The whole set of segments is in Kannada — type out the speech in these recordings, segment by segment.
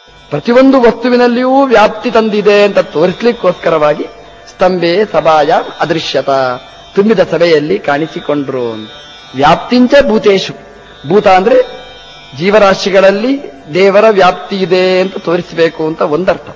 ಪ್ರತಿಯೊಂದು ವಸ್ತುವಿನಲ್ಲಿಯೂ ವ್ಯಾಪ್ತಿ ತಂದಿದೆ ಅಂತ ತೋರಿಸ್ಲಿಕ್ಕೋಸ್ಕರವಾಗಿ ಸ್ತಂಭೆ ಸಭಾಯ ಅದೃಶ್ಯತ ತುಂಬಿದ ಸಭೆಯಲ್ಲಿ ಕಾಣಿಸಿಕೊಂಡ್ರು ವ್ಯಾಪ್ತಿಂಚ ಭೂತೇಶು ಭೂತ ಅಂದ್ರೆ ಜೀವರಾಶಿಗಳಲ್ಲಿ ದೇವರ ವ್ಯಾಪ್ತಿ ಇದೆ ಅಂತ ತೋರಿಸಬೇಕು ಅಂತ ಒಂದರ್ಥ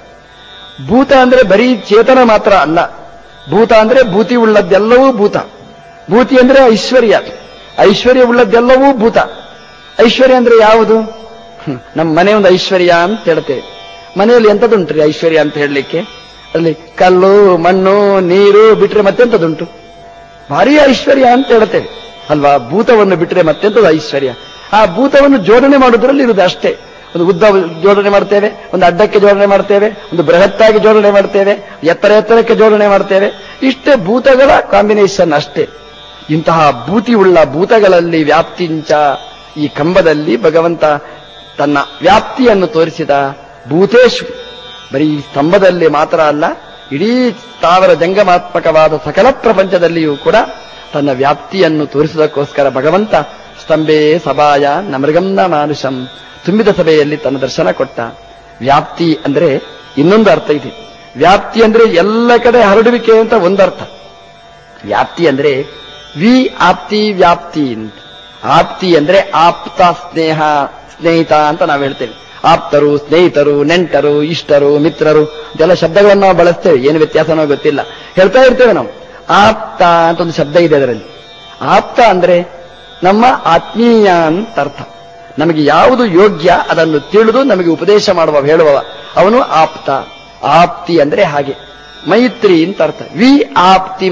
ಭೂತ ಅಂದ್ರೆ ಬರೀ ಚೇತನ ಮಾತ್ರ ಅಲ್ಲ ಭೂತ ಅಂದ್ರೆ ಭೂತಿ ಉಳ್ಳದ್ದೆಲ್ಲವೂ ಭೂತ ಭೂತಿ ಅಂದ್ರೆ ಐಶ್ವರ್ಯ ಐಶ್ವರ್ಯ ಉಳ್ಳದ್ದೆಲ್ಲವೂ ಭೂತ ಐಶ್ವರ್ಯ ಅಂದ್ರೆ ಯಾವುದು ಹ್ಮ್, ನಮ್ಮ ಮನೆ ಒಂದು ಐಶ್ವರ್ಯ ಅಂತ ಹೇಳ್ತೇವೆ ಮನೆಯಲ್ಲಿ ಎಂತದುಂಟ್ರಿ ಐಶ್ವರ್ಯ ಅಂತ ಹೇಳಲಿಕ್ಕೆ ಅಲ್ಲಿ ಕಲ್ಲು ಮಣ್ಣು ನೀರು ಬಿಟ್ರೆ ಮತ್ತೆಂತದುಂಟು ಭಾರಿ ಐಶ್ವರ್ಯ ಅಂತ ಹೇಳ್ತೇವೆ ಅಲ್ವಾ ಭೂತವನ್ನು ಬಿಟ್ರೆ ಮತ್ತೆಂತದು ಐಶ್ವರ್ಯ ಆ ಭೂತವನ್ನು ಜೋಡಣೆ ಮಾಡುವುದರಲ್ಲಿ ಇರುವುದು ಅಷ್ಟೇ ಒಂದು ಉದ್ದ ಜೋಡಣೆ ಮಾಡ್ತೇವೆ ಒಂದು ಅಡ್ಡಕ್ಕೆ ಜೋಡಣೆ ಮಾಡ್ತೇವೆ ಒಂದು ಬೃಹತ್ತಾಗಿ ಜೋಡಣೆ ಮಾಡ್ತೇವೆ ಎತ್ತರ ಎತ್ತರಕ್ಕೆ ಜೋಡಣೆ ಮಾಡ್ತೇವೆ ಇಷ್ಟೇ ಭೂತಗಳ ಕಾಂಬಿನೇಷನ್ ಅಷ್ಟೇ ಇಂತಹ ಭೂತಿ ಉಳ್ಳ ಭೂತಗಳಲ್ಲಿ ವ್ಯಾಪ್ತಿಂಚ ಈ ಕಂಬದಲ್ಲಿ ಭಗವಂತ ತನ್ನ ವ್ಯಾಪ್ತಿಯನ್ನು ತೋರಿಸಿದ ಭೂತೇಶು ಬರೀ ಈ ಸ್ತಂಭದಲ್ಲಿ ಮಾತ್ರ ಅಲ್ಲ ಇಡೀ ಸ್ಥಾವರ ಜಂಗಮಾತ್ಮಕವಾದ ಸಕಲ ಪ್ರಪಂಚದಲ್ಲಿಯೂ ಕೂಡ ತನ್ನ ವ್ಯಾಪ್ತಿಯನ್ನು ತೋರಿಸುವುದಕ್ಕೋಸ್ಕರ ಭಗವಂತ ಸ್ತಂಭೆ ಸಭಾಯ ನಮೃಗಂನ ಮಾನುಷಂ ತುಂಬಿದ ಸಭೆಯಲ್ಲಿ ತನ್ನ ದರ್ಶನ ಕೊಟ್ಟ ವ್ಯಾಪ್ತಿ ಅಂದ್ರೆ ಇನ್ನೊಂದು ಅರ್ಥ ಇದೆ ವ್ಯಾಪ್ತಿ ಅಂದ್ರೆ ಎಲ್ಲ ಕಡೆ ಹರಡುವಿಕೆ ಅಂತ ಒಂದರ್ಥ ವ್ಯಾಪ್ತಿ ಅಂದ್ರೆ ವಿ ಆಪ್ತಿ ವ್ಯಾಪ್ತಿ ಅಂತ ಆಪ್ತಿ ಅಂದ್ರೆ ಆಪ್ತ ಸ್ನೇಹ ಸ್ನೇಹಿತ ಅಂತ ನಾವು ಹೇಳ್ತೇವೆ ಆಪ್ತರು ಸ್ನೇಹಿತರು ನೆಂಟರು ಇಷ್ಟರು ಮಿತ್ರರು ಇದೆಲ್ಲ ಶಬ್ದಗಳನ್ನು ನಾವು ಬಳಸ್ತೇವೆ ಏನು ವ್ಯತ್ಯಾಸನೋ ಗೊತ್ತಿಲ್ಲ ಹೇಳ್ತಾ ಇರ್ತೇವೆ ನಾವು ಆಪ್ತ ಅಂತ ಒಂದು ಶಬ್ದ ಇದೆ ಅದರಲ್ಲಿ ಆಪ್ತ ಅಂದ್ರೆ ನಮ್ಮ ಆತ್ಮೀಯ ಅಂತ ಅರ್ಥ ನಮಗೆ ಯಾವುದು ಯೋಗ್ಯ ಅದನ್ನು ತಿಳಿದು ನಮಗೆ ಉಪದೇಶ ಮಾಡುವ ಹೇಳುವವ ಅವನು ಆಪ್ತ ಆಪ್ತಿ ಅಂದ್ರೆ ಹಾಗೆ ಮೈತ್ರಿ ಅಂತ ಅರ್ಥ ವಿ ಆಪ್ತಿಂ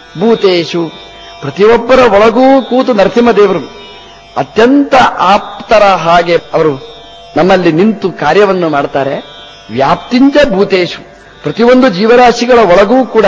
ಭೂತೇಶು ಪ್ರತಿಯೊಬ್ಬರ ಒಳಗೂ ಕೂತು ನರಸಿಂಹದೇವರು ಅತ್ಯಂತ ಆಪ್ತರ ಹಾಗೆ ಅವರು ನಮ್ಮಲ್ಲಿ ನಿಂತು ಕಾರ್ಯವನ್ನು ಮಾಡ್ತಾರೆ ವ್ಯಾಪ್ತಿಂಚ ಭೂತೇಶು ಪ್ರತಿಯೊಂದು ಜೀವರಾಶಿಗಳ ಒಳಗೂ ಕೂಡ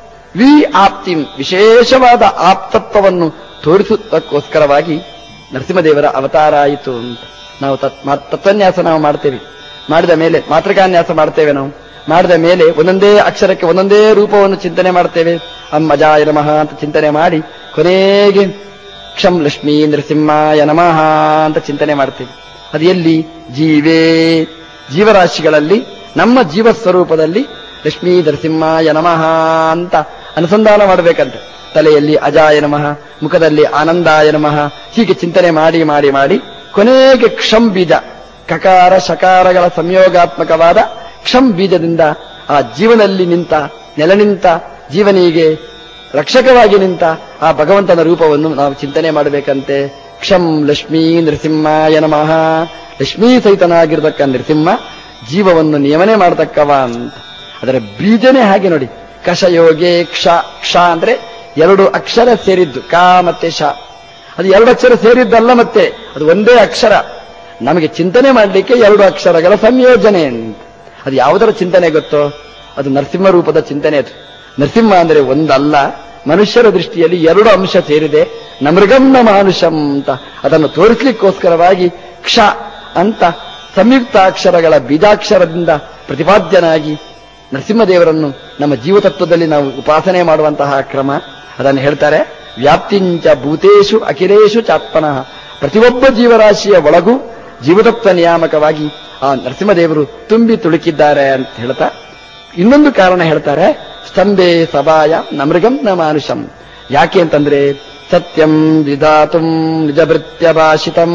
ವಿ ಆಪ್ತಿಂ ವಿಶೇಷವಾದ ಆಪ್ತತ್ವವನ್ನು ತೋರಿಸುವುದಕ್ಕೋಸ್ಕರವಾಗಿ ನರಸಿಂಹದೇವರ ಅವತಾರ ಆಯಿತು ಅಂತ ನಾವು ತತ್- ಮಾ- ತತ್ವನ್ಯಾಸ ನಾವು ಮಾಡ್ತೇವೆ ಮಾಡಿದ ಮೇಲೆ ಮಾತೃಕಾನ್ಯಾಸ ಮಾಡ್ತೇವೆ ನಾವು ಮಾಡಿದ ಮೇಲೆ ಒಂದೊಂದೇ ಅಕ್ಷರಕ್ಕೆ ಒಂದೊಂದೇ ರೂಪವನ್ನು ಚಿಂತನೆ ಮಾಡ್ತೇವೆ ಅಮ್ಮಜಾಯ ನಮಃ ಅಂತ ಚಿಂತನೆ ಮಾಡಿ ಕೊನೆಗೆ ಕ್ಷಂ ಲಕ್ಷ್ಮೀ ನರಸಿಂಹಾಯ ನಮಃ ಅಂತ ಚಿಂತನೆ ಮಾಡ್ತೇವೆ ಅದು ಎಲ್ಲಿ ಜೀವೇ ಜೀವರಾಶಿಗಳಲ್ಲಿ ನಮ್ಮ ಜೀವ ಸ್ವರೂಪದಲ್ಲಿ ಲಕ್ಷ್ಮೀ ನರಸಿಂಹಾಯ ನಮಃ ಅಂತ ಅನುಸಂಧಾನ ಮಾಡಬೇಕಂತೆ ತಲೆಯಲ್ಲಿ ಅಜಾಯ ನಮಃ ಮುಖದಲ್ಲಿ ಆನಂದಾಯ ನಮಃ ಹೀಗೆ ಚಿಂತನೆ ಮಾಡಿ ಮಾಡಿ ಮಾಡಿ ಕೊನೆಗೆ ಕ್ಷಂ ಬೀಜ ಕಕಾರ ಶಕಾರಗಳ ಸಂಯೋಗಾತ್ಮಕವಾದ ಕ್ಷಂ ಬೀಜದಿಂದ ಆ ಜೀವನಲ್ಲಿ ನಿಂತ ನೆಲ ನಿಂತ ಜೀವನಿಗೆ ರಕ್ಷಕವಾಗಿ ನಿಂತ ಆ ಭಗವಂತನ ರೂಪವನ್ನು ನಾವು ಚಿಂತನೆ ಮಾಡಬೇಕಂತೆ ಕ್ಷಂ ಲಕ್ಷ್ಮೀ ನರಸಿಂಹಾಯ ನಮಃ ಲಕ್ಷ್ಮೀ ಸಹಿತನಾಗಿರ್ತಕ್ಕ ನರಸಿಂಹ ಜೀವವನ್ನು ನಿಯಮನೆ ಮಾಡತಕ್ಕವ ಅಂತ ಅದರ ಬೀಜನೇ ಹಾಗೆ ನೋಡಿ ಕಷಯೋಗೆ ಕ್ಷ ಕ್ಷ ಅಂದ್ರೆ ಎರಡು ಅಕ್ಷರ ಸೇರಿದ್ದು ಕ ಮತ್ತೆ ಶ ಅದು ಎರಡು ಅಕ್ಷರ ಸೇರಿದ್ದಲ್ಲ ಮತ್ತೆ ಅದು ಒಂದೇ ಅಕ್ಷರ ನಮಗೆ ಚಿಂತನೆ ಮಾಡಲಿಕ್ಕೆ ಎರಡು ಅಕ್ಷರಗಳ ಸಂಯೋಜನೆ ಅಂತ ಅದು ಯಾವುದರ ಚಿಂತನೆ ಗೊತ್ತೋ ಅದು ನರಸಿಂಹ ರೂಪದ ಚಿಂತನೆ ಅದು ನರಸಿಂಹ ಅಂದ್ರೆ ಒಂದಲ್ಲ ಮನುಷ್ಯರ ದೃಷ್ಟಿಯಲ್ಲಿ ಎರಡು ಅಂಶ ಸೇರಿದೆ ನಮೃಗಂನ ಮಾನುಷಂ ಅಂತ ಅದನ್ನು ತೋರಿಸ್ಲಿಕ್ಕೋಸ್ಕರವಾಗಿ ಕ್ಷ ಅಂತ ಸಂಯುಕ್ತಾಕ್ಷರಗಳ ಬೀಜಾಕ್ಷರದಿಂದ ಪ್ರತಿಪಾದ್ಯನಾಗಿ ನರಸಿಂಹದೇವರನ್ನು ನಮ್ಮ ಜೀವತತ್ವದಲ್ಲಿ ನಾವು ಉಪಾಸನೆ ಮಾಡುವಂತಹ ಕ್ರಮ ಅದನ್ನು ಹೇಳ್ತಾರೆ ವ್ಯಾಪ್ತಿಂಚ ಭೂತೇಶು ಅಖಿಲೇಶು ಚಾತ್ಮನಃ ಪ್ರತಿಯೊಬ್ಬ ಜೀವರಾಶಿಯ ಒಳಗೂ ಜೀವತತ್ವ ನಿಯಾಮಕವಾಗಿ ಆ ನರಸಿಂಹದೇವರು ತುಂಬಿ ತುಳುಕಿದ್ದಾರೆ ಅಂತ ಹೇಳ್ತಾ ಇನ್ನೊಂದು ಕಾರಣ ಹೇಳ್ತಾರೆ ಸ್ತಂಭೆ ಸಭಾಯ ನಮೃಗಂ ನ ಮಾನುಷಂ ಯಾಕೆ ಅಂತಂದ್ರೆ ಸತ್ಯಂ ವಿಧಾತುಂ ನಿಜಭೃತ್ಯ ಭಾಷಿತಂ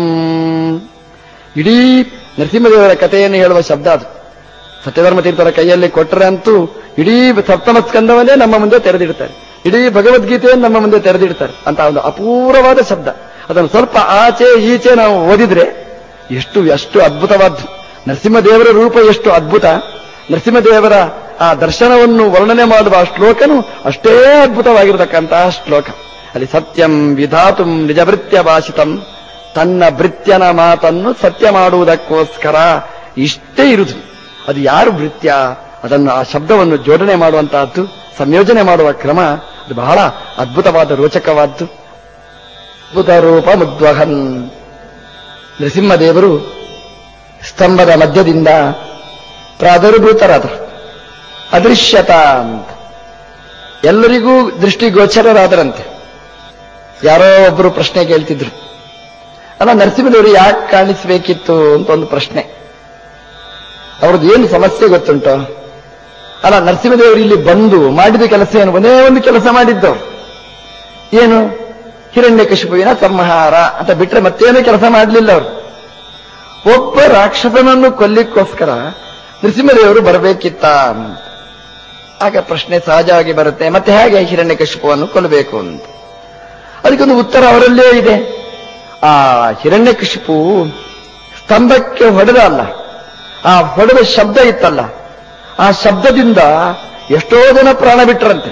ಇಡೀ ನರಸಿಂಹದೇವರ ಕಥೆಯನ್ನು ಹೇಳುವ ಶಬ್ದ ಅದು ಸತ್ಯಧರ್ಮ ತೀರ್ಥರ ಕೈಯಲ್ಲಿ ಕೊಟ್ಟರೆ ಅಂತೂ ಇಡೀ ಸಪ್ತಮ ಸ್ಕಂದವನ್ನೇ ನಮ್ಮ ಮುಂದೆ ತೆರೆದಿಡ್ತಾರೆ ಇಡೀ ಭಗವದ್ಗೀತೆಯನ್ನು ನಮ್ಮ ಮುಂದೆ ತೆರೆದಿಡ್ತಾರೆ ಅಂತ ಒಂದು ಅಪೂರ್ವವಾದ ಶಬ್ದ ಅದನ್ನು ಸ್ವಲ್ಪ ಆಚೆ ಈಚೆ ನಾವು ಓದಿದ್ರೆ ಎಷ್ಟು ಎಷ್ಟು ಅದ್ಭುತವಾದ್ದು ನರಸಿಂಹದೇವರ ರೂಪ ಎಷ್ಟು ಅದ್ಭುತ ನರಸಿಂಹದೇವರ ಆ ದರ್ಶನವನ್ನು ವರ್ಣನೆ ಮಾಡುವ ಆ ಶ್ಲೋಕನು ಅಷ್ಟೇ ಅದ್ಭುತವಾಗಿರತಕ್ಕಂತಹ ಶ್ಲೋಕ ಅಲ್ಲಿ ಸತ್ಯಂ ವಿಧಾತುಂ ನಿಜಭೃತ್ಯ ಭಾಷಿತಂ ತನ್ನ ಭೃತ್ಯನ ಮಾತನ್ನು ಸತ್ಯ ಮಾಡುವುದಕ್ಕೋಸ್ಕರ ಇಷ್ಟೇ ಇರುವುದು ಅದು ಯಾರು ಭೃತ್ಯ ಅದನ್ನು ಆ ಶಬ್ದವನ್ನು ಜೋಡಣೆ ಮಾಡುವಂತಹದ್ದು ಸಂಯೋಜನೆ ಮಾಡುವ ಕ್ರಮ ಅದು ಬಹಳ ಅದ್ಭುತವಾದ ರೋಚಕವಾದ್ದು ಅದ್ಭುತ ರೂಪ ಮುದ್ವಹನ್ ನರಸಿಂಹದೇವರು ಸ್ತಂಭದ ಮಧ್ಯದಿಂದ ಪ್ರಾದುರ್ಭೂತರಾದರು ಅದೃಶ್ಯತ ಅಂತ ಎಲ್ಲರಿಗೂ ದೃಷ್ಟಿಗೋಚರರಾದರಂತೆ ಯಾರೋ ಒಬ್ಬರು ಪ್ರಶ್ನೆ ಕೇಳ್ತಿದ್ರು ಅಲ್ಲ ನರಸಿಂಹದೇವರು ಯಾಕೆ ಕಾಣಿಸ್ಬೇಕಿತ್ತು ಅಂತ ಒಂದು ಪ್ರಶ್ನೆ ಅವ್ರದ್ದು ಏನು ಸಮಸ್ಯೆ ಗೊತ್ತುಂಟು ಅಲ್ಲ ನರಸಿಂಹದೇವರು ಇಲ್ಲಿ ಬಂದು ಮಾಡಿದ ಕೆಲಸ ಏನು ಒಂದೇ ಒಂದು ಕೆಲಸ ಮಾಡಿದ್ದವ್ರು ಏನು ಹಿರಣ್ಯಕಶಿಪುವಿನ ಸಂಹಾರ ಅಂತ ಬಿಟ್ರೆ ಮತ್ತೇನು ಕೆಲಸ ಮಾಡಲಿಲ್ಲ ಅವರು ಒಬ್ಬ ರಾಕ್ಷಸನನ್ನು ಕೊಲ್ಲಿಕ್ಕೋಸ್ಕರ ನರಸಿಂಹದೇವರು ಬರಬೇಕಿತ್ತ ಅಂತ. ಆಗ ಪ್ರಶ್ನೆ ಸಹಜವಾಗಿ ಬರುತ್ತೆ ಮತ್ತೆ ಹೇಗೆ ಹಿರಣ್ಯಕಶಿಪುವನ್ನು ಕೊಲ್ಲಬೇಕು ಅಂತ ಅದಕ್ಕೊಂದು ಉತ್ತರ ಅವರಲ್ಲೇ ಇದೆ ಆ ಹಿರಣ್ಯಕಶಿಪು ಸ್ತಂಭಕ್ಕೆ ಹೊಡೆದ ಅಲ್ಲ ಆ ಹೊಡೆದ ಶಬ್ದ ಇತ್ತಲ್ಲ ಆ ಶಬ್ದದಿಂದ ಎಷ್ಟೋ ಜನ ಪ್ರಾಣ ಬಿಟ್ರಂತೆ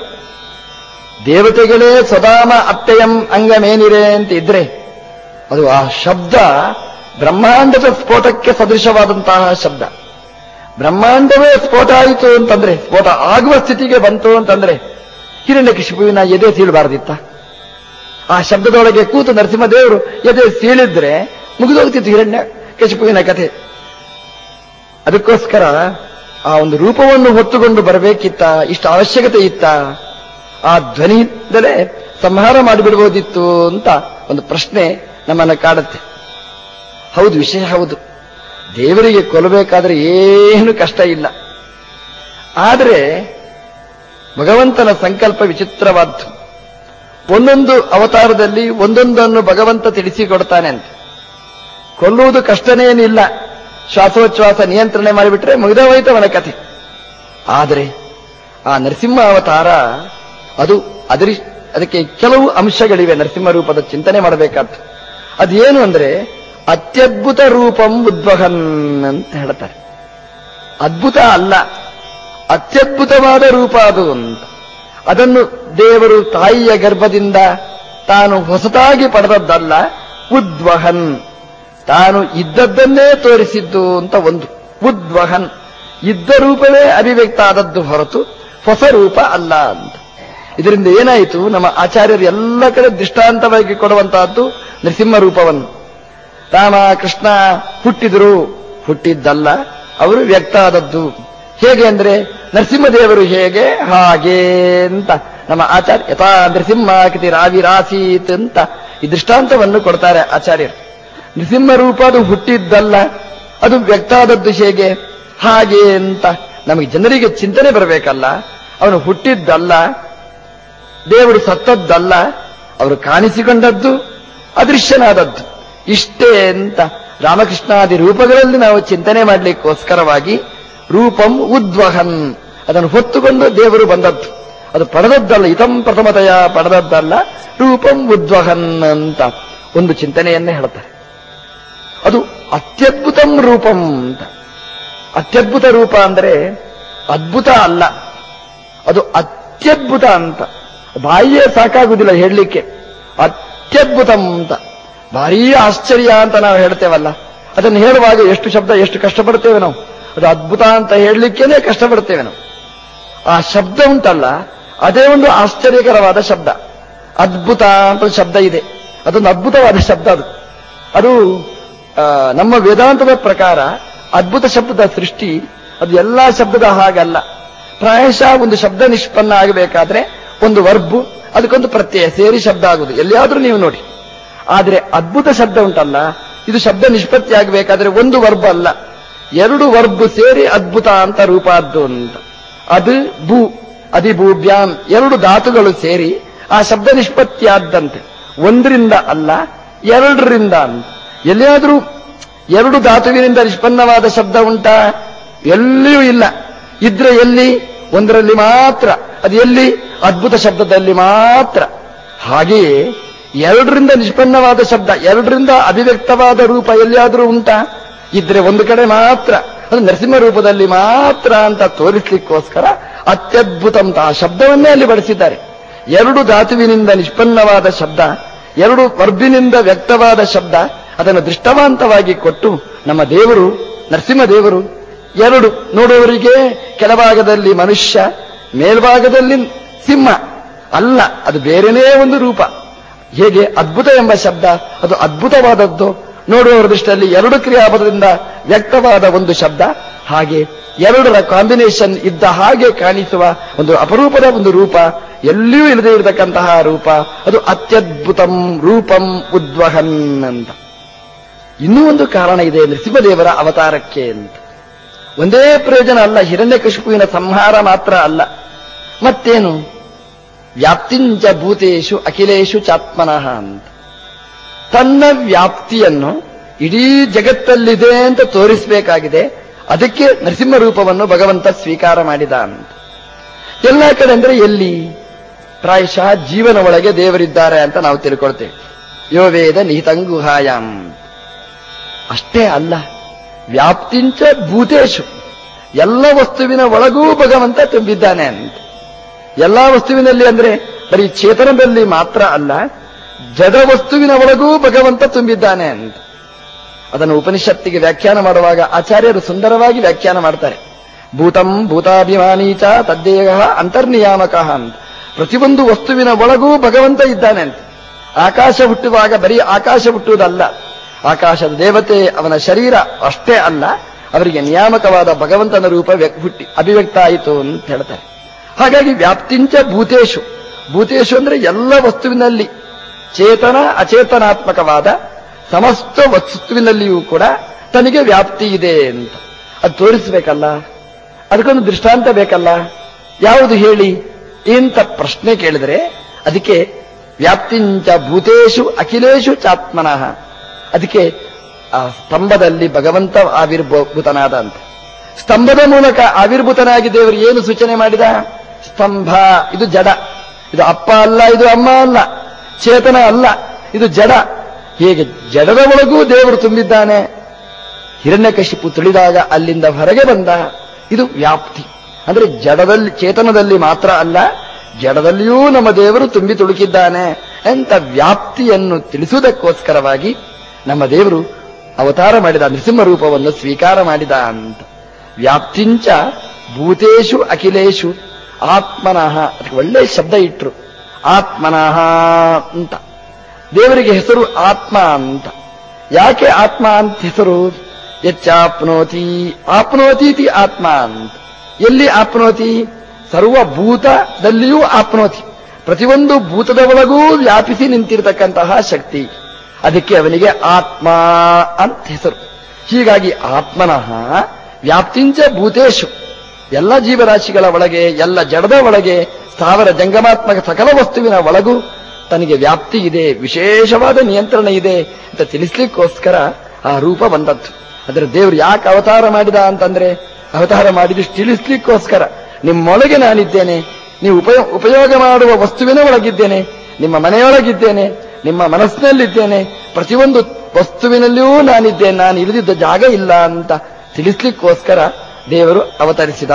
ದೇವತೆಗಳೇ ಸ್ವಧಾಮ ಅತ್ತೆಯಂ ಅಂಗಮೇನಿರೆ ಅಂತ ಇದ್ರೆ ಅದು ಆ ಶಬ್ದ ಬ್ರಹ್ಮಾಂಡದ ಸ್ಫೋಟಕ್ಕೆ ಸದೃಶವಾದಂತಹ ಶಬ್ದ ಬ್ರಹ್ಮಾಂಡವೇ ಸ್ಫೋಟ ಆಯಿತು ಅಂತಂದ್ರೆ ಸ್ಫೋಟ ಆಗುವ ಸ್ಥಿತಿಗೆ ಬಂತು ಅಂತಂದ್ರೆ ಹಿರಣ್ಯಕಶಿಪುವಿನ ಎದೆ ಸೀಳಬಾರ್ದಿತ್ತ ಆ ಶಬ್ದದೊಳಗೆ ಕೂತು ನರಸಿಂಹದೇವರು ಎದೆ ಸೀಳಿದ್ರೆ ಮುಗಿದೋಗ್ತಿತ್ತು ಹಿರಣ್ಯ ಕಶಿಪುವಿನ ಕಥೆ ಅದಕ್ಕೋಸ್ಕರ ಆ ಒಂದು ರೂಪವನ್ನು ಹೊತ್ತುಕೊಂಡು ಬರಬೇಕಿತ್ತ ಇಷ್ಟು ಅವಶ್ಯಕತೆ ಇತ್ತ ಆ ಧ್ವನಿಯಿಂದಲೇ ಸಂಹಾರ ಮಾಡಿಬಿಡ್ಬೋದಿತ್ತು ಅಂತ ಒಂದು ಪ್ರಶ್ನೆ ನಮ್ಮನ್ನ ಕಾಡುತ್ತೆ ಹೌದು ವಿಷಯ ಹೌದು ದೇವರಿಗೆ ಕೊಲ್ಲಬೇಕಾದ್ರೆ ಏನು ಕಷ್ಟ ಇಲ್ಲ ಆದರೆ ಭಗವಂತನ ಸಂಕಲ್ಪ ವಿಚಿತ್ರವಾದ್ದು ಒಂದೊಂದು ಅವತಾರದಲ್ಲಿ ಒಂದೊಂದನ್ನು ಭಗವಂತ ತಿಳಿಸಿಕೊಡ್ತಾನೆ ಅಂತ ಕೊಲ್ಲುವುದು ಕಷ್ಟನೇನಿಲ್ಲ ಶ್ವಾಸೋಚ್ಛ್ವಾಸ ನಿಯಂತ್ರಣೆ ಮಾಡಿಬಿಟ್ರೆ ಮುಗಿದೋಯ್ತವನ ಕಥೆ ಆದರೆ ಆ ನರಸಿಂಹ ಅವತಾರ ಅದು ಅದರಿ ಅದಕ್ಕೆ ಕೆಲವು ಅಂಶಗಳಿವೆ ನರಸಿಂಹ ರೂಪದ ಚಿಂತನೆ ಮಾಡಬೇಕಾದ್ದು ಅದೇನು ಅಂದ್ರೆ ಅತ್ಯದ್ಭುತ ರೂಪಂ ಉದ್ವಹನ್ ಅಂತ ಹೇಳ್ತಾರೆ ಅದ್ಭುತ ಅಲ್ಲ ಅತ್ಯದ್ಭುತವಾದ ರೂಪ ಅದು ಅಂತ ಅದನ್ನು ದೇವರು ತಾಯಿಯ ಗರ್ಭದಿಂದ ತಾನು ಹೊಸತಾಗಿ ಪಡೆದದ್ದಲ್ಲ ಉದ್ವಹನ್ ತಾನು ಇದ್ದದ್ದನ್ನೇ ತೋರಿಸಿದ್ದು ಅಂತ ಒಂದು ಉದ್ವಹನ್ ಇದ್ದ ರೂಪವೇ ಅಭಿವ್ಯಕ್ತ ಆದದ್ದು ಹೊರತು ಹೊಸ ರೂಪ ಅಲ್ಲ ಅಂತ ಇದರಿಂದ ಏನಾಯಿತು ನಮ್ಮ ಆಚಾರ್ಯರು ಎಲ್ಲ ಕಡೆ ದೃಷ್ಟಾಂತವಾಗಿ ಕೊಡುವಂತಹದ್ದು ನರಸಿಂಹ ರೂಪವನ್ನು ರಾಮ ಕೃಷ್ಣ ಹುಟ್ಟಿದ್ರು ಹುಟ್ಟಿದ್ದಲ್ಲ ಅವರು ವ್ಯಕ್ತ ಆದದ್ದು ಹೇಗೆ ಅಂದ್ರೆ ನರಸಿಂಹದೇವರು ಹೇಗೆ ಹಾಗೆ ಅಂತ ನಮ್ಮ ಆಚಾರ್ಯ ಯಥಾ ನರಸಿಂಹ ಕತಿ ರಾವಿರಾಸೀತ್ ಅಂತ ಈ ದೃಷ್ಟಾಂತವನ್ನು ಕೊಡ್ತಾರೆ ಆಚಾರ್ಯರು ನರಸಿಂಹ ರೂಪ ಅದು ಹುಟ್ಟಿದ್ದಲ್ಲ ಅದು ವ್ಯಕ್ತ ಆದದ್ದು ಹೇಗೆ ಹಾಗೆ ಅಂತ ನಮಗೆ ಜನರಿಗೆ ಚಿಂತನೆ ಬರಬೇಕಲ್ಲ ಅವನು ಹುಟ್ಟಿದ್ದಲ್ಲ ದೇವರು ಸತ್ತದ್ದಲ್ಲ ಅವರು ಕಾಣಿಸಿಕೊಂಡದ್ದು ಅದೃಶ್ಯನಾದದ್ದು ಇಷ್ಟೇ ಅಂತ ರಾಮಕೃಷ್ಣಾದಿ ರೂಪಗಳಲ್ಲಿ ನಾವು ಚಿಂತನೆ ಮಾಡಲಿಕ್ಕೋಸ್ಕರವಾಗಿ ರೂಪಂ ಉದ್ವಹನ್ ಅದನ್ನು ಹೊತ್ತುಕೊಂಡು ದೇವರು ಬಂದದ್ದು ಅದು ಪಡೆದದ್ದಲ್ಲ ಇತಂ ಪ್ರಥಮತೆಯ ಪಡೆದದ್ದಲ್ಲ ರೂಪಂ ಉದ್ವಹನ್ ಅಂತ ಒಂದು ಚಿಂತನೆಯನ್ನೇ ಹೇಳ್ತಾರೆ ಅದು ಅತ್ಯದ್ಭುತಂ ರೂಪಂ ಅಂತ ಅತ್ಯದ್ಭುತ ರೂಪ ಅಂದ್ರೆ ಅದ್ಭುತ ಅಲ್ಲ ಅದು ಅತ್ಯದ್ಭುತ ಅಂತ ಬಾಯಿಯೇ ಸಾಕಾಗುವುದಿಲ್ಲ ಹೇಳಲಿಕ್ಕೆ ಅತ್ಯದ್ಭುತಂ ಅಂತ ಭಾರೀ ಆಶ್ಚರ್ಯ ಅಂತ ನಾವು ಹೇಳ್ತೇವಲ್ಲ ಅದನ್ನು ಹೇಳುವಾಗ ಎಷ್ಟು ಶಬ್ದ ಎಷ್ಟು ಕಷ್ಟಪಡ್ತೇವೆ ನಾವು ಅದು ಅದ್ಭುತ ಅಂತ ಹೇಳಲಿಕ್ಕೇನೆ ಕಷ್ಟಪಡ್ತೇವೆ ನಾವು ಆ ಶಬ್ದ ಉಂಟಲ್ಲ ಅದೇ ಒಂದು ಆಶ್ಚರ್ಯಕರವಾದ ಶಬ್ದ ಅದ್ಭುತ ಅಂತ ಒಂದು ಶಬ್ದ ಇದೆ ಅದೊಂದು ಅದ್ಭುತವಾದ ಶಬ್ದ ಅದು ಅದು ಆ, ನಮ್ಮ ವೇದಾಂತದ ಪ್ರಕಾರ ಅದ್ಭುತ ಶಬ್ದದ ಸೃಷ್ಟಿ ಅದು ಎಲ್ಲಾ ಶಬ್ದದ ಹಾಗಲ್ಲ ಪ್ರಾಯಶಃ ಒಂದು ಶಬ್ದ ನಿಷ್ಪನ್ನ ಆಗಬೇಕಾದ್ರೆ ಒಂದು ವರ್ಬು ಅದಕ್ಕೊಂದು ಪ್ರತ್ಯಯ ಸೇರಿ ಶಬ್ದ ಆಗುವುದು ಎಲ್ಲಿಯಾದ್ರೂ ನೀವು ನೋಡಿ ಆದ್ರೆ ಅದ್ಭುತ ಶಬ್ದ ಉಂಟಲ್ಲ ಇದು ಶಬ್ದ ನಿಷ್ಪತ್ತಿ ಆಗಬೇಕಾದ್ರೆ ಒಂದು ವರ್ಬ್ ಅಲ್ಲ ಎರಡು ವರ್ಬ್ ಸೇರಿ ಅದ್ಭುತ ಅಂತ ರೂಪ ಅದ್ದು ಅಂತ ಅದು ಭೂ ಅದಿಭೂಭ್ಯಾಂ ಎರಡು ಧಾತುಗಳು ಸೇರಿ ಆ ಶಬ್ದ ನಿಷ್ಪತ್ತಿಯಾದ್ದಂತೆ ಒಂದರಿಂದ ಅಲ್ಲ ಎರಡರಿಂದ ಅಂತ ಎಲ್ಲಿಯಾದ್ರೂ ಎರಡು ಧಾತುವಿನಿಂದ ನಿಷ್ಪನ್ನವಾದ ಶಬ್ದ ಉಂಟಾ ಎಲ್ಲಿಯೂ ಇಲ್ಲ ಇದ್ರೆ ಎಲ್ಲಿ ಒಂದರಲ್ಲಿ ಮಾತ್ರ ಅದು ಎಲ್ಲಿ ಅದ್ಭುತ ಶಬ್ದದಲ್ಲಿ ಮಾತ್ರ ಹಾಗೆಯೇ ಎರಡರಿಂದ ನಿಷ್ಪನ್ನವಾದ ಶಬ್ದ ಎರಡರಿಂದ ಅಭಿವ್ಯಕ್ತವಾದ ರೂಪ ಎಲ್ಲಿಯಾದರೂ ಉಂಟಾ ಇದ್ರೆ ಒಂದು ಕಡೆ ಮಾತ್ರ ಅದು ನರಸಿಂಹ ರೂಪದಲ್ಲಿ ಮಾತ್ರ ಅಂತ ತೋರಿಸ್ಲಿಕ್ಕೋಸ್ಕರ ಅತ್ಯದ್ಭುತ ಅಂತ ಆ ಶಬ್ದವನ್ನೇ ಅಲ್ಲಿ ಬಳಸಿದ್ದಾರೆ ಎರಡು ಧಾತುವಿನಿಂದ ನಿಷ್ಪನ್ನವಾದ ಶಬ್ದ ಎರಡು ವರ್ಬಿನಿಂದ ವ್ಯಕ್ತವಾದ ಶಬ್ದ ಅದನ್ನು ದೃಷ್ಟವಾಂತವಾಗಿ ಕೊಟ್ಟು ನಮ್ಮ ದೇವರು ನರಸಿಂಹ ದೇವರು ಎರಡು ನೋಡುವವರಿಗೆ ಕೆಳಭಾಗದಲ್ಲಿ ಮನುಷ್ಯ ಮೇಲ್ಭಾಗದಲ್ಲಿ ಸಿಂಹ ಅಲ್ಲ ಅದು ಬೇರೆನೇ ಒಂದು ರೂಪ ಹೇಗೆ ಅದ್ಭುತ ಎಂಬ ಶಬ್ದ ಅದು ಅದ್ಭುತವಾದದ್ದು ನೋಡುವವರ ದೃಷ್ಟಿಯಲ್ಲಿ ಎರಡು ಕ್ರಿಯಾಪದದಿಂದ ವ್ಯಕ್ತವಾದ ಒಂದು ಶಬ್ದ ಹಾಗೆ ಎರಡರ ಕಾಂಬಿನೇಷನ್ ಇದ್ದ ಹಾಗೆ ಕಾಣಿಸುವ ಒಂದು ಅಪರೂಪದ ಒಂದು ರೂಪ ಎಲ್ಲಿಯೂ ಇಲ್ಲದೆ ಇರತಕ್ಕಂತಹ ರೂಪ ಅದು ಅತ್ಯದ್ಭುತಂ ರೂಪಂ ಉದ್ವಹನ್ ಅಂತ ಇನ್ನೂ ಒಂದು ಕಾರಣ ಇದೆ ನರಸಿಂಹದೇವರ ಅವತಾರಕ್ಕೆ ಅಂತ ಒಂದೇ ಪ್ರಯೋಜನ ಅಲ್ಲ ಹಿರಣ್ಯಕಶಿಪುವಿನ ಸಂಹಾರ ಮಾತ್ರ ಅಲ್ಲ ಮತ್ತೇನು ವ್ಯಾಪ್ತಿಂಚ ಭೂತೇಶು ಅಖಿಲೇಶು ಚಾತ್ಮನಃ ಅಂತ ತನ್ನ ವ್ಯಾಪ್ತಿಯನ್ನು ಇಡೀ ಜಗತ್ತಲ್ಲಿದೆ ಅಂತ ತೋರಿಸಬೇಕಾಗಿದೆ ಅದಕ್ಕೆ ನರಸಿಂಹ ರೂಪವನ್ನು ಭಗವಂತ ಸ್ವೀಕಾರ ಮಾಡಿದ ಅಂತ ಎಲ್ಲ ಕಡೆ ಅಂದ್ರೆ ಎಲ್ಲಿ ಪ್ರಾಯಶಃ ಜೀವನ ಒಳಗೆ ದೇವರಿದ್ದಾರೆ ಅಂತ ನಾವು ತಿಳ್ಕೊಳ್ತೇವೆ ಯೋ ವೇದ ನಿಹಿತಂಗುಹಾಯಾಮ್ ಅಷ್ಟೇ ಅಲ್ಲ ವ್ಯಾಪ್ತಿಂಚ ಭೂತೇಶು ಎಲ್ಲ ವಸ್ತುವಿನ ಒಳಗೂ ಭಗವಂತ ತುಂಬಿದ್ದಾನೆ ಅಂತ ಎಲ್ಲಾ ವಸ್ತುವಿನಲ್ಲಿ ಅಂದ್ರೆ ಬರೀ ಚೇತನದಲ್ಲಿ ಮಾತ್ರ ಅಲ್ಲ ಜಡ ವಸ್ತುವಿನ ಒಳಗೂ ಭಗವಂತ ತುಂಬಿದ್ದಾನೆ ಅಂತ ಅದನ್ನು ಉಪನಿಷತ್ತಿಗೆ ವ್ಯಾಖ್ಯಾನ ಮಾಡುವಾಗ ಆಚಾರ್ಯರು ಸುಂದರವಾಗಿ ವ್ಯಾಖ್ಯಾನ ಮಾಡ್ತಾರೆ ಭೂತಂ ಭೂತಾಭಿಮಾನೀಚ ತದ್ದೇಹ ಅಂತರ್ನಿಯಾಮಕ ಅಂತ ಪ್ರತಿಯೊಂದು ವಸ್ತುವಿನ ಒಳಗೂ ಭಗವಂತ ಇದ್ದಾನೆ ಅಂತ ಆಕಾಶ ಹುಟ್ಟುವಾಗ ಬರೀ ಆಕಾಶ ಹುಟ್ಟುವುದಲ್ಲ ಆಕಾಶದ ದೇವತೆ ಅವನ ಶರೀರ ಅಷ್ಟೇ ಅಲ್ಲ ಅವರಿಗೆ ನಿಯಾಮಕವಾದ ಭಗವಂತನ ರೂಪ ವ್ಯ- ಹುಟ್ಟಿ ಅಭಿವ್ಯಕ್ತ ಆಯಿತು ಅಂತ ಹೇಳ್ತಾರೆ ಹಾಗಾಗಿ ವ್ಯಾಪ್ತಿಂಚ ಭೂತೇಶು ಭೂತೇಶು ಅಂದ್ರೆ ಎಲ್ಲ ವಸ್ತುವಿನಲ್ಲಿ ಚೇತನ ಅಚೇತನಾತ್ಮಕವಾದ ಸಮಸ್ತ ವಸ್ತುವಿನಲ್ಲಿಯೂ ಕೂಡ ತನಗೆ ವ್ಯಾಪ್ತಿ ಇದೆ ಅಂತ ಅದು ತೋರಿಸ್ಬೇಕಲ್ಲ ಅದಕ್ಕೊಂದು ದೃಷ್ಟಾಂತ ಬೇಕಲ್ಲ ಯಾವುದು ಹೇಳಿ ಇಂಥ ಪ್ರಶ್ನೆ ಕೇಳಿದ್ರೆ ಅದಕ್ಕೆ ವ್ಯಾಪ್ತಿಂಚ ಭೂತೇಶು ಅಖಿಲೇಶು ಚಾತ್ಮನಃ ಅದಕ್ಕೆ ಆ ಸ್ತಂಭದಲ್ಲಿ ಭಗವಂತ ಆವಿರ್ಭೂತನಾದ ಅಂತ ಸ್ತಂಭದ ಮೂಲಕ ಆವಿರ್ಭೂತನಾಗಿ ದೇವರು ಏನು ಸೂಚನೆ ಮಾಡಿದ ಸ್ತಂಭ ಇದು ಜಡ ಇದು ಅಪ್ಪ ಅಲ್ಲ ಇದು ಅಮ್ಮ ಅಲ್ಲ ಚೇತನ ಅಲ್ಲ ಇದು ಜಡ ಹೇಗೆ ಜಡದ ಒಳಗೂ ದೇವರು ತುಂಬಿದ್ದಾನೆ ಹಿರಣ್ಯಕಶಿಪು ತುಳಿದಾಗ ಅಲ್ಲಿಂದ ಹೊರಗೆ ಬಂದ ಇದು ವ್ಯಾಪ್ತಿ ಅಂದ್ರೆ ಜಡದಲ್ಲಿ ಚೇತನದಲ್ಲಿ ಮಾತ್ರ ಅಲ್ಲ ಜಡದಲ್ಲಿಯೂ ನಮ್ಮ ದೇವರು ತುಂಬಿ ತುಳುಕಿದ್ದಾನೆ ಅಂತ ವ್ಯಾಪ್ತಿಯನ್ನು ತಿಳಿಸುವುದಕ್ಕೋಸ್ಕರವಾಗಿ ನಮ್ಮ ದೇವರು ಅವತಾರ ಮಾಡಿದ ನೃಸಿಂಹ ರೂಪವನ್ನು ಸ್ವೀಕಾರ ಮಾಡಿದ ಅಂತ ವ್ಯಾಪ್ತಿಂಚ ಭೂತೇಶು ಅಖಿಲೇಶು ಆತ್ಮನಃ ಅದಕ್ಕೆ ಒಳ್ಳೆ ಶಬ್ದ ಇಟ್ರು ಆತ್ಮನಃ ಅಂತ ದೇವರಿಗೆ ಹೆಸರು ಆತ್ಮ ಅಂತ ಯಾಕೆ ಆತ್ಮ ಅಂತ ಹೆಸರು ಹೆಚ್ಚಾಪ್ನೋತಿ ಆಪ್ನೋತೀತಿ ಆತ್ಮ ಅಂತ ಎಲ್ಲಿ ಆಪ್ನೋತಿ ಸರ್ವಭೂತದಲ್ಲಿಯೂ ಆಪ್ನೋತಿ ಪ್ರತಿಯೊಂದು ಭೂತದ ಒಳಗೂ ವ್ಯಾಪಿಸಿ ನಿಂತಿರತಕ್ಕಂತಹ ಶಕ್ತಿ ಅದಕ್ಕೆ ಅವನಿಗೆ ಆತ್ಮ ಅಂತ ಹೆಸರು ಹೀಗಾಗಿ ಆತ್ಮನಃ ವ್ಯಾಪ್ತಿಂಚ ಭೂತೇಶು ಎಲ್ಲ ಜೀವರಾಶಿಗಳ ಒಳಗೆ ಎಲ್ಲ ಜಡದ ಒಳಗೆ ಸ್ಥಾವರ ಜಂಗಮಾತ್ಮಕ ಸಕಲ ವಸ್ತುವಿನ ಒಳಗೂ ತನಗೆ ವ್ಯಾಪ್ತಿ ಇದೆ ವಿಶೇಷವಾದ ನಿಯಂತ್ರಣ ಇದೆ ಅಂತ ತಿಳಿಸ್ಲಿಕ್ಕೋಸ್ಕರ ಆ ರೂಪ ಬಂದದ್ದು ಅದರ ದೇವರು ಯಾಕೆ ಅವತಾರ ಮಾಡಿದ ಅಂತಂದ್ರೆ ಅವತಾರ ಮಾಡಿದಷ್ಟು ತಿಳಿಸ್ಲಿಕ್ಕೋಸ್ಕರ ನಿಮ್ಮೊಳಗೆ ನಾನಿದ್ದೇನೆ ನೀವು ಉಪಯೋ ಉಪಯೋಗ ಮಾಡುವ ವಸ್ತುವಿನ ಒಳಗಿದ್ದೇನೆ ನಿಮ್ಮ ಮನೆಯೊಳಗಿದ್ದೇನೆ ನಿಮ್ಮ ಮನಸ್ಸಿನಲ್ಲಿದ್ದೇನೆ ಪ್ರತಿಯೊಂದು ವಸ್ತುವಿನಲ್ಲಿಯೂ ನಾನಿದ್ದೇನೆ ನಾನು ಇಳಿದಿದ್ದ ಜಾಗ ಇಲ್ಲ ಅಂತ ತಿಳಿಸ್ಲಿಕ್ಕೋಸ್ಕರ ದೇವರು ಅವತರಿಸಿದ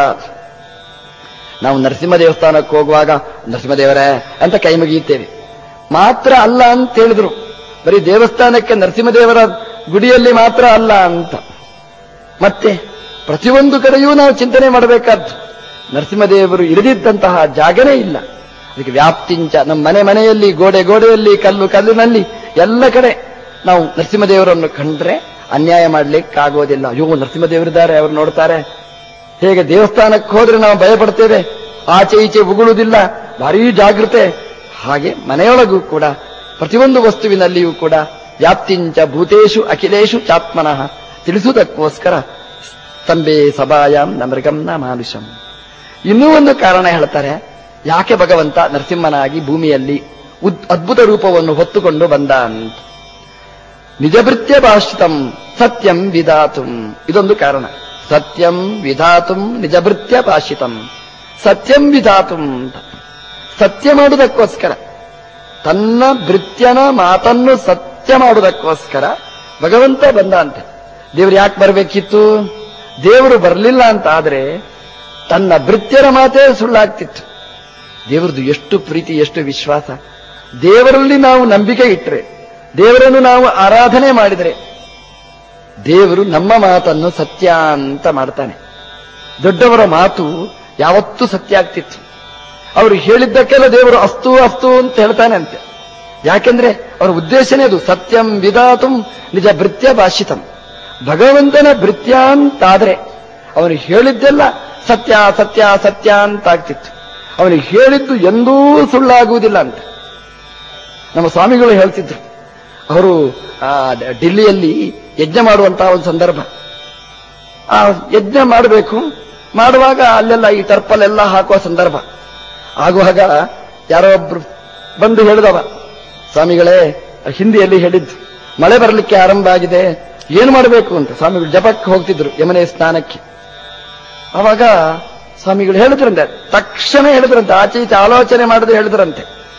ನಾವು ನರಸಿಂಹ ದೇವಸ್ಥಾನಕ್ಕೆ ಹೋಗುವಾಗ ನರಸಿಂಹದೇವರೇ ಅಂತ ಕೈ ಮುಗಿಯುತ್ತೇವೆ ಮಾತ್ರ ಅಲ್ಲ ಅಂತ ಹೇಳಿದ್ರು ಬರೀ ದೇವಸ್ಥಾನಕ್ಕೆ ನರಸಿಂಹದೇವರ ಗುಡಿಯಲ್ಲಿ ಮಾತ್ರ ಅಲ್ಲ ಅಂತ ಮತ್ತೆ ಪ್ರತಿಯೊಂದು ಕಡೆಯೂ ನಾವು ಚಿಂತನೆ ಮಾಡಬೇಕಾದ್ದು ನರಸಿಂಹದೇವರು ಇಳಿದಿದ್ದಂತಹ ಜಾಗನೇ ಇಲ್ಲ ಅದಕ್ಕೆ ವ್ಯಾಪ್ತಿಂಚ ನಮ್ಮ ಮನೆ ಮನೆಯಲ್ಲಿ ಗೋಡೆ ಗೋಡೆಯಲ್ಲಿ ಕಲ್ಲು ಕಲ್ಲಿನಲ್ಲಿ ಎಲ್ಲ ಕಡೆ ನಾವು ನರಸಿಂಹದೇವರನ್ನು ಕಂಡ್ರೆ ಅನ್ಯಾಯ ಮಾಡ್ಲಿಕ್ಕಾಗೋದಿಲ್ಲ ಅಯ್ಯೋ ನರಸಿಂಹದೇವರಿದ್ದಾರೆ ಅವರು ನೋಡ್ತಾರೆ ಹೇಗೆ ದೇವಸ್ಥಾನಕ್ಕೆ ಹೋದ್ರೆ ನಾವು ಭಯಪಡ್ತೇವೆ ಆಚೆ ಈಚೆ ಉಗುಳುವುದಿಲ್ಲ ಭಾರೀ ಜಾಗೃತೆ ಹಾಗೆ ಮನೆಯೊಳಗೂ ಕೂಡ ಪ್ರತಿಯೊಂದು ವಸ್ತುವಿನಲ್ಲಿಯೂ ಕೂಡ ವ್ಯಾಪ್ತಿಂಚ ಭೂತೇಶು ಅಖಿಲೇಶು ಚಾತ್ಮನಃ ತಿಳಿಸುವುದಕ್ಕೋಸ್ಕರ ಸ್ತಂಭೆ ಸಭಾಯಾಂ ನ ಮೃಗಂ ನ ಮಾನುಷಂ ಇನ್ನೂ ಒಂದು ಕಾರಣ ಹೇಳ್ತಾರೆ ಯಾಕೆ ಭಗವಂತ ನರಸಿಂಹನಾಗಿ ಭೂಮಿಯಲ್ಲಿ ಉದ್- ಅದ್ಭುತ ರೂಪವನ್ನು ಹೊತ್ತುಕೊಂಡು ಬಂದ ಅಂತ ನಿಜಭೃತ್ಯ ಭಾಷಿತಂ ಸತ್ಯಂ ವಿಧಾತುಂ ಇದೊಂದು ಕಾರಣ ಸತ್ಯಂ ವಿಧಾತುಂ ನಿಜಭೃತ್ಯ ಭಾಷಿತಂ ಸತ್ಯಂ ವಿಧಾತುಂ ಅಂತ ಸತ್ಯ ಮಾಡುವುದಕ್ಕೋಸ್ಕರ ತನ್ನ ಭೃತ್ಯನ ಮಾತನ್ನು ಸತ್ಯ ಮಾಡುವುದಕ್ಕೋಸ್ಕರ ಭಗವಂತ ಬಂದ ಅಂತೆ ದೇವರು ಯಾಕೆ ಬರಬೇಕಿತ್ತು ದೇವರು ಬರಲಿಲ್ಲ ಅಂತ ಆದ್ರೆ ತನ್ನ ಭೃತ್ಯರ ಮಾತೇ ಸುಳ್ಳಾಗ್ತಿತ್ತು ದೇವರದು ಎಷ್ಟು ಪ್ರೀತಿ ಎಷ್ಟು ವಿಶ್ವಾಸ ದೇವರಲ್ಲಿ ನಾವು ನಂಬಿಕೆ ಇಟ್ಟರೆ ದೇವರನ್ನು ನಾವು ಆರಾಧನೆ ಮಾಡಿದರೆ ದೇವರು ನಮ್ಮ ಮಾತನ್ನು ಸತ್ಯ ಅಂತ ಮಾಡ್ತಾನೆ ದೊಡ್ಡವರ ಮಾತು ಯಾವತ್ತೂ ಸತ್ಯ ಆಗ್ತಿತ್ತು ಅವರು ಹೇಳಿದ್ದಕ್ಕೆಲ್ಲ ದೇವರು ಅಸ್ತು ಅಸ್ತು ಅಂತ ಹೇಳ್ತಾನೆ ಅಂತೆ ಯಾಕೆಂದ್ರೆ ಅವರ ಉದ್ದೇಶನೇ ಅದು ಸತ್ಯಂ ವಿಧಾತುಂ ನಿಜ ಭೃತ್ಯ ಭಾಷಿತಂ ಭಗವಂತನ ಭೃತ್ಯ ಅಂತಾದ್ರೆ ಅವನು ಹೇಳಿದ್ದೆಲ್ಲ ಸತ್ಯ ಸತ್ಯ ಸತ್ಯ ಅಂತ ಆಗ್ತಿತ್ತು ಅವನಿಗೆ ಹೇಳಿದ್ದು ಎಂದೂ ಸುಳ್ಳಾಗುವುದಿಲ್ಲ ಅಂತ ನಮ್ಮ ಸ್ವಾಮಿಗಳು ಹೇಳ್ತಿದ್ರು ಅವರು ಆ, ಡಿಲ್ಲಿಯಲ್ಲಿ ಯಜ್ಞ ಮಾಡುವಂತಹ ಒಂದು ಸಂದರ್ಭ ಆ ಯಜ್ಞ ಮಾಡಬೇಕು ಮಾಡುವಾಗ ಅಲ್ಲೆಲ್ಲ ಈ ಟರ್ಪಲೆಲ್ಲ ಹಾಕುವ ಸಂದರ್ಭ ಆಗುವಾಗ ಯಾರೋ ಒಬ್ರು ಬಂದು ಹೇಳಿದವ ಸ್ವಾಮಿಗಳೇ ಹಿಂದಿಯಲ್ಲಿ ಹೇಳಿದ್ದು ಮಳೆ ಬರಲಿಕ್ಕೆ ಆರಂಭ ಆಗಿದೆ ಏನು ಮಾಡಬೇಕು ಅಂತ ಸ್ವಾಮಿಗಳು ಜಪಕ್ಕೆ ಹೋಗ್ತಿದ್ರು ಯಮನೆ ಸ್ನಾನಕ್ಕೆ ಅವಾಗ ಸ್ವಾಮಿಗಳು ಹೇಳಿದ್ರಂತೆ ತಕ್ಷಣ ಹೇಳಿದ್ರಂತೆ ಆಚೆ ಈಚೆ ಆಲೋಚನೆ ಮಾಡದೆ ಹೇಳಿದ್ರಂತೆ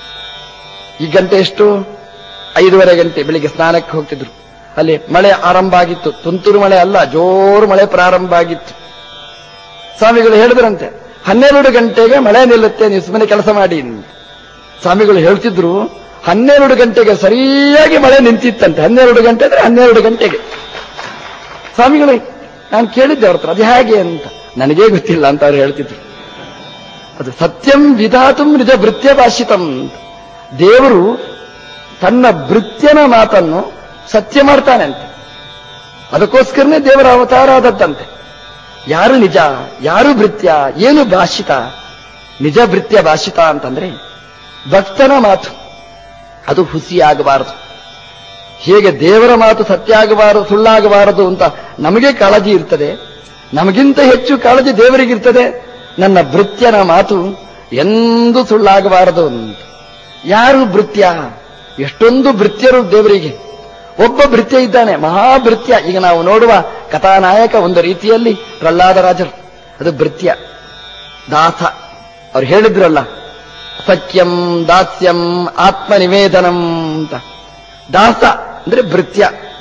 ಈ ಗಂಟೆ ಎಷ್ಟು ಐದೂವರೆ ಗಂಟೆ ಬೆಳಿಗ್ಗೆ ಸ್ನಾನಕ್ಕೆ ಹೋಗ್ತಿದ್ರು ಅಲ್ಲಿ ಮಳೆ ಆರಂಭ ಆಗಿತ್ತು ತುಂತುರು ಮಳೆ ಅಲ್ಲ ಜೋರು ಮಳೆ ಪ್ರಾರಂಭ ಆಗಿತ್ತು ಸ್ವಾಮಿಗಳು ಹೇಳಿದ್ರಂತೆ ಹನ್ನೆರಡು ಗಂಟೆಗೆ ಮಳೆ ನಿಲ್ಲುತ್ತೆ ನೀವು ಸುಮ್ಮನೆ ಕೆಲಸ ಮಾಡಿ ಸ್ವಾಮಿಗಳು ಹೇಳ್ತಿದ್ರು ಹನ್ನೆರಡು ಗಂಟೆಗೆ ಸರಿಯಾಗಿ ಮಳೆ ನಿಂತಿತ್ತಂತೆ ಹನ್ನೆರಡು ಗಂಟೆ ಅಂದ್ರೆ ಹನ್ನೆರಡು ಗಂಟೆಗೆ ಸ್ವಾಮಿಗಳು ನಾನು ಕೇಳಿದ್ದೆ ಅವ್ರ ಹತ್ರ ಅದು ಹೇಗೆ ಅಂತ ನನಗೇ ಗೊತ್ತಿಲ್ಲ ಅಂತ ಅವ್ರು ಹೇಳ್ತಿದ್ರು ಅದು ಸತ್ಯಂ ವಿಧಾತುಂ ನಿಜ ಭೃತ್ಯ ಭಾಷಿತಂ ಅಂತ ದೇವರು ತನ್ನ ಭೃತ್ಯನ ಮಾತನ್ನು ಸತ್ಯ ಮಾಡ್ತಾನೆ ಅಂತ ಅದಕ್ಕೋಸ್ಕರನೇ ದೇವರ ಅವತಾರ ಆದದ್ದಂತೆ ಯಾರು ನಿಜ ಯಾರು ಭೃತ್ಯ ಏನು ಭಾಷಿತ ನಿಜ ಭೃತ್ಯ ಭಾಷಿತ ಅಂತಂದ್ರೆ ಭಕ್ತನ ಮಾತು ಅದು ಹುಸಿಯಾಗಬಾರದು ಹೇಗೆ ದೇವರ ಮಾತು ಸತ್ಯ ಆಗಬಾರದು ಸುಳ್ಳಾಗಬಾರದು ಅಂತ ನಮಗೆ ಕಾಳಜಿ ಇರ್ತದೆ ನಮಗಿಂತ ಹೆಚ್ಚು ಕಾಳಜಿ ದೇವರಿಗಿರ್ತದೆ ನನ್ನ ಭೃತ್ಯನ ಮಾತು ಎಂದೂ ಸುಳ್ಳಾಗಬಾರದು ಅಂತ ಯಾರು ಭೃತ್ಯ ಎಷ್ಟೊಂದು ಭೃತ್ಯರು ದೇವರಿಗೆ ಒಬ್ಬ ಭೃತ್ಯ ಇದ್ದಾನೆ ಮಹಾಭೃತ್ಯ ಈಗ ನಾವು ನೋಡುವ ಕಥಾನಾಯಕ ಒಂದು ರೀತಿಯಲ್ಲಿ ಪ್ರಹ್ಲಾದರಾಜರು ಅದು ಭೃತ್ಯ ದಾಸ ಅವ್ರು ಹೇಳಿದ್ರಲ್ಲ ಸತ್ಯಂ ದಾಸ್ಯಂ ಆತ್ಮನಿವೇದನಂ ಅಂತ ದಾಸ ಅಂದ್ರೆ ಭೃತ್ಯ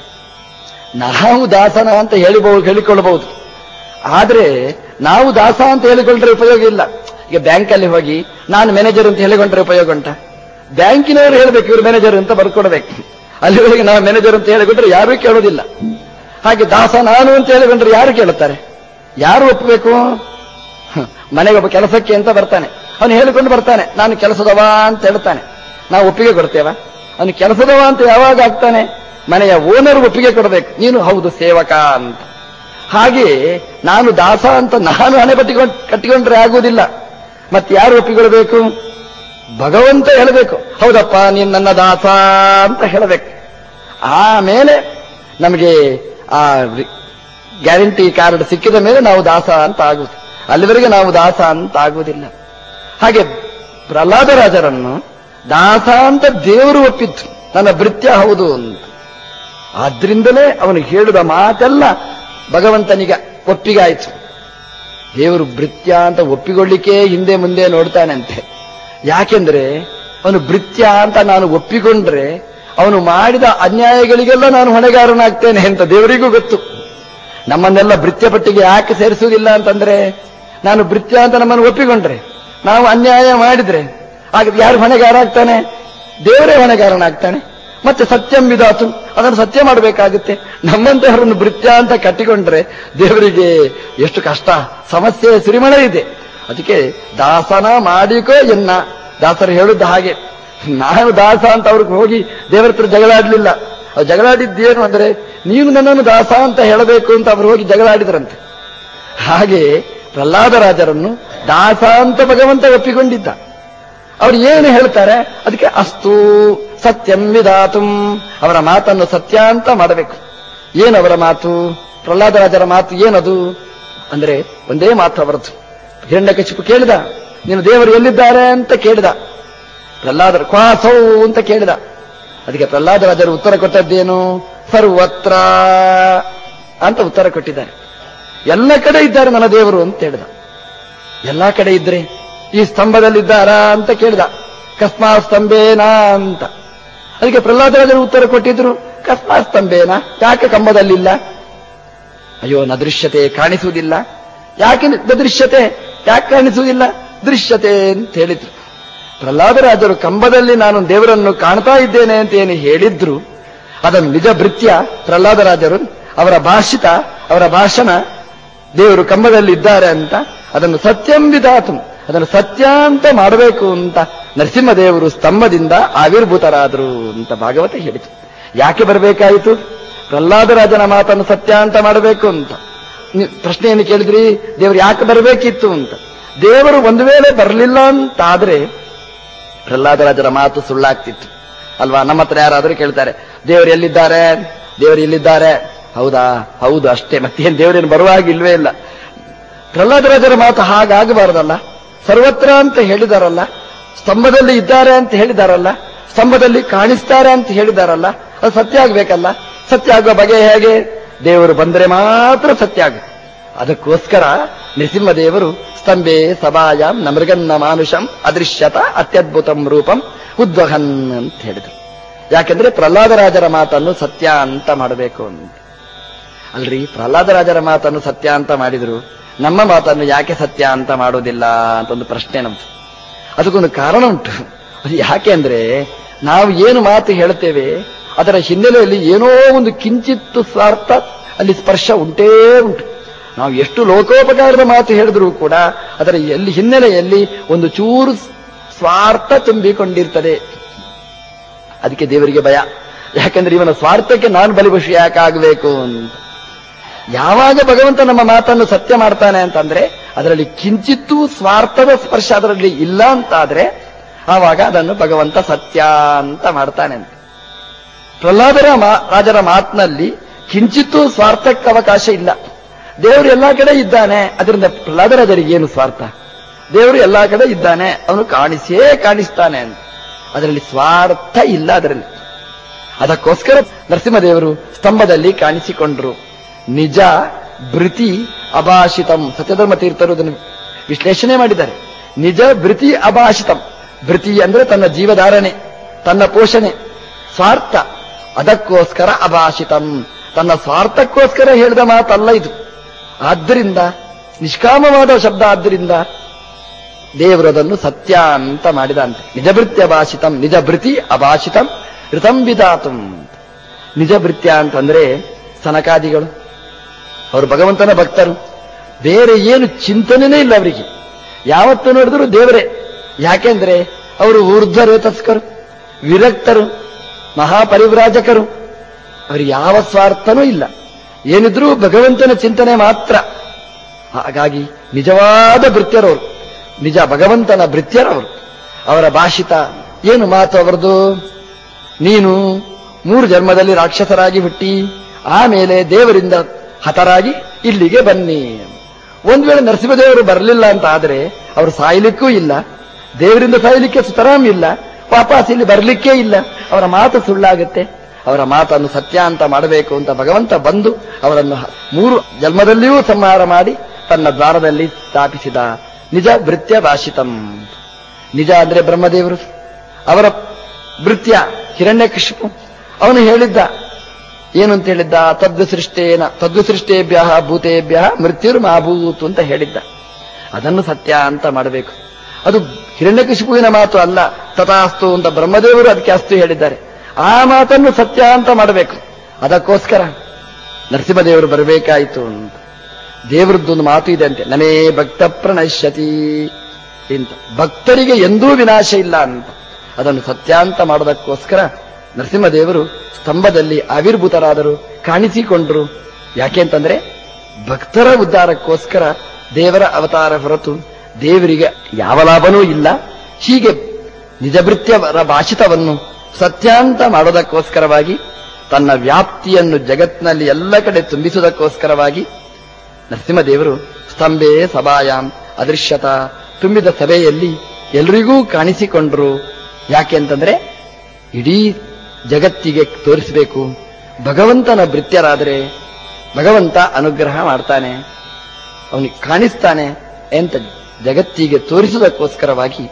ನಾವು ದಾಸನ ಅಂತ ಹೇಳಿಬಹುದು ಹೇಳಿಕೊಳ್ಳಬಹುದು ಆದ್ರೆ ನಾವು ದಾಸ ಅಂತ ಹೇಳಿಕೊಂಡ್ರೆ ಉಪಯೋಗ ಇಲ್ಲ ಈಗ ಬ್ಯಾಂಕಲ್ಲಿ ಹೋಗಿ ನಾನು ಮ್ಯಾನೇಜರ್ ಅಂತ ಹೇಳಿಕೊಂಡ್ರೆ ಉಪಯೋಗ ಉಂಟ ಬ್ಯಾಂಕಿನವರು ಹೇಳ್ಬೇಕು ಇವರು ಮ್ಯಾನೇಜರ್ ಅಂತ ಬರ್ಕೊಡ್ಬೇಕು ಅಲ್ಲಿ ಹೋಗಿ ನಾವು ಮ್ಯಾನೇಜರ್ ಅಂತ ಹೇಳಿಕೊಂಡ್ರೆ ಯಾರೂ ಕೇಳೋದಿಲ್ಲ ಹಾಗೆ ದಾಸ ನಾನು ಅಂತ ಹೇಳಿಕೊಂಡ್ರೆ ಯಾರು ಕೇಳುತ್ತಾರೆ ಯಾರು ಒಪ್ಪಬೇಕು ಹ, ಮನೆಗೆ ಒಬ್ಬ ಕೆಲಸಕ್ಕೆ ಅಂತ ಬರ್ತಾನೆ ಅವನು ಹೇಳಿಕೊಂಡು ಬರ್ತಾನೆ ನಾನು ಕೆಲಸದವ ಅಂತ ಹೇಳ್ತಾನೆ ನಾವು ಒಪ್ಪಿಗೆ ಕೊಡ್ತೇವ ಅವನು ಕೆಲಸದವ ಅಂತ ಯಾವಾಗ ಆಗ್ತಾನೆ ಮನೆಯ ಓನರ್ ಒಪ್ಪಿಗೆ ಕೊಡಬೇಕು ನೀನು ಹೌದು ಸೇವಕ ಅಂತ ಹಾಗೆ ನಾನು ದಾಸ ಅಂತ ನಾನು ಹಣೆ ಬಟ್ಟಿಕೊಂಡು ಕಟ್ಟಿಕೊಂಡ್ರೆ ಆಗುವುದಿಲ್ಲ ಮತ್ತೆ ಯಾರು ಒಪ್ಪಿಕೊಳ್ಬೇಕು ಭಗವಂತ ಹೇಳಬೇಕು ಹೌದಪ್ಪ ನೀನು ನನ್ನ ದಾಸ ಅಂತ ಹೇಳಬೇಕು ಆಮೇಲೆ ನಮಗೆ ಆ ಗ್ಯಾರಂಟಿ ಕಾರ್ಡ್ ಸಿಕ್ಕಿದ ಮೇಲೆ ನಾವು ದಾಸ ಅಂತ ಆಗುವುದು ಅಲ್ಲಿವರೆಗೆ ನಾವು ದಾಸ ಅಂತ ಆಗುವುದಿಲ್ಲ ಹಾಗೆ ಪ್ರಹ್ಲಾದರಾಜರನ್ನು ದಾಸ ಅಂತ ದೇವರು ಒಪ್ಪಿತ್ತು ನನ್ನ ಭೃತ್ಯ ಹೌದು ಅಂತ ಆದ್ರಿಂದಲೇ ಅವನು ಹೇಳಿದ ಮಾತೆಲ್ಲ ಭಗವಂತನಿಗೆ ಒಪ್ಪಿಗೆ ಆಯಿತು ದೇವರು ಭೃತ್ಯ ಅಂತ ಒಪ್ಪಿಕೊಳ್ಳಿಕ್ಕೆ ಹಿಂದೆ ಮುಂದೆ ನೋಡ್ತಾನಂತೆ ಯಾಕೆಂದ್ರೆ ಅವನು ಭೃತ್ಯ ಅಂತ ನಾನು ಒಪ್ಪಿಕೊಂಡ್ರೆ ಅವನು ಮಾಡಿದ ಅನ್ಯಾಯಗಳಿಗೆಲ್ಲ ನಾನು ಹೊಣೆಗಾರನಾಗ್ತೇನೆ ಅಂತ ದೇವರಿಗೂ ಗೊತ್ತು ನಮ್ಮನ್ನೆಲ್ಲ ಭೃತ್ಯ ಪಟ್ಟಿಗೆ ಯಾಕೆ ಸೇರಿಸುವುದಿಲ್ಲ ಅಂತಂದ್ರೆ ನಾನು ಭೃತ್ಯ ಅಂತ ನಮ್ಮನ್ನು ಒಪ್ಪಿಕೊಂಡ್ರೆ ನಾವು ಅನ್ಯಾಯ ಮಾಡಿದ್ರೆ ಆಗ ಯಾರು ಹೊಣೆಗಾರ ಆಗ್ತಾನೆ ದೇವರೇ ಹೊಣೆಗಾರನಾಗ್ತಾನೆ ಮತ್ತೆ ಸತ್ಯಂ ವಿಧಾತು ಅದನ್ನು ಸತ್ಯ ಮಾಡಬೇಕಾಗುತ್ತೆ ನಮ್ಮಂತಹವರನ್ನು ಭೃತ್ಯ ಅಂತ ಕಟ್ಟಿಕೊಂಡ್ರೆ ದೇವರಿಗೆ ಎಷ್ಟು ಕಷ್ಟ ಸಮಸ್ಯೆ ಸುರಿಮಳೆ ಇದೆ ಅದಕ್ಕೆ ದಾಸನ ಮಾಡಿಕೋ ಎನ್ನ ದಾಸರು ಹೇಳುದು ಹಾಗೆ ನಾನು ದಾಸ ಅಂತ ಅವ್ರಿಗೆ ಹೋಗಿ ದೇವರ ಹತ್ರ ಜಗಳಾಡ್ಲಿಲ್ಲ ಅವ್ರು ಜಗಳಾಡಿದ್ದೇನು ಅಂದ್ರೆ ನೀವು ನನ್ನನ್ನು ದಾಸ ಅಂತ ಹೇಳಬೇಕು ಅಂತ ಅವರು ಹೋಗಿ ಜಗಳಾಡಿದ್ರಂತೆ ಹಾಗೆ ಪ್ರಹ್ಲಾದರಾಜರನ್ನು ದಾಸ ಅಂತ ಭಗವಂತ ಒಪ್ಪಿಕೊಂಡಿದ್ದ ಅವ್ರು ಏನು ಹೇಳ್ತಾರೆ ಅದಕ್ಕೆ ಅಸ್ತು ಸತ್ಯಂ ವಿಧಾತುಂ ಅವರ ಮಾತನ್ನು ಸತ್ಯ ಅಂತ ಮಾಡಬೇಕು ಏನು ಅವರ ಮಾತು ಪ್ರಹ್ಲಾದರಾಜರ ಮಾತು ಏನದು ಅಂದ್ರೆ ಒಂದೇ ಮಾತು ಅವರದ್ದು ಹಿರಣ್ಯಕಶಿಪು ಕೇಳಿದ ನೀನು ದೇವರು ಎಲ್ಲಿದ್ದಾರೆ ಅಂತ ಕೇಳಿದ ಪ್ರಹ್ಲಾದರ ಕ್ವಾಸೌ ಅಂತ ಕೇಳಿದ ಅದಕ್ಕೆ ಪ್ರಹ್ಲಾದರಾಜರು ಉತ್ತರ ಕೊಟ್ಟದ್ದೇನು ಸರ್ವತ್ರ ಅಂತ ಉತ್ತರ ಕೊಟ್ಟಿದ್ದಾರೆ ಎಲ್ಲ ಕಡೆ ಇದ್ದಾರೆ ನನ್ನ ದೇವರು ಅಂತ ಹೇಳಿದ ಎಲ್ಲಾ ಕಡೆ ಇದ್ರೆ ಈ ಸ್ತಂಭದಲ್ಲಿದ್ದಾರಾ ಅಂತ ಕೇಳಿದ ಕಸ್ಮಾ ಸ್ತಂಭೇನಾ ಅಂತ ಅದಕ್ಕೆ ಪ್ರಹ್ಲಾದರಾಜರು ಉತ್ತರ ಕೊಟ್ಟಿದ್ರು ಕಸ್ಮಾ ಸ್ತಂಭೇನ ಯಾಕೆ ಕಂಬದಲ್ಲಿಲ್ಲ ಅಯ್ಯೋ ನದೃಶ್ಯತೆ ಕಾಣಿಸುವುದಿಲ್ಲ ಯಾಕೆ ನದೃಶ್ಯತೆ ಯಾಕೆ ಕಾಣಿಸುವುದಿಲ್ಲ ದೃಶ್ಯತೆ ಅಂತ ಹೇಳಿದ್ರು ಪ್ರಹ್ಲಾದರಾಜರು ಕಂಬದಲ್ಲಿ ನಾನು ದೇವರನ್ನು ಕಾಣ್ತಾ ಇದ್ದೇನೆ ಅಂತ ಏನು ಹೇಳಿದ್ರು ಅದನ್ನು ನಿಜ ಭೃತ್ಯ ಪ್ರಹ್ಲಾದರಾಜರು ಅವರ ಭಾಷಿತ ಅವರ ಭಾಷಣ ದೇವರು ಕಂಬದಲ್ಲಿ ಇದ್ದಾರೆ ಅಂತ ಅದನ್ನು ಸತ್ಯಂ ವಿಧಾತು ಅದನ್ನು ಸತ್ಯ ಅಂತ ಮಾಡಬೇಕು ಅಂತ ನರಸಿಂಹದೇವರು ಸ್ತಂಭದಿಂದ ಆವಿರ್ಭೂತರಾದರು ಅಂತ ಭಾಗವತ ಹೇಳಿತು ಯಾಕೆ ಬರಬೇಕಾಯಿತು ಪ್ರಹ್ಲಾದರಾಜನ ಮಾತನ್ನು ಸತ್ಯ ಅಂತ ಮಾಡಬೇಕು ಅಂತ ನೀವು ಪ್ರಶ್ನೆಯನ್ನು ಕೇಳಿದ್ರಿ ದೇವರು ಯಾಕೆ ಬರಬೇಕಿತ್ತು ಅಂತ ದೇವರು ಒಂದು ವೇಳೆ ಬರಲಿಲ್ಲ ಅಂತಾದ್ರೆ ಪ್ರಹ್ಲಾದರಾಜರ ಮಾತು ಸುಳ್ಳಾಗ್ತಿತ್ತು ಅಲ್ವಾ ನಮ್ಮ ಹತ್ರ ಯಾರಾದರೂ ಕೇಳ್ತಾರೆ ದೇವರು ಎಲ್ಲಿದ್ದಾರೆ ದೇವರು ಇಲ್ಲಿದ್ದಾರೆ ಹೌದಾ ಹೌದು ಅಷ್ಟೇ ಮತ್ತೇನು ದೇವರೇನು ಬರುವಾಗಿಲ್ವೇ ಇಲ್ಲ ಪ್ರಹ್ಲಾದರಾಜರ ಮಾತು ಹಾಗಾಗಬಾರದಲ್ಲ ಸರ್ವತ್ರ ಅಂತ ಹೇಳಿದಾರಲ್ಲ ಸ್ತಂಭದಲ್ಲಿ ಇದ್ದಾರೆ ಅಂತ ಹೇಳಿದಾರಲ್ಲ ಸ್ತಂಭದಲ್ಲಿ ಕಾಣಿಸ್ತಾರೆ ಅಂತ ಹೇಳಿದಾರಲ್ಲ ಅದು ಸತ್ಯ ಆಗ್ಬೇಕಲ್ಲ ಸತ್ಯ ಆಗುವ ಬಗೆ ಹೇಗೆ ದೇವರು ಬಂದರೆ ಮಾತ್ರ ಸತ್ಯ ಆಗುತ್ತೆ ಅದಕ್ಕೋಸ್ಕರ ನೃಸಿಂಹದೇವರು ಸ್ತಂಭೆ ಸಭಾಯಾಂ ನಮೃಗನ್ನ ಮಾನುಷಂ ಅದೃಶ್ಯತ ಅತ್ಯದ್ಭುತಂ ರೂಪಂ ಉದ್ವಹನ್ ಅಂತ ಹೇಳಿದರು ಯಾಕೆಂದ್ರೆ ಪ್ರಹ್ಲಾದರಾಜರ ಮಾತನ್ನು ಸತ್ಯ ಅಂತ ಮಾಡಬೇಕು ಅಂತ ಅಲ್ರಿ ಪ್ರಹ್ಲಾದರಾಜರ ಮಾತನ್ನು ಸತ್ಯ ಅಂತ ಮಾಡಿದ್ರು ನಮ್ಮ ಮಾತನ್ನು ಯಾಕೆ ಸತ್ಯ ಅಂತ ಮಾಡೋದಿಲ್ಲ ಅಂತ ಒಂದು ಪ್ರಶ್ನೆ ನಮ್ದು ಅದಕ್ಕೊಂದು ಕಾರಣ ಉಂಟು ಅದು ಯಾಕೆ ಅಂದ್ರೆ ನಾವು ಏನು ಮಾತು ಹೇಳ್ತೇವೆ ಅದರ ಹಿನ್ನೆಲೆಯಲ್ಲಿ ಏನೋ ಒಂದು ಕಿಂಚಿತ್ತು ಸ್ವಾರ್ಥ ಅಲ್ಲಿ ಸ್ಪರ್ಶ ಉಂಟೇ ಉಂಟು ನಾವು ಎಷ್ಟು ಲೋಕೋಪಕಾರದ ಮಾತು ಹೇಳಿದ್ರೂ ಕೂಡ ಅದರ ಎಲ್ಲಿ ಹಿನ್ನೆಲೆಯಲ್ಲಿ ಒಂದು ಚೂರು ಸ್ವಾರ್ಥ ತುಂಬಿಕೊಂಡಿರ್ತದೆ ಅದಕ್ಕೆ ದೇವರಿಗೆ ಭಯ ಯಾಕಂದ್ರೆ ಇವನ ಸ್ವಾರ್ಥಕ್ಕೆ ನಾನು ಬಲಿಪಶು ಯಾಕಾಗಬೇಕು ಅಂತ ಯಾವಾಗ ಭಗವಂತ ನಮ್ಮ ಮಾತನ್ನು ಸತ್ಯ ಮಾಡ್ತಾನೆ ಅಂತಂದ್ರೆ ಅದರಲ್ಲಿ ಕಿಂಚಿತ್ತೂ ಸ್ವಾರ್ಥದ ಸ್ಪರ್ಶ ಅದರಲ್ಲಿ ಇಲ್ಲ ಅಂತಾದ್ರೆ ಆವಾಗ ಅದನ್ನು ಭಗವಂತ ಸತ್ಯ ಅಂತ ಮಾಡ್ತಾನೆ ಅಂತ ಪ್ರಹ್ಲಾದರ ಮಾ- ರಾಜರ ಮಾತಿನಲ್ಲಿ ಕಿಂಚಿತ್ತೂ ಸ್ವಾರ್ಥಕ್ಕೆ ಅವಕಾಶ ಇಲ್ಲ ದೇವರು ಎಲ್ಲಾ ಕಡೆ ಇದ್ದಾನೆ ಅದರಿಂದ ಪ್ರಹ್ಲಾದರಾಜರಿಗೆ ಏನು ಸ್ವಾರ್ಥ ದೇವರು ಎಲ್ಲಾ ಕಡೆ ಇದ್ದಾನೆ ಅವನು ಕಾಣಿಸೇ ಕಾಣಿಸ್ತಾನೆ ಅಂತ ಅದರಲ್ಲಿ ಸ್ವಾರ್ಥ ಇಲ್ಲ ಅದರಲ್ಲಿ ಅದಕ್ಕೋಸ್ಕರ ನರಸಿಂಹದೇವರು ಸ್ತಂಭದಲ್ಲಿ ಕಾಣಿಸಿಕೊಂಡ್ರು ನಿಜ ಭೃತಿ ಅಭಾಷಿತಂ ಸತ್ಯಧರ್ಮ ತೀರ್ಥರು ಅದನ್ನು ವಿಶ್ಲೇಷಣೆ ಮಾಡಿದ್ದಾರೆ ನಿಜ ಭೃತಿ ಅಭಾಷಿತಂ ಭೃತಿ ಅಂದ್ರೆ ತನ್ನ ಜೀವಧಾರಣೆ ತನ್ನ ಪೋಷಣೆ ಸ್ವಾರ್ಥ ಅದಕ್ಕೋಸ್ಕರ ಅಭಾಷಿತಂ ತನ್ನ ಸ್ವಾರ್ಥಕ್ಕೋಸ್ಕರ ಹೇಳಿದ ಮಾತಲ್ಲ ಇದು ಆದ್ದರಿಂದ ನಿಷ್ಕಾಮವಾದ ಶಬ್ದ ಆದ್ದರಿಂದ ದೇವರು ಅದನ್ನು ಸತ್ಯ ಅಂತ ಮಾಡಿದ ಅಂತ ನಿಜ ಭೃತ್ಯ ಭಾಷಿತಂ ನಿಜ ಭೃತಿ ಅಭಾಷಿತಂ ಋತಂ ವಿಧಾತಂ ನಿಜ ಭೃತ್ಯ ಅಂತಂದ್ರೆ ಸನಕಾದಿಗಳು ಅವರು ಭಗವಂತನ ಭಕ್ತರು ಬೇರೆ ಏನು ಚಿಂತನೆನೇ ಇಲ್ಲ ಅವರಿಗೆ ಯಾವತ್ತು ನೋಡಿದ್ರು ದೇವರೇ ಯಾಕೆಂದ್ರೆ ಅವರು ಊರ್ಧ್ವರೇತಸ್ಕರು ವಿರಕ್ತರು ಮಹಾಪರಿವ್ರಾಜಕರು ಅವರಿಗೆ ಯಾವ ಸ್ವಾರ್ಥನೂ ಇಲ್ಲ ಏನಿದ್ರೂ ಭಗವಂತನ ಚಿಂತನೆ ಮಾತ್ರ ಹಾಗಾಗಿ ನಿಜವಾದ ಭೃತ್ಯರವರು ನಿಜ ಭಗವಂತನ ಭೃತ್ಯರವರು ಅವರ ಭಾಷಿತ ಏನು ಮಾತು ಅವರದು ನೀನು ಮೂರು ಜನ್ಮದಲ್ಲಿ ರಾಕ್ಷಸರಾಗಿ ಹುಟ್ಟಿ ಆಮೇಲೆ ದೇವರಿಂದ ಹತರಾಗಿ ಇಲ್ಲಿಗೆ ಬನ್ನಿ ಒಂದ್ ವೇಳೆ ನರಸಿಂಹದೇವರು ಬರಲಿಲ್ಲ ಅಂತ ಆದ್ರೆ ಅವರು ಸಾಯ್ಲಿಕ್ಕೂ ಇಲ್ಲ ದೇವರಿಂದ ಸಾಯ್ಲಿಕ್ಕೆ ಸುತರಾಮ್ ಇಲ್ಲ ವಾಪಸ್ ಇಲ್ಲಿ ಬರ್ಲಿಕ್ಕೇ ಇಲ್ಲ ಅವರ ಮಾತು ಸುಳ್ಳಾಗುತ್ತೆ ಅವರ ಮಾತನ್ನು ಸತ್ಯ ಅಂತ ಮಾಡಬೇಕು ಅಂತ ಭಗವಂತ ಬಂದು ಅವರನ್ನು ಹ- ಮೂರು ಜನ್ಮದಲ್ಲಿಯೂ ಸಂಹಾರ ಮಾಡಿ ತನ್ನ ದ್ವಾರದಲ್ಲಿ ಸ್ಥಾಪಿಸಿದ ನಿಜ ಭೃತ್ಯ ಭಾಷಿತಂ ನಿಜ ಅಂದ್ರೆ ಬ್ರಹ್ಮದೇವರು ಅವರ ಭೃತ್ಯ ಹಿರಣ್ಯಕಶಿಪು ಅವನು ಹೇಳಿದ್ದ ಏನು ಅಂತ ಹೇಳಿದ್ದ ತದ್ವಿಸೃಷ್ಟೇನ ತದ್ವಿಸೃಷ್ಟೇಭ್ಯ ಭೂತೇಭ್ಯ ಮೃತ್ಯುರ್ ಮಾಭೂತು ಅಂತ ಹೇಳಿದ್ದ ಅದನ್ನು ಸತ್ಯ ಅಂತ ಮಾಡಬೇಕು ಅದು ಹಿರಣ್ಯಕಶಿಪುವಿನ ಮಾತು ಅಲ್ಲ ತಥಾಸ್ತು ಅಂತ ಬ್ರಹ್ಮದೇವರು ಅದಕ್ಕೆ ಅಸ್ತು ಹೇಳಿದ್ದಾರೆ ಆ ಮಾತನ್ನು ಸತ್ಯ ಅಂತ ಮಾಡಬೇಕು ಅದಕ್ಕೋಸ್ಕರ ನರಸಿಂಹದೇವರು ಬರಬೇಕಾಯಿತು ಅಂತ ದೇವರದ್ದೊಂದು ಮಾತು ಇದೆ ಅಂತೆ ನಮೇ ಭಕ್ತ ಪ್ರಣಶ್ಯತಿ ಅಂತ ಭಕ್ತರಿಗೆ ಎಂದೂ ವಿನಾಶ ಇಲ್ಲ ಅಂತ ಅದನ್ನು ಸತ್ಯ ಅಂತ ಮಾಡೋದಕ್ಕೋಸ್ಕರ ನರಸಿಂಹದೇವರು ಸ್ತಂಭದಲ್ಲಿ ಆವಿರ್ಭೂತರಾದರು ಕಾಣಿಸಿಕೊಂಡ್ರು ಯಾಕೆ ಅಂತಂದ್ರೆ ಭಕ್ತರ ಉದ್ಧಾರಕ್ಕೋಸ್ಕರ ದೇವರ ಅವತಾರ ಹೊರತು ದೇವರಿಗೆ ಯಾವ ಲಾಭನೂ ಇಲ್ಲ ಹೀಗೆ ನಿಜಭೃತ್ಯವರ ಭಾಷಿತವನ್ನು ಸತ್ಯಾಂತ ಮಾಡೋದಕ್ಕೋಸ್ಕರವಾಗಿ ತನ್ನ ವ್ಯಾಪ್ತಿಯನ್ನು ಜಗತ್ತಿನಲ್ಲಿ ಎಲ್ಲ ಕಡೆ ತುಂಬಿಸುವುದಕ್ಕೋಸ್ಕರವಾಗಿ ನರಸಿಂಹದೇವರು ಸ್ತಂಭೆ ಸಭಾಯಾಮ್ ಅದೃಶ್ಯತ ತುಂಬಿದ ಸಭೆಯಲ್ಲಿ ಎಲ್ರಿಗೂ ಕಾಣಿಸಿಕೊಂಡ್ರು ಯಾಕೆ ಅಂತಂದ್ರೆ ಇಡೀ ಜಗತ್ತಿಗೆ ತೋರಿಸಬೇಕು ಭಗವಂತನ ಭೃತ್ಯರಾದರೆ ಭಗವಂತ ಅನುಗ್ರಹ ಮಾಡ್ತಾನೆ ಅವನಿಗೆ ಕಾಣಿಸ್ತಾನೆ ಅಂತ ಜಗತ್ತಿಗೆ ತೋರಿಸುವುದಕ್ಕೋಸ್ಕರವಾಗಿ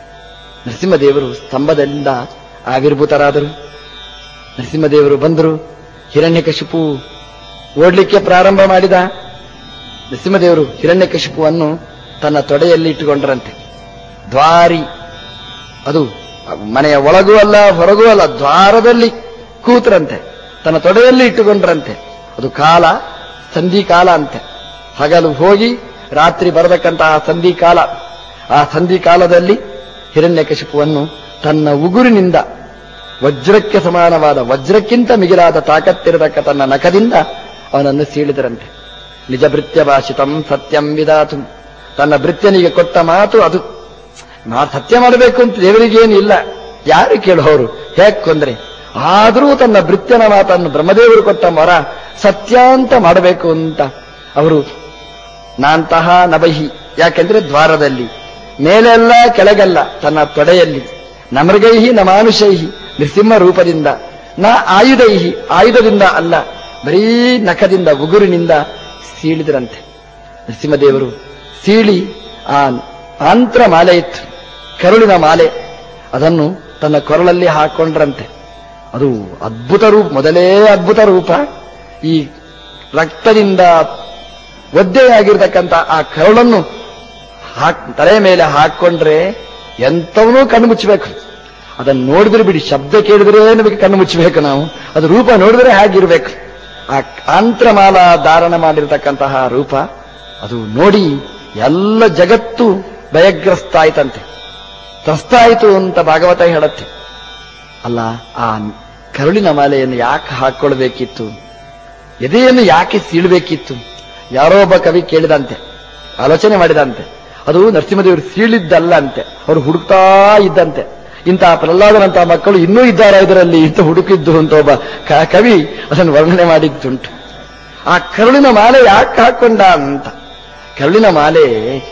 ನರಸಿಂಹದೇವರು ಸ್ತಂಭದಿಂದ ಆವಿರ್ಭೂತರಾದರು ನರಸಿಂಹದೇವರು ಬಂದರು ಹಿರಣ್ಯಕಶಿಪು ಓಡ್ಲಿಕ್ಕೆ ಪ್ರಾರಂಭ ಮಾಡಿದ ನರಸಿಂಹದೇವರು ಹಿರಣ್ಯಕಶಿಪುವನ್ನು ತನ್ನ ತೊಡೆಯಲ್ಲಿ ಇಟ್ಟುಕೊಂಡ್ರಂತೆ ದ್ವಾರಿ ಅದು ಮನೆಯ ಒಳಗೂ ಅಲ್ಲ ಹೊರಗೂ ಅಲ್ಲ ದ್ವಾರದಲ್ಲಿ ಕೂತರಂತೆ ತನ್ನ ತೊಡೆಯಲ್ಲಿ ಇಟ್ಟುಕೊಂಡ್ರಂತೆ ಅದು ಕಾಲ ಸಂಧಿ ಕಾಲ ಅಂತೆ ಹಗಲು ಹೋಗಿ ರಾತ್ರಿ ಬರತಕ್ಕಂತಹ ಸಂಧಿ ಕಾಲ ಆ ಸಂಧಿ ಕಾಲದಲ್ಲಿ ಹಿರಣ್ಯಕಶಿಪುವನ್ನು ತನ್ನ ಉಗುರಿನಿಂದ ವಜ್ರಕ್ಕೆ ಸಮಾನವಾದ ವಜ್ರಕ್ಕಿಂತ ಮಿಗಿಲಾದ ತಾಕತ್ತಿರತಕ್ಕ ತನ್ನ ನಖದಿಂದ ಅವನನ್ನು ಸೀಳಿದರಂತೆ ನಿಜ ಭೃತ್ಯ ಭಾಷಿತಂ ಸತ್ಯಂ ವಿಧಾತು ತನ್ನ ಭೃತ್ಯನಿಗೆ ಕೊಟ್ಟ ಮಾತು ಅದು ನಾ ಸತ್ಯ ಮಾಡಬೇಕು ಅಂತ ದೇವರಿಗೇನು ಇಲ್ಲ ಯಾರು ಕೇಳೋರು ಹೇಗ್ ಕೊಂದ್ರೆ ಆದರೂ ತನ್ನ ಭೃತ್ಯನ ಮಾತನ್ನು ಬ್ರಹ್ಮದೇವರು ಕೊಟ್ಟ ಮರ ಸತ್ಯ ಅಂತ ಮಾಡಬೇಕು ಅಂತ ಅವರು ನಾಂತಹ ನಬಹಿ ಯಾಕೆಂದ್ರೆ ದ್ವಾರದಲ್ಲಿ ಮೇಲೆಲ್ಲ ಕೆಳಗಲ್ಲ ತನ್ನ ತೊಡೆಯಲ್ಲಿ ನಮೃಗೈಹಿ ನಮಾನುಷೈಹಿ ನೃಸಿಂಹ ರೂಪದಿಂದ ನ ಆಯುಧೈಹಿ ಆಯುಧದಿಂದ ಅಲ್ಲ ಬರೀ ನಖದಿಂದ ಉಗುರಿನಿಂದ ಸೀಳಿದ್ರಂತೆ ನರಸಿಂಹದೇವರು ಸೀಳಿ ಆ ಆಂತ್ರ ಮಾಲೆ ಇತ್ತು ಕರುಳಿನ ಮಾಲೆ ಅದನ್ನು ತನ್ನ ಕೊರಳಲ್ಲಿ ಹಾಕೊಂಡ್ರಂತೆ ಅದು ಅದ್ಭುತ ರೂಪ ಮೊದಲೇ ಅದ್ಭುತ ರೂಪ ಈ ರಕ್ತದಿಂದ ಒದ್ದೆಯಾಗಿರ್ತಕ್ಕಂಥ ಆ ಕರುಳನ್ನು ಹಾಕ್ ತಲೆ ಮೇಲೆ ಹಾಕೊಂಡ್ರೆ ಎಂಥವನೂ ಕಣ್ಣು ಮುಚ್ಚಬೇಕು ಅದನ್ನು ನೋಡಿದ್ರೆ ಬಿಡಿ ಶಬ್ದ ಕೇಳಿದ್ರೆ ನಮಗೆ ಕಣ್ಣು ಮುಚ್ಚಬೇಕು ನಾವು ಅದು ರೂಪ ನೋಡಿದ್ರೆ ಹಾಗಿರ್ಬೇಕು ಆ ಕಾಂತ್ರಮಾಲ ಧಾರಣ ಮಾಡಿರ್ತಕ್ಕಂತಹ ರೂಪ ಅದು ನೋಡಿ ಎಲ್ಲ ಜಗತ್ತು ಭಯಗ್ರಸ್ತ ಆಯ್ತಂತೆ ತ್ರಸ್ತ ಆಯಿತು ಅಂತ ಭಾಗವತ ಹೇಳತ್ತೆ ಅಲ್ಲ ಆ ಕರುಳಿನ ಮಾಲೆಯನ್ನು ಯಾಕೆ ಹಾಕೊಳ್ಬೇಕಿತ್ತು ಎದೆಯನ್ನು ಯಾಕೆ ಸೀಳ್ಬೇಕಿತ್ತು ಯಾರೋ ಒಬ್ಬ ಕವಿ ಕೇಳಿದಂತೆ ಆಲೋಚನೆ ಮಾಡಿದಂತೆ ಅದು ನರಸಿಂಹದೇವರು ಸೀಳಿದ್ದಲ್ಲ ಅಂತೆ ಅವರು ಹುಡುಕ್ತಾ ಇದ್ದಂತೆ ಇಂತಹ ಪ್ರಹ್ಲಾದನಂತಹ ಮಕ್ಕಳು ಇನ್ನೂ ಇದ್ದಾರಾ ಇದರಲ್ಲಿ ಇಂತ ಹುಡುಕಿದ್ದು ಅಂತ ಒಬ್ಬ ಕ- ಕವಿ ಅದನ್ನು ವರ್ಣನೆ ಮಾಡಿದ್ದುಂಟು ಆ ಕರುಳಿನ ಮಾಲೆ ಯಾಕೆ ಹಾಕೊಂಡ ಅಂತ ಕರುಳಿನ ಮಾಲೆ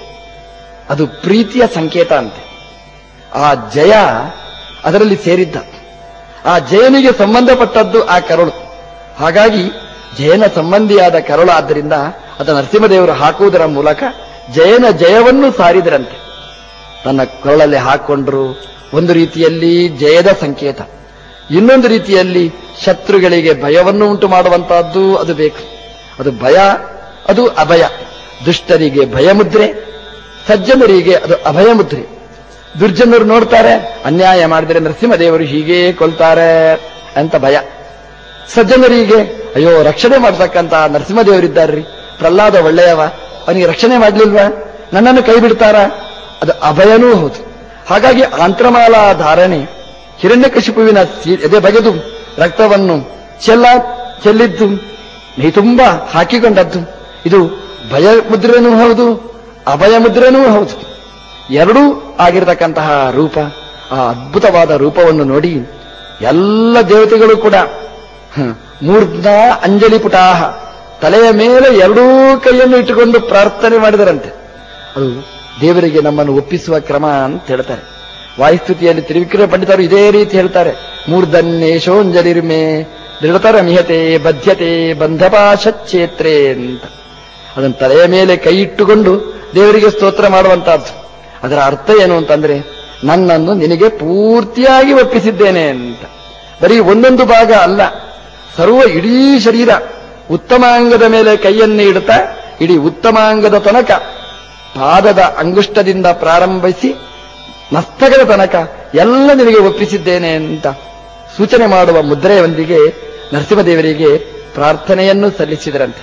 ಅದು ಪ್ರೀತಿಯ ಸಂಕೇತ ಅಂತೆ ಆ ಜಯ ಅದರಲ್ಲಿ ಸೇರಿದ್ದ ಆ ಜಯನಿಗೆ ಸಂಬಂಧಪಟ್ಟದ್ದು ಆ ಕರುಳು ಹಾಗಾಗಿ ಜಯನ ಸಂಬಂಧಿಯಾದ ಕರುಳು ಆದ್ದರಿಂದ ಅದ ನರಸಿಂಹದೇವರು ಹಾಕುವುದರ ಮೂಲಕ ಜಯನ ಜಯವನ್ನು ಸಾರಿದರಂತೆ ತನ್ನ ಕೊರಳಲ್ಲಿ ಹಾಕೊಂಡ್ರು ಒಂದು ರೀತಿಯಲ್ಲಿ ಜಯದ ಸಂಕೇತ ಇನ್ನೊಂದು ರೀತಿಯಲ್ಲಿ ಶತ್ರುಗಳಿಗೆ ಭಯವನ್ನು ಉಂಟು ಮಾಡುವಂತಹದ್ದು ಅದು ಬೇಕು ಅದು ಭಯ ಅದು ಅಭಯ ದುಷ್ಟರಿಗೆ ಭಯಮುದ್ರೆ ಸಜ್ಜನರಿಗೆ ಅದು ಅಭಯ ಮುದ್ರೆ ದುರ್ಜನರು ನೋಡ್ತಾರೆ ಅನ್ಯಾಯ ಮಾಡಿದರೆ ನರಸಿಂಹದೇವರು ಹೀಗೇ ಕೊಲ್ತಾರೆ ಅಂತ ಭಯ ಸಜ್ಜನರಿಗೆ ಅಯ್ಯೋ ರಕ್ಷಣೆ ಮಾಡ್ತಕ್ಕಂತ ನರಸಿಂಹದೇವರಿದ್ದಾರ್ರಿ ಪ್ರಹ್ಲಾದ ಒಳ್ಳೆಯವ ಅವನಿಗೆ ರಕ್ಷಣೆ ಮಾಡ್ಲಿಲ್ವಾ ನನ್ನನ್ನು ಕೈ ಬಿಡ್ತಾರ ಅದು ಅಭಯನೂ ಹೌದು ಹಾಗಾಗಿ ಆಂತ್ರಮಾಲ ಧಾರಣೆ ಹಿರಣ್ಯಕಶಿಪುವಿನ ಸೀ- ಎದೆ ಬಗೆದು ರಕ್ತವನ್ನು ಚೆಲ್ಲ ಚೆಲ್ಲಿದ್ದು ಮೈ ತುಂಬ ಹಾಕಿಕೊಂಡದ್ದು ಇದು ಭಯ ಮುದ್ರೆನೂ ಹೌದು ಅಭಯ ಮುದ್ರೆನೂ ಹೌದು ಎರಡೂ ಆಗಿರತಕ್ಕಂತಹ ರೂಪ ಆ ಅದ್ಭುತವಾದ ರೂಪವನ್ನು ನೋಡಿ ಎಲ್ಲ ದೇವತೆಗಳು ಕೂಡ ಹ್ಮ್, ಮೂರ್ಧ ಅಂಜಲಿ ಪುಟಾಹ ತಲೆಯ ಮೇಲೆ ಎರಡೂ ಕೈಯನ್ನು ಇಟ್ಟುಕೊಂಡು ಪ್ರಾರ್ಥನೆ ಮಾಡಿದರಂತೆ ಅದು ದೇವರಿಗೆ ನಮ್ಮನ್ನು ಒಪ್ಪಿಸುವ ಕ್ರಮ ಅಂತ ಹೇಳ್ತಾರೆ ವಾಯುಸ್ತುತಿಯಲ್ಲಿ ತ್ರಿವಿಕ್ರಮ ಪಂಡಿತರು ಇದೇ ರೀತಿ ಹೇಳ್ತಾರೆ ಮೂರ್ಧನ್ಯೇಶೋಂಜಲಿರ್ಮೆ ದೃಢತರ ಮಿಹತೆ ಬದ್ಧತೆ ಬಂಧಪಾಶಚ್ಛೇತ್ರೆ ಅಂತ ಅದನ್ನು ತಲೆಯ ಮೇಲೆ ಕೈ ಇಟ್ಟುಕೊಂಡು ದೇವರಿಗೆ ಸ್ತೋತ್ರ ಮಾಡುವಂತಹದ್ದು ಅದರ ಅರ್ಥ ಏನು ಅಂತಂದ್ರೆ ನನ್ನನ್ನು ನಿನಗೆ ಪೂರ್ತಿಯಾಗಿ ಒಪ್ಪಿಸಿದ್ದೇನೆ ಅಂತ ಬರೀ ಒಂದೊಂದು ಭಾಗ ಅಲ್ಲ ಸರ್ವ ಇಡೀ ಶರೀರ ಉತ್ತಮಾಂಗದ ಮೇಲೆ ಕೈಯನ್ನು ಇಡುತ್ತಾ ಇಡೀ ಉತ್ತಮಾಂಗದ ತನಕ ಪಾದದ ಅಂಗುಷ್ಟದಿಂದ ಪ್ರಾರಂಭಿಸಿ ಮಸ್ತಕದ ತನಕ ಎಲ್ಲ ನಿನಗೆ ಒಪ್ಪಿಸಿದ್ದೇನೆ ಅಂತ ಸೂಚನೆ ಮಾಡುವ ಮುದ್ರೆಯೊಂದಿಗೆ ನರಸಿಂಹದೇವರಿಗೆ ಪ್ರಾರ್ಥನೆಯನ್ನು ಸಲ್ಲಿಸಿದರಂತೆ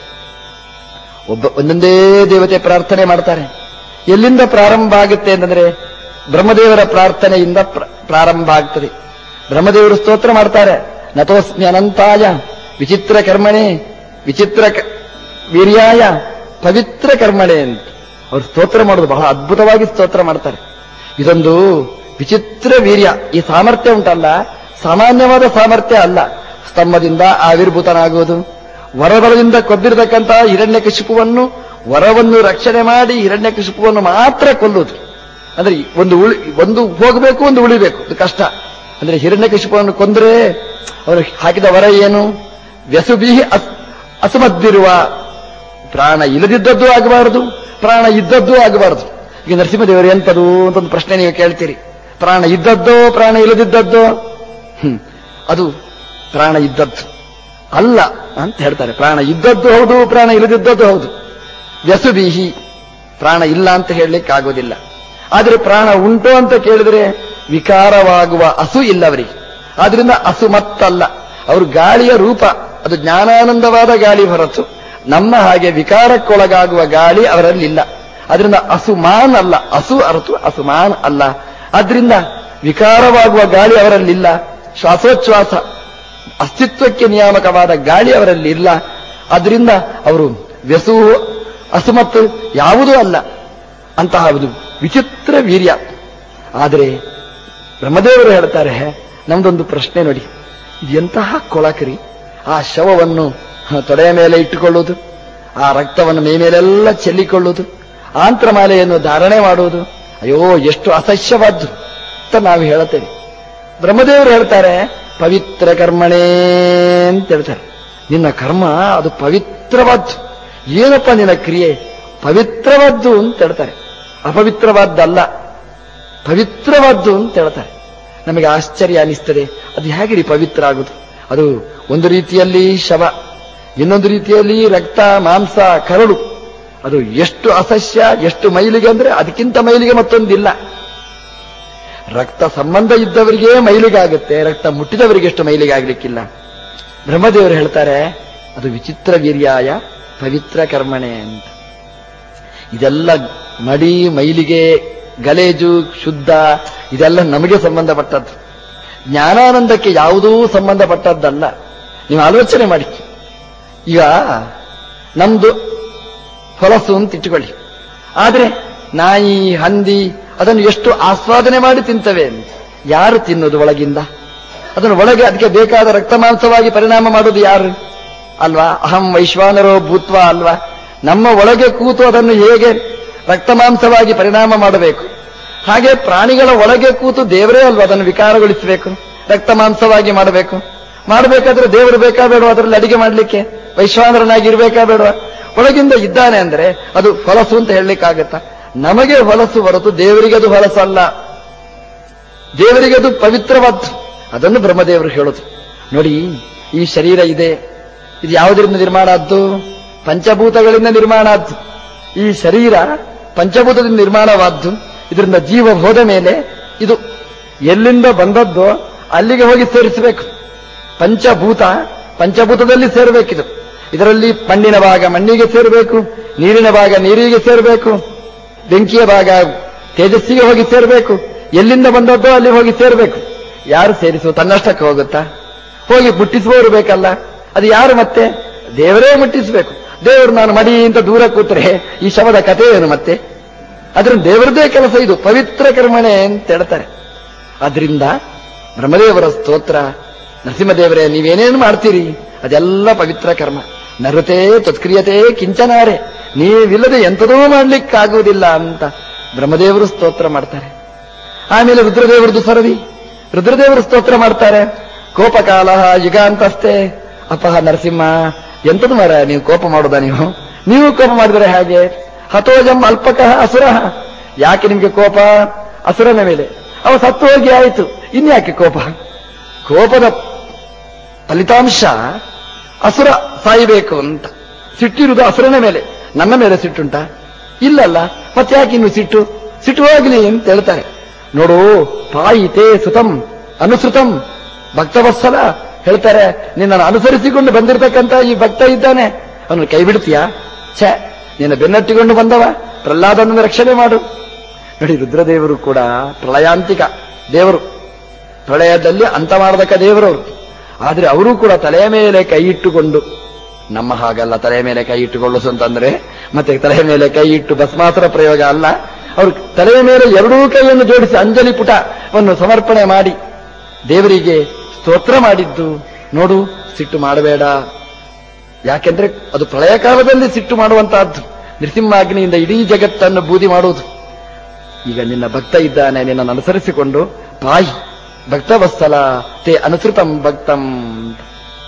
ಒಬ್ಬ ಒಂದೊಂದೇ ದೇವತೆ ಪ್ರಾರ್ಥನೆ ಮಾಡ್ತಾರೆ ಎಲ್ಲಿಂದ ಪ್ರಾರಂಭ ಆಗುತ್ತೆ ಅಂತಂದ್ರೆ ಬ್ರಹ್ಮದೇವರ ಪ್ರಾರ್ಥನೆಯಿಂದ ಪ್ರ- ಪ್ರಾರಂಭ ಆಗ್ತದೆ ಬ್ರಹ್ಮದೇವರು ಸ್ತೋತ್ರ ಮಾಡ್ತಾರೆ ನತೋಸ್ಮಿ ಅನಂತಾಯ ವಿಚಿತ್ರ ಕರ್ಮಣೆ ವಿಚಿತ್ರ ಕ- ವೀರ್ಯಾಯ ಪವಿತ್ರ ಕರ್ಮಣೆ ಅಂತ ಅವ್ರು ಸ್ತೋತ್ರ ಮಾಡೋದು ಬಹಳ ಅದ್ಭುತವಾಗಿ ಸ್ತೋತ್ರ ಮಾಡ್ತಾರೆ ಇದೊಂದು ವಿಚಿತ್ರ ವೀರ್ಯ ಈ ಸಾಮರ್ಥ್ಯ ಉಂಟಲ್ಲ ಸಾಮಾನ್ಯವಾದ ಸಾಮರ್ಥ್ಯ ಅಲ್ಲ ಸ್ತಂಭದಿಂದ ಆವಿರ್ಭೂತನಾಗುವುದು ವರಬಲದಿಂದ ಕೊಬ್ಬಿರತಕ್ಕಂಥ ಹಿರಣ್ಯಕಶಿಪುವನ್ನು ವರವನ್ನು ರಕ್ಷಣೆ ಮಾಡಿ ಹಿರಣ್ಯಕಶಿಪುವನ್ನು ಮಾತ್ರ ಕೊಲ್ಲುವುದು ಅಂದ್ರೆ ಒಂದು ಉಳಿ ಒಂದು ಹೋಗಬೇಕು ಒಂದು ಉಳಿಬೇಕು ಇದು ಕಷ್ಟ ಅಂದ್ರೆ ಹಿರಣ್ಯಕಶಿಪುವನ್ನು ಕೊಂದ್ರೆ ಅವರು ಹಾಕಿದ ವರ ಏನು ವ್ಯಸುಬೀಹಿ ಅಸ್ ಅಸಮದ್ದಿರುವ ಪ್ರಾಣ ಇಲ್ಲದಿದ್ದದ್ದು ಆಗಬಾರದು ಪ್ರಾಣ ಇದ್ದದ್ದೂ ಆಗಬಾರದು ಈಗ ನರಸಿಂಹದೇವರು ಎಂತದು ಅಂತ ಒಂದು ಪ್ರಶ್ನೆ ನೀವು ಕೇಳ್ತೀರಿ ಪ್ರಾಣ ಇದ್ದದ್ದೋ ಪ್ರಾಣ ಇಲ್ಲದಿದ್ದದ್ದೋ ಹ್ಮ್ ಅದು ಪ್ರಾಣ ಇದ್ದದ್ದು ಅಲ್ಲ ಅಂತ ಹೇಳ್ತಾರೆ ಪ್ರಾಣ ಇದ್ದದ್ದು ಹೌದು ಪ್ರಾಣ ಇಲ್ಲದಿದ್ದದ್ದು ಹೌದು ವ್ಯಸುಬೀಹಿ ಪ್ರಾಣ ಇಲ್ಲ ಅಂತ ಹೇಳಲಿಕ್ಕೆ ಆಗೋದಿಲ್ಲ ಆದರೆ ಪ್ರಾಣ ಉಂಟು ಅಂತ ಕೇಳಿದ್ರೆ ವಿಕಾರವಾಗುವ ಹಸು ಇಲ್ಲ ಅವರಿಗೆ ಆದ್ರಿಂದ ಹಸು ಮತ್ತಲ್ಲ ಅವರು ಗಾಳಿಯ ರೂಪ ಅದು ಜ್ಞಾನಾನಂದವಾದ ಗಾಳಿ ಹೊರತು ನಮ್ಮ ಹಾಗೆ ವಿಕಾರಕ್ಕೊಳಗಾಗುವ ಗಾಳಿ ಅವರಲ್ಲಿಲ್ಲ ಅದರಿಂದ ಅಸುಮಾನ್ ಅಲ್ಲ ಹಸು ಅರತು ಅಸುಮಾನ್ ಅಲ್ಲ ಆದ್ರಿಂದ ವಿಕಾರವಾಗುವ ಗಾಳಿ ಅವರಲ್ಲಿಲ್ಲ ಶ್ವಾಸೋಚ್ಛ್ವಾಸ ಅಸ್ತಿತ್ವಕ್ಕೆ ನಿಯಾಮಕವಾದ ಗಾಳಿ ಅವರಲ್ಲಿ ಇಲ್ಲ ಅದರಿಂದ ಅವರು ವ್ಯಸು ಅಸುಮತ್ತು ಯಾವುದೂ ಅಲ್ಲ ಅಂತಹ ಒಂದು ವಿಚಿತ್ರ ವೀರ್ಯ ಆದರೆ ಬ್ರಹ್ಮದೇವರು ಹೇಳ್ತಾರೆ ನಮ್ದೊಂದು ಪ್ರಶ್ನೆ ನೋಡಿ ಎಂತಹ ಕೊಳಕರಿ ಆ ಶವವನ್ನು ಹ, ತೊಡೆಯ ಮೇಲೆ ಇಟ್ಟುಕೊಳ್ಳುವುದು ಆ ರಕ್ತವನ್ನು ಮೈ ಮೇಲೆಲ್ಲ ಚೆಲ್ಲಿಕೊಳ್ಳುವುದು ಆಂತ್ರಮಾಲೆಯನ್ನು ಧಾರಣೆ ಮಾಡುವುದು ಅಯ್ಯೋ ಎಷ್ಟು ಅಸಹ್ಯವಾದ್ದು ಅಂತ ನಾವು ಹೇಳುತ್ತೇವೆ ಬ್ರಹ್ಮದೇವರು ಹೇಳ್ತಾರೆ ಪವಿತ್ರ ಕರ್ಮಣೇ ಅಂತ ಹೇಳ್ತಾರೆ ನಿನ್ನ ಕರ್ಮ ಅದು ಪವಿತ್ರವಾದ್ದು ಏನಪ್ಪ ನಿನ್ನ ಕ್ರಿಯೆ ಪವಿತ್ರವಾದ್ದು ಅಂತ ಹೇಳ್ತಾರೆ ಅಪವಿತ್ರವಾದ್ದಲ್ಲ ಪವಿತ್ರವಾದ್ದು ಅಂತ ಹೇಳ್ತಾರೆ ನಮಗೆ ಆಶ್ಚರ್ಯ ಅನಿಸ್ತದೆ ಅದು ಹೇಗೆ ಪವಿತ್ರ ಆಗುದು ಅದು ಒಂದು ರೀತಿಯಲ್ಲಿ ಶವ ಇನ್ನೊಂದು ರೀತಿಯಲ್ಲಿ ರಕ್ತ ಮಾಂಸ ಕರಳು ಅದು ಎಷ್ಟು ಅಸಹ್ಯ ಎಷ್ಟು ಮೈಲಿಗೆ ಅಂದ್ರೆ ಅದಕ್ಕಿಂತ ಮೈಲಿಗೆ ಮತ್ತೊಂದಿಲ್ಲ ರಕ್ತ ಸಂಬಂಧ ಇದ್ದವರಿಗೆ ಮೈಲಿಗೆ ಆಗುತ್ತೆ ರಕ್ತ ಮುಟ್ಟಿದವರಿಗೆ ಎಷ್ಟು ಮೈಲಿಗೆ ಆಗ್ಲಿಕ್ಕಿಲ್ಲ ಬ್ರಹ್ಮದೇವರು ಹೇಳ್ತಾರೆ ಅದು ವಿಚಿತ್ರ ವೀರ್ಯಾಯ ಪವಿತ್ರ ಕರ್ಮಣೆ ಅಂತ ಇದೆಲ್ಲ ಮಡಿ ಮೈಲಿಗೆ ಗಲೇಜು ಶುದ್ಧ ಇದೆಲ್ಲ ನಮಗೆ ಸಂಬಂಧಪಟ್ಟದ್ದು ಜ್ಞಾನಾನಂದಕ್ಕೆ ಯಾವುದೂ ಸಂಬಂಧಪಟ್ಟದ್ದಲ್ಲ ನೀವು ಆಲೋಚನೆ ಮಾಡಿ ಈಗ ನಮ್ದು ಹೊಲಸು ಅಂತ ಇಟ್ಟುಕೊಳ್ಳಿ ಆದ್ರೆ ನಾಯಿ ಹಂದಿ ಅದನ್ನು ಎಷ್ಟು ಆಸ್ವಾದನೆ ಮಾಡಿ ತಿಂತವೆ ಅಂತ. ಯಾರು ತಿನ್ನೋದು ಒಳಗಿಂದ ಅದನ್ನು ಒಳಗೆ ಅದಕ್ಕೆ ಬೇಕಾದ ರಕ್ತ ಮಾಂಸವಾಗಿ ಪರಿಣಾಮ ಮಾಡೋದು ಯಾರು ಅಲ್ವಾ ಅಹಂ ವೈಶ್ವಾನರೋ ಭೂತ್ವ ಅಲ್ವಾ ನಮ್ಮ ಒಳಗೆ ಕೂತು ಅದನ್ನು ಹೇಗೆ ರಕ್ತ ಮಾಂಸವಾಗಿ ಪರಿಣಾಮ ಮಾಡಬೇಕು ಹಾಗೆ ಪ್ರಾಣಿಗಳ ಒಳಗೆ ಕೂತು ದೇವರೇ ಅಲ್ವಾ ಅದನ್ನು ವಿಕಾರಗೊಳಿಸಬೇಕು ರಕ್ತ ಮಾಂಸವಾಗಿ ಮಾಡಬೇಕು ಮಾಡಬೇಕಾದ್ರೆ ದೇವರು ಬೇಕಾ ಬೇಡವಾ ಅದರಲ್ಲಿ ಅಡಿಗೆ ಮಾಡಲಿಕ್ಕೆ ವೈಶ್ವಾನರನಾಗಿ ಇರಬೇಕಾ ಬೇಡವಾ ಒಳಗಿಂದ ಇದ್ದಾನೆ ಅಂದ್ರೆ ಅದು ಹೊಲಸು ಅಂತ ಹೇಳಲಿಕ್ಕಾಗತ್ತಾ ನಮಗೆ ಹೊಲಸು ಹೊರತು ದೇವರಿಗೆ ಅದು ಹೊಲಸಲ್ಲ ದೇವರಿಗೆ ಅದು ಪವಿತ್ರವಾದ್ದು ಅದನ್ನು ಬ್ರಹ್ಮದೇವರು ಹೇಳೋದು ನೋಡಿ ಈ ಶರೀರ ಇದೆ ಇದು ಯಾವುದರಿಂದ ನಿರ್ಮಾಣ ಆದ್ದು ಪಂಚಭೂತಗಳಿಂದ ನಿರ್ಮಾಣ ಆದ್ದು ಈ ಶರೀರ ಪಂಚಭೂತದಿಂದ ನಿರ್ಮಾಣವಾದ್ದು ಇದರಿಂದ ಜೀವ ಹೋದ ಮೇಲೆ ಇದು ಎಲ್ಲಿಂದ ಬಂದದ್ದೋ ಅಲ್ಲಿಗೆ ಹೋಗಿ ಸೇರಿಸಬೇಕು ಪಂಚಭೂತ ಪಂಚಭೂತದಲ್ಲಿ ಸೇರಬೇಕಿದು ಇದರಲ್ಲಿ ಮಣ್ಣಿನ ಭಾಗ ಮಣ್ಣಿಗೆ ಸೇರಬೇಕು ನೀರಿನ ಭಾಗ ನೀರಿಗೆ ಸೇರಬೇಕು ಬೆಂಕಿಯ ಭಾಗ ತೇಜಸ್ಸಿಗೆ ಹೋಗಿ ಸೇರಬೇಕು ಎಲ್ಲಿಂದ ಬಂದದ್ದೋ ಅಲ್ಲಿ ಹೋಗಿ ಸೇರಬೇಕು ಯಾರು ಸೇರಿಸುವ ತನ್ನಷ್ಟಕ್ಕೆ ಹೋಗುತ್ತಾ ಹೋಗಿ ಮುಟ್ಟಿಸುವವರು ಬೇಕಲ್ಲ ಅದು ಯಾರು ಮತ್ತೆ ದೇವರೇ ಮುಟ್ಟಿಸಬೇಕು ದೇವರು ನಾನು ಮಡಿ ಅಂತ ದೂರ ಕೂತ್ರೆ ಈ ಶವದ ಕಥೆ ಏನು ಮತ್ತೆ ಅದರಿಂದ ದೇವರದೇ ಕೆಲಸ ಇದು ಪವಿತ್ರ ಕರ್ಮಣೆ ಅಂತ ಹೇಳ್ತಾರೆ ಆದ್ರಿಂದ ಬ್ರಹ್ಮದೇವರ ಸ್ತೋತ್ರ ನರಸಿಂಹದೇವರೇ ನೀವೇನೇನು ಮಾಡ್ತೀರಿ ಅದೆಲ್ಲ ಪವಿತ್ರ ಕರ್ಮ ನರತೆ ತತ್ಕ್ರಿಯತೆ ಕಿಂಚನಾರೆ ನೀವಿಲ್ಲದೆ ಎಂಥದೂ ಮಾಡ್ಲಿಕ್ಕಾಗುವುದಿಲ್ಲ ಅಂತ ಬ್ರಹ್ಮದೇವರು ಸ್ತೋತ್ರ ಮಾಡ್ತಾರೆ ಆಮೇಲೆ ರುದ್ರದೇವರದು ಸರದಿ ರುದ್ರದೇವರು ಸ್ತೋತ್ರ ಮಾಡ್ತಾರೆ ಕೋಪಕಾಲ ಯುಗಾಂತಸ್ತೆ ಅಪಹ ನರಸಿಂಹ ಎಂಥದ್ದು ಮರ ನೀವು ಕೋಪ ಮಾಡೋದಾ ನೀವು ನೀವು ಕೋಪ ಮಾಡಿದರೆ ಹಾಗೆ ಹತೋಜಂ ಅಲ್ಪಕಃ ಅಸುರ ಯಾಕೆ ನಿಮ್ಗೆ ಕೋಪ ಅಸುರನ ಮೇಲೆ ಅವ ಸತ್ತು ಹೋಗಿ ಆಯಿತು ಇನ್ಯಾಕೆ ಕೋಪ ಕೋಪದ ಫಲಿತಾಂಶ ಅಸುರ ಸಾಯಬೇಕು ಅಂತ ಸಿಟ್ಟಿರುವುದು ಅಸುರನ ಮೇಲೆ ನನ್ನ ಮೇಲೆ ಸಿಟ್ಟುಂಟಾ ಇಲ್ಲಲ್ಲ ಮತ್ತೆ ಯಾಕೆ ಇನ್ನು ಸಿಟ್ಟು ಸಿಟ್ಟು ಹೋಗ್ಲಿ ಅಂತ ಹೇಳ್ತಾರೆ ನೋಡು ಪಾಯಿತೇ ಸುತಂ ಅನುಸೃತಂ ಭಕ್ತವತ್ಸಲ ಹೇಳ್ತಾರೆ ನಿನ್ನನ್ನು ಅನುಸರಿಸಿಕೊಂಡು ಬಂದಿರತಕ್ಕಂತ ಈ ಭಕ್ತ ಇದ್ದಾನೆ ಅವನು ಕೈ ಬಿಡ್ತೀಯಾ ಛೆ ನಿನ್ನ ಬೆನ್ನಟ್ಟಿಕೊಂಡು ಬಂದವ ಪ್ರಹ್ಲಾದನನ್ನು ರಕ್ಷಣೆ ಮಾಡು ನೋಡಿ ರುದ್ರದೇವರು ಕೂಡ ಪ್ರಳಯಾಂತಿಕ ದೇವರು ಪ್ರಳಯದಲ್ಲಿ ಅಂತ ಮಾಡದಕ್ಕ ದೇವರವರು ಆದ್ರೆ ಅವರು ಕೂಡ ತಲೆಯ ಮೇಲೆ ಕೈ ಇಟ್ಟುಕೊಂಡು ನಮ್ಮ ಹಾಗಲ್ಲ ತಲೆಯ ಮೇಲೆ ಕೈ ಇಟ್ಟುಕೊಳ್ಳೋದು ಅಂತಂದ್ರೆ ಮತ್ತೆ ತಲೆಯ ಮೇಲೆ ಕೈ ಇಟ್ಟು ಭಸ್ಮಾಸುರ ಪ್ರಯೋಗ ಅಲ್ಲ ಅವರು ತಲೆಯ ಮೇಲೆ ಎರಡೂ ಕೈಯನ್ನು ಜೋಡಿಸಿ ಅಂಜಲಿ ಪುಟವನ್ನು ಸಮರ್ಪಣೆ ಮಾಡಿ ದೇವರಿಗೆ ಸ್ತೋತ್ರ ಮಾಡಿದ್ದು ನೋಡು ಸಿಟ್ಟು ಮಾಡಬೇಡ ಯಾಕೆಂದ್ರೆ ಅದು ಪ್ರಳಯ ಕಾಲದಲ್ಲಿ ಸಿಟ್ಟು ಮಾಡುವಂತಹದ್ದು ನೃಸಿಂಹಾಗ್ನಿಯಿಂದ ಇಡೀ ಜಗತ್ತನ್ನು ಬೂದಿ ಮಾಡುವುದು ಈಗ ನಿನ್ನ ಭಕ್ತ ಇದ್ದಾನೆ ನಿನ್ನನ್ನು ಅನುಸರಿಸಿಕೊಂಡು ಪಾಯಿ ಭಕ್ತವತ್ಸಲ ತೇ ಅನುಸೃತಂ ಭಕ್ತಂ ಅಂತ.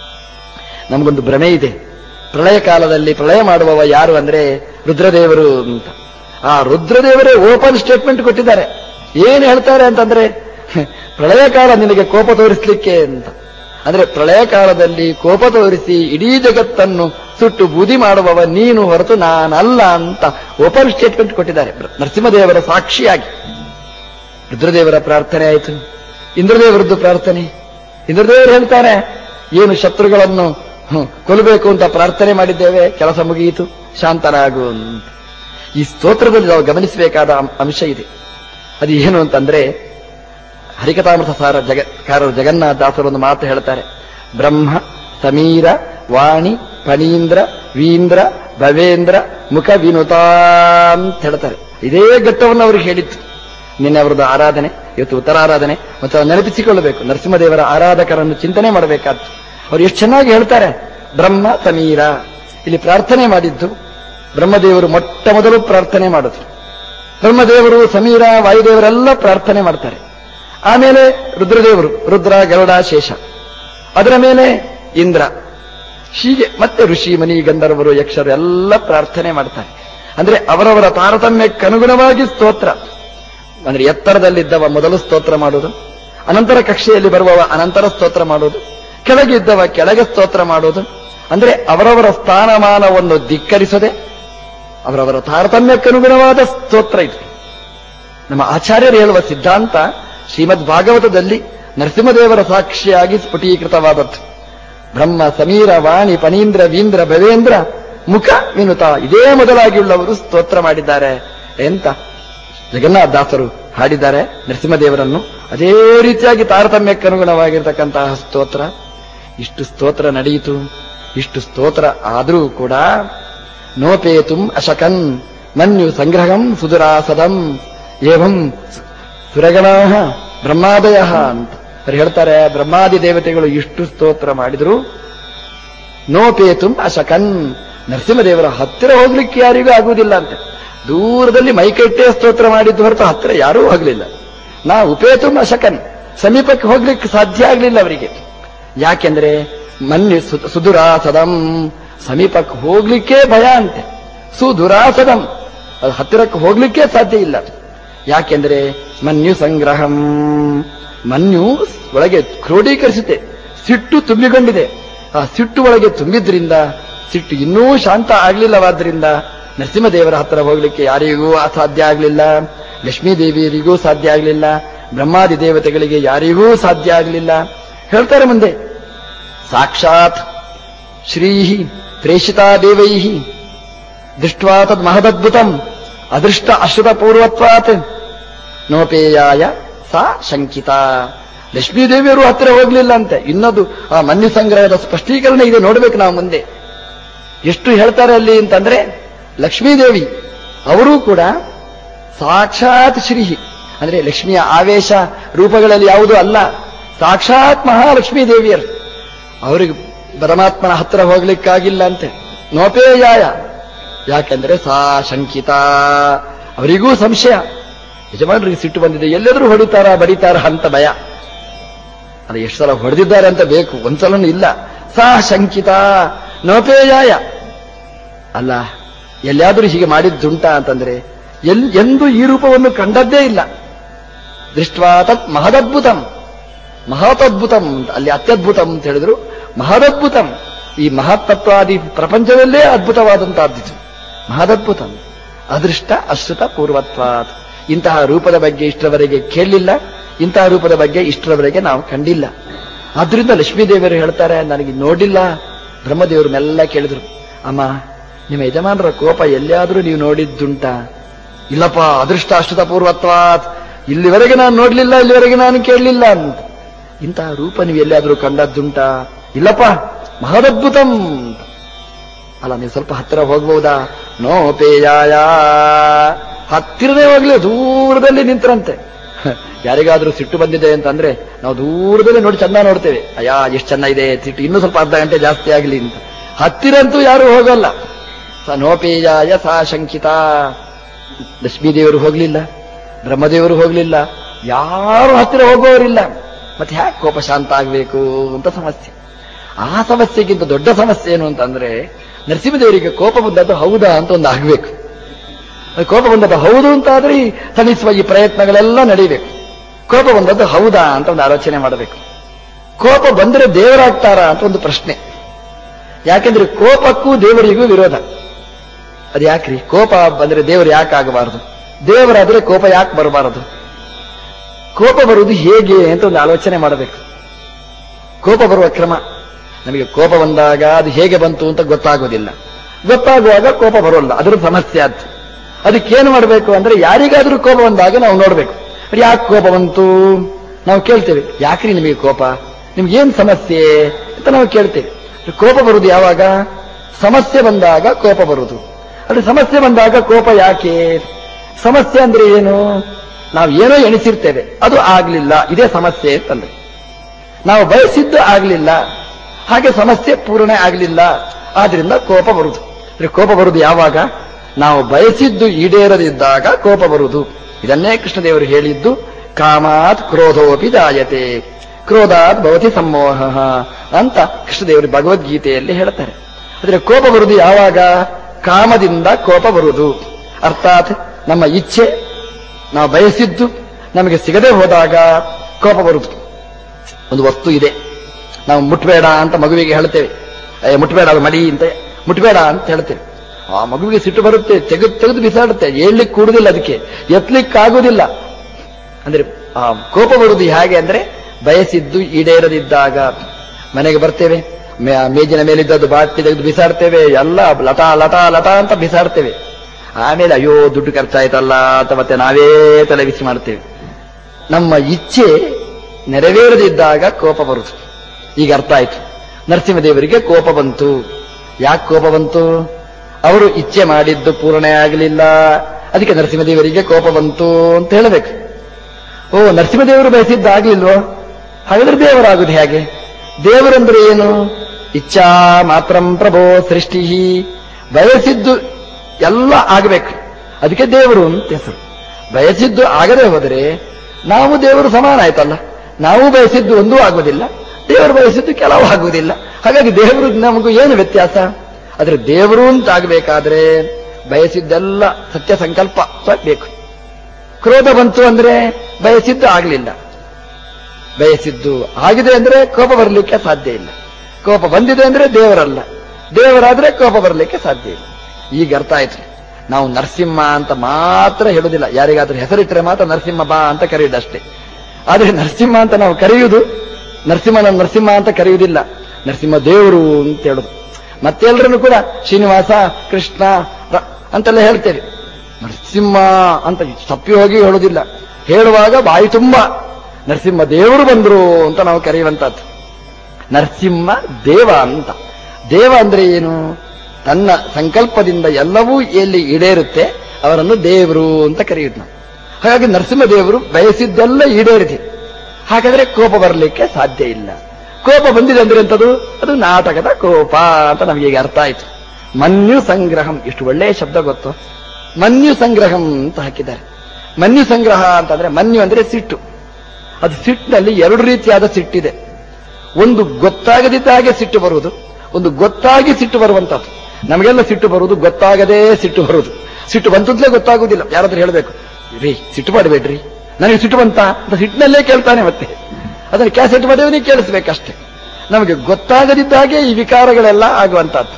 ನಮಗೊಂದು ಭ್ರಮೆ ಇದೆ ಪ್ರಳಯ ಕಾಲದಲ್ಲಿ ಪ್ರಳಯ ಮಾಡುವವ ಯಾರು ಅಂದ್ರೆ ರುದ್ರದೇವರು ಅಂತ ಆ ರುದ್ರದೇವರೇ ಓಪನ್ ಸ್ಟೇಟ್ಮೆಂಟ್ ಕೊಟ್ಟಿದ್ದಾರೆ ಏನ್ ಹೇಳ್ತಾರೆ ಅಂತಂದ್ರೆ ಪ್ರಳಯ ಕಾಲ ನಿನಗೆ ಕೋಪ ತೋರಿಸ್ಲಿಕ್ಕೆ ಅಂತ ಅಂದ್ರೆ ಪ್ರಳಯ ಕಾಲದಲ್ಲಿ ಕೋಪ ತೋರಿಸಿ ಇಡೀ ಜಗತ್ತನ್ನು ಸುಟ್ಟು ಬೂದಿ ಮಾಡುವವ ನೀನು ಹೊರತು ನಾನಲ್ಲ ಅಂತ ಓಪನ್ ಸ್ಟೇಟ್ಮೆಂಟ್ ಕೊಟ್ಟಿದ್ದಾರೆ ನರಸಿಂಹದೇವರ ಸಾಕ್ಷಿಯಾಗಿ ರುದ್ರದೇವರ ಪ್ರಾರ್ಥನೆ ಆಯಿತು ಇಂದ್ರದೇವರದ್ದು ಪ್ರಾರ್ಥನೆ ಇಂದ್ರದೇವರು ಹೇಳ್ತಾರೆ ಏನು ಶತ್ರುಗಳನ್ನು ಹ್ಮ್, ಕೊಲ್ಲಬೇಕು ಅಂತ ಪ್ರಾರ್ಥನೆ ಮಾಡಿದ್ದೇವೆ ಕೆಲಸ ಮುಗಿಯಿತು ಶಾಂತನಾಗು ಅಂತ ಈ ಸ್ತೋತ್ರದಲ್ಲಿ ನಾವು ಗಮನಿಸಬೇಕಾದ ಅಂ- ಅಂಶ ಇದೆ ಅದು ಏನು ಅಂತಂದ್ರೆ ಹರಿಕಥಾಮೃತ ಸಾರ ಜಗತ್ಕಾರರು ಜಗನ್ನಾಥದಾಸರು ಒಂದು ಮಾತು ಹೇಳ್ತಾರೆ ಬ್ರಹ್ಮ ಸಮೀರ ವಾಣಿ ಫಣೀಂದ್ರ ವೀಂದ್ರ ಭವೇಂದ್ರ ಮುಖ ವಿನುತ ಅಂತ ಹೇಳ್ತಾರೆ ಇದೇ ಘಟ್ಟವನ್ನು ಅವ್ರಿಗೆ ಹೇಳಿತ್ತು ನಿನ್ನೆ ಅವರದ್ದು ಆರಾಧನೆ ಇವತ್ತು ಉತ್ತರಾರಾಧನೆ ಮತ್ತು ನೆನಪಿಸಿಕೊಳ್ಳಬೇಕು ನರಸಿಂಹದೇವರ ಆರಾಧಕರನ್ನು ಚಿಂತನೆ ಮಾಡಬೇಕಾದ್ದು ಅವ್ರು ಎಷ್ಟು ಚೆನ್ನಾಗಿ ಹೇಳ್ತಾರೆ ಬ್ರಹ್ಮ ಸಮೀರ ಇಲ್ಲಿ ಪ್ರಾರ್ಥನೆ ಮಾಡಿದ್ದು ಬ್ರಹ್ಮದೇವರು ಮೊಟ್ಟ ಮೊದಲು ಪ್ರಾರ್ಥನೆ ಮಾಡಿದ್ರು ಬ್ರಹ್ಮದೇವರು ಸಮೀರ ವಾಯುದೇವರೆಲ್ಲ ಪ್ರಾರ್ಥನೆ ಮಾಡ್ತಾರೆ ಆಮೇಲೆ ರುದ್ರದೇವರು ರುದ್ರ ಗರುಡ ಶೇಷ ಅದರ ಮೇಲೆ ಇಂದ್ರ ಹೀಗೆ ಮತ್ತೆ ಋಷಿ ಮನಿ ಗಂಧರ್ವರು ಯಕ್ಷರು ಎಲ್ಲ ಪ್ರಾರ್ಥನೆ ಮಾಡ್ತಾರೆ ಅಂದ್ರೆ ಅವರವರ ತಾರತಮ್ಯಕ್ಕನುಗುಣವಾಗಿ ಸ್ತೋತ್ರ ಅಂದ್ರೆ ಎತ್ತರದಲ್ಲಿದ್ದವ ಮೊದಲು ಸ್ತೋತ್ರ ಮಾಡುವುದು ಅನಂತರ ಕಕ್ಷೆಯಲ್ಲಿ ಬರುವವ ಅನಂತರ ಸ್ತೋತ್ರ ಮಾಡುವುದು ಕೆಳಗಿದ್ದವ ಕೆಳಗೆ ಸ್ತೋತ್ರ ಮಾಡುವುದು ಅಂದ್ರೆ ಅವರವರ ಸ್ಥಾನಮಾನವನ್ನು ಧಿಕ್ಕರಿಸದೆ ಅವರವರ ತಾರತಮ್ಯಕ್ಕನುಗುಣವಾದ ಸ್ತೋತ್ರ ಇದು ನಮ್ಮ ಆಚಾರ್ಯರು ಹೇಳುವ ಸಿದ್ಧಾಂತ ಶ್ರೀಮದ್ ಭಾಗವತದಲ್ಲಿ ನರಸಿಂಹದೇವರ ಸಾಕ್ಷಿಯಾಗಿ ಸ್ಫುಟೀಕೃತವಾದದ್ದು ಬ್ರಹ್ಮ ಸಮೀರ ವಾಣಿ ಪನೀಂದ್ರ ವೀಂದ್ರ ಭವೇಂದ್ರ ಮುಖ ವಿನುತ ಇದೇ ಮೊದಲಾಗಿಯುಳ್ಳವರು ಸ್ತೋತ್ರ ಮಾಡಿದ್ದಾರೆ ಎಂತ ಜಗನ್ನಾಥ ದಾಸರು ಹಾಡಿದ್ದಾರೆ ನರಸಿಂಹದೇವರನ್ನು ಅದೇ ರೀತಿಯಾಗಿ ತಾರತಮ್ಯಕ್ಕನುಗುಣವಾಗಿರ್ತಕ್ಕಂತಹ ಸ್ತೋತ್ರ ಇಷ್ಟು ಸ್ತೋತ್ರ ನಡೆಯಿತು ಇಷ್ಟು ಸ್ತೋತ್ರ ಆದರೂ ಕೂಡ ನೋಪೇತುಂ ಅಶಕನ್ ಮನ್ಯು ಸಂಗ್ರಹಂ ಸುದುರಾಸದಂ ಏವಂ ಸುರಗಣಾ ಬ್ರಹ್ಮಾದಯ ಅಂತ ಅವ್ರು ಹೇಳ್ತಾರೆ ಬ್ರಹ್ಮಾದಿ ದೇವತೆಗಳು ಇಷ್ಟು ಸ್ತೋತ್ರ ಮಾಡಿದ್ರು ನೋಪೇತುಂ ಅಶಕನ್ ನರಸಿಂಹದೇವರ ಹತ್ತಿರ ಹೋಗ್ಲಿಕ್ಕೆ ಯಾರಿಗೂ ಆಗುವುದಿಲ್ಲ ಅಂತ ದೂರದಲ್ಲಿ ಮೈಕಟ್ಟೆ ಸ್ತೋತ್ರ ಮಾಡಿದ್ದು ಹೊರತು ಹತ್ತಿರ ಯಾರೂ ಹೋಗ್ಲಿಲ್ಲ ನಾ ಉಪೇತುಂ ಅಶಕನ್ ಸಮೀಪಕ್ಕೆ ಹೋಗ್ಲಿಕ್ಕೆ ಸಾಧ್ಯ ಆಗ್ಲಿಲ್ಲ ಅವರಿಗೆ ಯಾಕೆಂದ್ರೆ ಮನ್ಯು ಸು- ಸುದುರಾಸದಂ ಸಮೀಪಕ್ಕೆ ಹೋಗ್ಲಿಕ್ಕೆ ಭಯ ಅಂತೆ ಸುದುರಾಸದಂ ಅದು ಹತ್ತಿರಕ್ಕೆ ಹೋಗ್ಲಿಕ್ಕೆ ಸಾಧ್ಯ ಇಲ್ಲ ಯಾಕೆಂದ್ರೆ ಮನ್ಯು ಸಂಗ್ರಹಂ ಮನ್ಯು ಒಳಗೆ ಕ್ರೋಢೀಕರಿಸುತ್ತೆ ಸಿಟ್ಟು ತುಂಬಿಕೊಂಡಿದೆ ಆ ಸಿಟ್ಟು ಒಳಗೆ ತುಂಬಿದ್ರಿಂದ ಸಿಟ್ಟು ಇನ್ನೂ ಶಾಂತ ಆಗ್ಲಿಲ್ಲವಾದ್ರಿಂದ ನರಸಿಂಹದೇವರ ಹತ್ರ ಹೋಗ್ಲಿಕ್ಕೆ ಯಾರಿಗೂ ಅಸಾಧ್ಯ ಆಗ್ಲಿಲ್ಲ ಲಕ್ಷ್ಮೀ ದೇವಿಯರಿಗೂ ಸಾಧ್ಯ ಆಗ್ಲಿಲ್ಲ ಬ್ರಹ್ಮಾದಿ ದೇವತೆಗಳಿಗೆ ಯಾರಿಗೂ ಸಾಧ್ಯ ಆಗ್ಲಿಲ್ಲ ಹೇಳ್ತಾರೆ ಮುಂದೆ ಸಾಕ್ಷಾತ್ ಶ್ರೀ ಪ್ರೇಷಿತಾ ದೇವೈ ದೃಷ್ಟ್ವಾ ತದ್ ಮಹದದ್ಭುತಂ ಅದೃಷ್ಟ ಅಶ್ರುತ ಪೂರ್ವತ್ವಾತ್ ನೋಪೇಯಾಯ ಸಾ ಶಂಕಿತ ಲಕ್ಷ್ಮೀದೇವಿಯವರು ಹತ್ತಿರ ಹೋಗ್ಲಿಲ್ಲ ಅಂತೆ ಇನ್ನದು ಆ ಮನ್ಯು ಸಂಗ್ರಹದ ಸ್ಪಷ್ಟೀಕರಣ ಇದೆ ನೋಡ್ಬೇಕು ನಾವು ಮುಂದೆ ಎಷ್ಟು ಹೇಳ್ತಾರೆ ಅಲ್ಲಿ ಅಂತಂದ್ರೆ ಲಕ್ಷ್ಮೀದೇವಿ ಅವರೂ ಕೂಡ ಸಾಕ್ಷಾತ್ ಶ್ರೀ ಅಂದ್ರೆ ಲಕ್ಷ್ಮಿಯ ಆವೇಶ ರೂಪಗಳಲ್ಲಿ ಯಾವುದೂ ಅಲ್ಲ ಸಾಕ್ಷಾತ್ ಮಹಾಲಕ್ಷ್ಮೀ ದೇವಿಯರು ಅವರಿಗೆ ಪರಮಾತ್ಮನ ಹತ್ತಿರ ಹೋಗ್ಲಿಕ್ಕಾಗಿಲ್ಲ ಅಂತೆ ನೋಪೇಯಾಯ ಯಾಕೆಂದ್ರೆ ಸಾ ಶಂಕಿತ ಅವರಿಗೂ ಸಂಶಯ ಯಜಮಾನರಿಗೆ ಸಿಟ್ಟು ಬಂದಿದೆ ಎಲ್ಲೆದರೂ ಹೊಡಿತಾರ ಬಡಿತಾರ ಅಂತ ಭಯ ಅದು ಎಷ್ಟು ಸಲ ಹೊಡೆದಿದ್ದಾರೆ ಅಂತ ಬೇಕು ಒಂದ್ಸಲನೂ ಇಲ್ಲ ಸಾ ಶಂಕಿತ ನೋಪೇಯಾಯ ಅಲ್ಲ ಎಲ್ಲಿಯಾದರೂ ಹೀಗೆ ಮಾಡಿದ್ದುಂಟ ಅಂತಂದ್ರೆ ಎಲ್ ಎಂದು ಈ ರೂಪವನ್ನು ಕಂಡದ್ದೇ ಇಲ್ಲ ದೃಷ್ಟ್ವಾ ತತ್ ಮಹದದ್ಭುತಂ ಮಹತದ್ಭುತಂ ಅಂತ ಅಲ್ಲಿ ಅತ್ಯದ್ಭುತಂ ಅಂತ ಹೇಳಿದ್ರು ಮಹದದ್ಭುತಂ ಈ ಮಹತ್ತತ್ವಾದಿ ಪ್ರಪಂಚದಲ್ಲೇ ಅದ್ಭುತವಾದಂತಹದ್ದಿತು ಮಹದದ್ಭುತಂ ಅದೃಷ್ಟ ಅಶ್ರುತ ಪೂರ್ವತ್ವಾತ್ ಇಂತಹ ರೂಪದ ಬಗ್ಗೆ ಇಷ್ಟರವರೆಗೆ ಕೇಳಲಿಲ್ಲ ಇಂತಹ ರೂಪದ ಬಗ್ಗೆ ಇಷ್ಟರವರೆಗೆ ನಾವು ಕಂಡಿಲ್ಲ ಆದ್ರಿಂದ ಲಕ್ಷ್ಮೀದೇವಿಯರು ಹೇಳ್ತಾರೆ ನನಗೆ ನೋಡಿಲ್ಲ ಬ್ರಹ್ಮದೇವರು ಮೆಲ್ಲ ಕೇಳಿದ್ರು ಅಮ್ಮ ನಿಮ್ಮ ಯಜಮಾನರ ಕೋಪ ಎಲ್ಲಿಯಾದ್ರೂ ನೀವು ನೋಡಿದ್ದುಂಟ ಇಲ್ಲಪ್ಪ ಅದೃಷ್ಟ ಅಶ್ರುತ ಪೂರ್ವತ್ವಾತ್ ಇಲ್ಲಿವರೆಗೆ ನಾನು ನೋಡ್ಲಿಲ್ಲ ಇಲ್ಲಿವರೆಗೆ ನಾನು ಕೇಳಲಿಲ್ಲ ಅಂತ ಇಂತಹ ರೂಪ ನೀವು ಎಲ್ಲಿಯಾದ್ರೂ ಕಂಡದ್ದುಂಟ ಇಲ್ಲಪ್ಪ ಮಹದದ್ಭುತಂ ಅಲ್ಲ ನೀವು ಸ್ವಲ್ಪ ಹತ್ತಿರ ಹೋಗ್ಬಹುದಾ ನೋಪೇಯಾಯ ಹತ್ತಿರದೇ ಹೋಗ್ಲಿ ದೂರದಲ್ಲಿ ನಿಂತರಂತೆ ಯಾರಿಗಾದ್ರೂ ಸಿಟ್ಟು ಬಂದಿದೆ ಅಂತಂದ್ರೆ ನಾವು ದೂರದಲ್ಲಿ ನೋಡಿ ಚಂದ ನೋಡ್ತೇವೆ ಅಯ್ಯ ಎಷ್ಟು ಚೆನ್ನ ಇದೆ ಸಿಟ್ಟು ಇನ್ನೂ ಸ್ವಲ್ಪ ಅರ್ಧ ಗಂಟೆ ಜಾಸ್ತಿ ಆಗಲಿ ಅಂತ ಹತ್ತಿರಂತೂ ಯಾರು ಹೋಗಲ್ಲ ಸ ನೋಪೇಯಾಯ ಸಾ ಶಂಕಿತ ಲಕ್ಷ್ಮೀದೇವರು ಹೋಗ್ಲಿಲ್ಲ ಬ್ರಹ್ಮದೇವರು ಹೋಗ್ಲಿಲ್ಲ ಯಾರು ಹತ್ತಿರ ಹೋಗೋರಿಲ್ಲ ಮತ್ತೆ ಯಾಕೆ ಕೋಪ ಶಾಂತ ಆಗ್ಬೇಕು ಅಂತ ಸಮಸ್ಯೆ ಆ ಸಮಸ್ಯೆಗಿಂತ ದೊಡ್ಡ ಸಮಸ್ಯೆ ಏನು ಅಂತಂದ್ರೆ ನರಸಿಂಹದೇವರಿಗೆ ಕೋಪ ಬಂದದ್ದು ಹೌದಾ ಅಂತ ಒಂದು ಆಗ್ಬೇಕು ಅದು ಕೋಪ ಬಂದದ್ದು ಹೌದು ಅಂತ ಆದ್ರೆ ಈ ತಣಿಸುವ ಈ ಪ್ರಯತ್ನಗಳೆಲ್ಲ ನಡೀಬೇಕು ಕೋಪ ಬಂದದ್ದು ಹೌದಾ ಅಂತ ಒಂದು ಆಲೋಚನೆ ಮಾಡಬೇಕು ಕೋಪ ಬಂದ್ರೆ ದೇವರಾಗ್ತಾರಾ ಅಂತ ಒಂದು ಪ್ರಶ್ನೆ ಯಾಕೆಂದ್ರೆ ಕೋಪಕ್ಕೂ ದೇವರಿಗೂ ವಿರೋಧ ಅದು ಯಾಕ್ರಿ ಕೋಪ ಬಂದ್ರೆ ದೇವರು ಯಾಕೆ ಆಗಬಾರದು ದೇವರಾದ್ರೆ ಕೋಪ ಯಾಕೆ ಬರಬಾರದು ಕೋಪ ಬರುವುದು ಹೇಗೆ ಅಂತ ಒಂದು ಆಲೋಚನೆ ಮಾಡಬೇಕು ಕೋಪ ಬರುವ ಕ್ರಮ ನಮಗೆ ಕೋಪ ಬಂದಾಗ ಅದು ಹೇಗೆ ಬಂತು ಅಂತ ಗೊತ್ತಾಗೋದಿಲ್ಲ ಗೊತ್ತಾಗುವಾಗ ಕೋಪ ಬರೋಲ್ಲ ಅದರ ಸಮಸ್ಯೆ ಅದು ಅದಕ್ಕೇನು ಮಾಡಬೇಕು ಅಂದ್ರೆ ಯಾರಿಗಾದ್ರೂ ಕೋಪ ಬಂದಾಗ ನಾವು ನೋಡ್ಬೇಕು ಅದು ಯಾಕೆ ಕೋಪ ಬಂತು ನಾವು ಕೇಳ್ತೇವೆ ಯಾಕ್ರಿ ನಿಮಗೆ ಕೋಪ ನಿಮ್ಗೇನ್ ಸಮಸ್ಯೆ ಅಂತ ನಾವು ಕೇಳ್ತೇವೆ ಕೋಪ ಬರುವುದು ಯಾವಾಗ ಸಮಸ್ಯೆ ಬಂದಾಗ ಕೋಪ ಬರುವುದು ಅದು ಸಮಸ್ಯೆ ಬಂದಾಗ ಕೋಪ ಯಾಕೆ ಸಮಸ್ಯೆ ಅಂದ್ರೆ ಏನು ನಾವು ಏನೋ ಎಣಿಸಿರ್ತೇವೆ ಅದು ಆಗ್ಲಿಲ್ಲ ಇದೇ ಸಮಸ್ಯೆ ಅಂತಂದ್ರೆ ನಾವು ಬಯಸಿದ್ದು ಆಗ್ಲಿಲ್ಲ ಹಾಗೆ ಸಮಸ್ಯೆ ಪೂರ್ಣ ಆಗ್ಲಿಲ್ಲ ಆದ್ರಿಂದ ಕೋಪ ಬರುವುದು ಅಂದ್ರೆ ಕೋಪ ಬರುವುದು ಯಾವಾಗ ನಾವು ಬಯಸಿದ್ದು ಈಡೇರದಿದ್ದಾಗ ಕೋಪ ಬರುವುದು ಇದನ್ನೇ ಕೃಷ್ಣದೇವರು ಹೇಳಿದ್ದು ಕಾಮಾತ್ ಕ್ರೋಧೋಪಿ ಜಾಯತೆ ಕ್ರೋಧಾತ್ ಭವತಿ ಸಮ್ಮೋಹ ಅಂತ ಕೃಷ್ಣದೇವರು ಭಗವದ್ಗೀತೆಯಲ್ಲಿ ಹೇಳ್ತಾರೆ ಆದ್ರೆ ಕೋಪ ಬರುವುದು ಯಾವಾಗ ಕಾಮದಿಂದ ಕೋಪ ಬರುವುದು ಅರ್ಥಾತ್ ನಮ್ಮ ಇಚ್ಛೆ ನಾವು ಬಯಸಿದ್ದು ನಮಗೆ ಸಿಗದೆ ಹೋದಾಗ ಕೋಪ ಬರುವುದು ಒಂದು ವಸ್ತು ಇದೆ ನಾವು ಮುಟ್ಬೇಡ ಅಂತ ಮಗುವಿಗೆ ಹೇಳ್ತೇವೆ ಏ ಮುಟ್ಬೇಡ ಅದು ಮಡಿ ಅಂತ ಮುಟ್ಬೇಡ ಅಂತ ಹೇಳ್ತೇವೆ ಆ ಮಗುವಿಗೆ ಸಿಟ್ಟು ಬರುತ್ತೆ ತೆಗೆದು ತೆಗೆದು ಬಿಸಾಡುತ್ತೆ ಏಳ್ಲಿಕ್ಕೆ ಕೂಡುದಿಲ್ಲ ಅದಕ್ಕೆ ಎತ್ತಲಿಕ್ಕಾಗುವುದಿಲ್ಲ ಅಂದ್ರೆ ಆ ಕೋಪ ಬರುವುದು ಹೇಗೆ ಅಂದ್ರೆ ಬಯಸಿದ್ದು ಈಡೇರದಿದ್ದಾಗ ಮನೆಗೆ ಬರ್ತೇವೆ ಮೇ- ಮೇಜಿನ ಮೇಲಿದ್ದದ್ದು ಬಾಟ್ಲಿ ತೆಗೆದು ಬಿಸಾಡ್ತೇವೆ ಎಲ್ಲ ಲತಾ ಲತಾ ಲತಾ ಅಂತ ಬಿಸಾಡ್ತೇವೆ ಆಮೇಲೆ ಅಯ್ಯೋ ದುಡ್ಡು ಖರ್ಚಾಯ್ತಲ್ಲ ಅಂತ ಮತ್ತೆ ನಾವೇ ತಲೆ ಬಿಸಿ ಮಾಡ್ತೇವೆ ನಮ್ಮ ಇಚ್ಛೆ ನೆರವೇರದಿದ್ದಾಗ ಕೋಪ ಬರುವುದು ಈಗ ಅರ್ಥ ಆಯ್ತು ನರಸಿಂಹದೇವರಿಗೆ ಕೋಪ ಬಂತು ಯಾಕೆ ಕೋಪ ಬಂತು ಅವರು ಇಚ್ಛೆ ಮಾಡಿದ್ದು ಪೂರ್ಣ ಆಗಲಿಲ್ಲ ಅದಕ್ಕೆ ನರಸಿಂಹದೇವರಿಗೆ ಕೋಪ ಬಂತು ಅಂತ ಹೇಳಬೇಕು ಓ ನರಸಿಂಹದೇವರು ಬಯಸಿದ್ದಾಗ್ಲಿಲ್ವೋ ಹಾಗಾದ್ರೆ ದೇವರಾಗುದು ಹೇಗೆ ದೇವರಂದ್ರೆ ಏನು ಇಚ್ಛಾ ಮಾತ್ರಂ ಪ್ರಭೋ ಸೃಷ್ಟಿ ಬಯಸಿದ್ದು ಎಲ್ಲ ಆಗಬೇಕು ಅದಕ್ಕೆ ದೇವರು ಅಂತ ಹೆಸರು ಬಯಸಿದ್ದು ಆಗದೆ ಹೋದರೆ ನಾವು ದೇವರು ಸಮಾನ ಆಯ್ತಲ್ಲ ನಾವು ಬಯಸಿದ್ದು ಒಂದೂ ಆಗುವುದಿಲ್ಲ ದೇವರು ಬಯಸಿದ್ದು ಕೆಲವು ಆಗುವುದಿಲ್ಲ ಹಾಗಾಗಿ ದೇವರು ನಮಗೂ ಏನು ವ್ಯತ್ಯಾಸ ಆದ್ರೆ ದೇವರು ಅಂತ ಆಗಬೇಕಾದ್ರೆ ಬಯಸಿದ್ದೆಲ್ಲ ಸತ್ಯ ಸಂಕಲ್ಪ ಬೇಕು ಕ್ರೋಧ ಬಂತು ಅಂದ್ರೆ ಬಯಸಿದ್ದು ಆಗಲಿಲ್ಲ ಬಯಸಿದ್ದು ಆಗಿದೆ ಅಂದ್ರೆ ಕೋಪ ಬರಲಿಕ್ಕೆ ಸಾಧ್ಯ ಇಲ್ಲ ಕೋಪ ಬಂದಿದೆ ಅಂದ್ರೆ ದೇವರಲ್ಲ ದೇವರಾದ್ರೆ ಕೋಪ ಬರಲಿಕ್ಕೆ ಸಾಧ್ಯ ಇಲ್ಲ ಈಗ ಅರ್ಥ ಆಯ್ತು ನಾವು ನರಸಿಂಹ ಅಂತ ಮಾತ್ರ ಹೇಳುದಿಲ್ಲ ಯಾರಿಗಾದ್ರೂ ಹೆಸರಿಟ್ಟರೆ ಮಾತ್ರ ನರಸಿಂಹ ಬಾ ಅಂತ ಕರೆಯುವುದು ಅಷ್ಟೇ ಆದ್ರೆ ನರಸಿಂಹ ಅಂತ ನಾವು ಕರೆಯುವುದು ನರಸಿಂಹನ ನರಸಿಂಹ ಅಂತ ಕರೆಯುವುದಿಲ್ಲ ನರಸಿಂಹ ದೇವರು ಅಂತ ಹೇಳುದು ಮತ್ತೆಲ್ಲರನ್ನು ಕೂಡ ಶ್ರೀನಿವಾಸ ಕೃಷ್ಣ ರ- ಅಂತೆಲ್ಲ ಹೇಳ್ತೇವೆ ನರಸಿಂಹ ಅಂತ ತಪ್ಪಿ ಹೋಗಿ ಹೇಳುವುದಿಲ್ಲ ಹೇಳುವಾಗ ಬಾಯಿ ತುಂಬ ನರಸಿಂಹ ದೇವರು ಬಂದ್ರು ಅಂತ ನಾವು ಕರೆಯುವಂತದ್ದು ನರಸಿಂಹ ದೇವ ಅಂತ ದೇವ ಅಂದ್ರೆ ಏನು ತನ್ನ ಸಂಕಲ್ಪದಿಂದ ಎಲ್ಲವೂ ಎಲ್ಲಿ ಈಡೇರುತ್ತೆ ಅವರನ್ನು ದೇವರು ಅಂತ ಕರೆಯುವುದು ನಾವು ಹಾಗಾಗಿ ನರಸಿಂಹ ದೇವರು ಬಯಸಿದ್ದೆಲ್ಲ ಈಡೇರಿದೆ ಹಾಗಾದ್ರೆ ಕೋಪ ಬರಲಿಕ್ಕೆ ಸಾಧ್ಯ ಇಲ್ಲ ಕೋಪ ಬಂದಿದೆ ಅಂದ್ರೆ ಎಂತದು ಅದು ನಾಟಕದ ಕೋಪ ಅಂತ ನಮಗೆ ಈಗ ಅರ್ಥ ಆಯ್ತು ಮನ್ಯು ಸಂಗ್ರಹಂ ಇಷ್ಟು ಒಳ್ಳೆಯ ಶಬ್ದ ಗೊತ್ತು ಮನ್ಯು ಸಂಗ್ರಹಂ ಅಂತ ಹಾಕಿದ್ದಾರೆ ಮನ್ಯು ಸಂಗ್ರಹ ಅಂತಂದ್ರೆ ಮನ್ಯು ಅಂದ್ರೆ ಸಿಟ್ಟು ಅದು ಸಿಟ್ಟಿನಲ್ಲಿ ಎರಡು ರೀತಿಯಾದ ಸಿಟ್ಟಿದೆ ಒಂದು ಗೊತ್ತಾಗದಿದ್ದ ಹಾಗೆ ಸಿಟ್ಟು ಬರುವುದು ಒಂದು ಗೊತ್ತಾಗಿ ಸಿಟ್ಟು ಬರುವಂತದ್ದು ನಮಗೆಲ್ಲ ಸಿಟ್ಟು ಬರುವುದು ಗೊತ್ತಾಗದೇ ಸಿಟ್ಟು ಬರುವುದು ಸಿಟ್ಟು ಬಂತಂತಲೇ ಗೊತ್ತಾಗುವುದಿಲ್ಲ ಯಾರಾದ್ರೂ ಹೇಳಬೇಕು ರೀ ಸಿಟ್ಟು ಮಾಡಬೇಡ್ರಿ ನನಗೆ ಸಿಟ್ಟು ಬಂತ ಅಂತ ಸಿಟ್ಟಿನಲ್ಲೇ ಕೇಳ್ತಾನೆ ಮತ್ತೆ ಅದನ್ನು ಕ್ಯಾಸೆಟ್ ಮಾಡಿದವನಿಗೆ ಕೇಳಿಸ್ಬೇಕಷ್ಟೇ ನಮಗೆ ಗೊತ್ತಾಗದಿದ್ದ ಹಾಗೆ ಈ ವಿಕಾರಗಳೆಲ್ಲ ಆಗುವಂತಹದ್ದು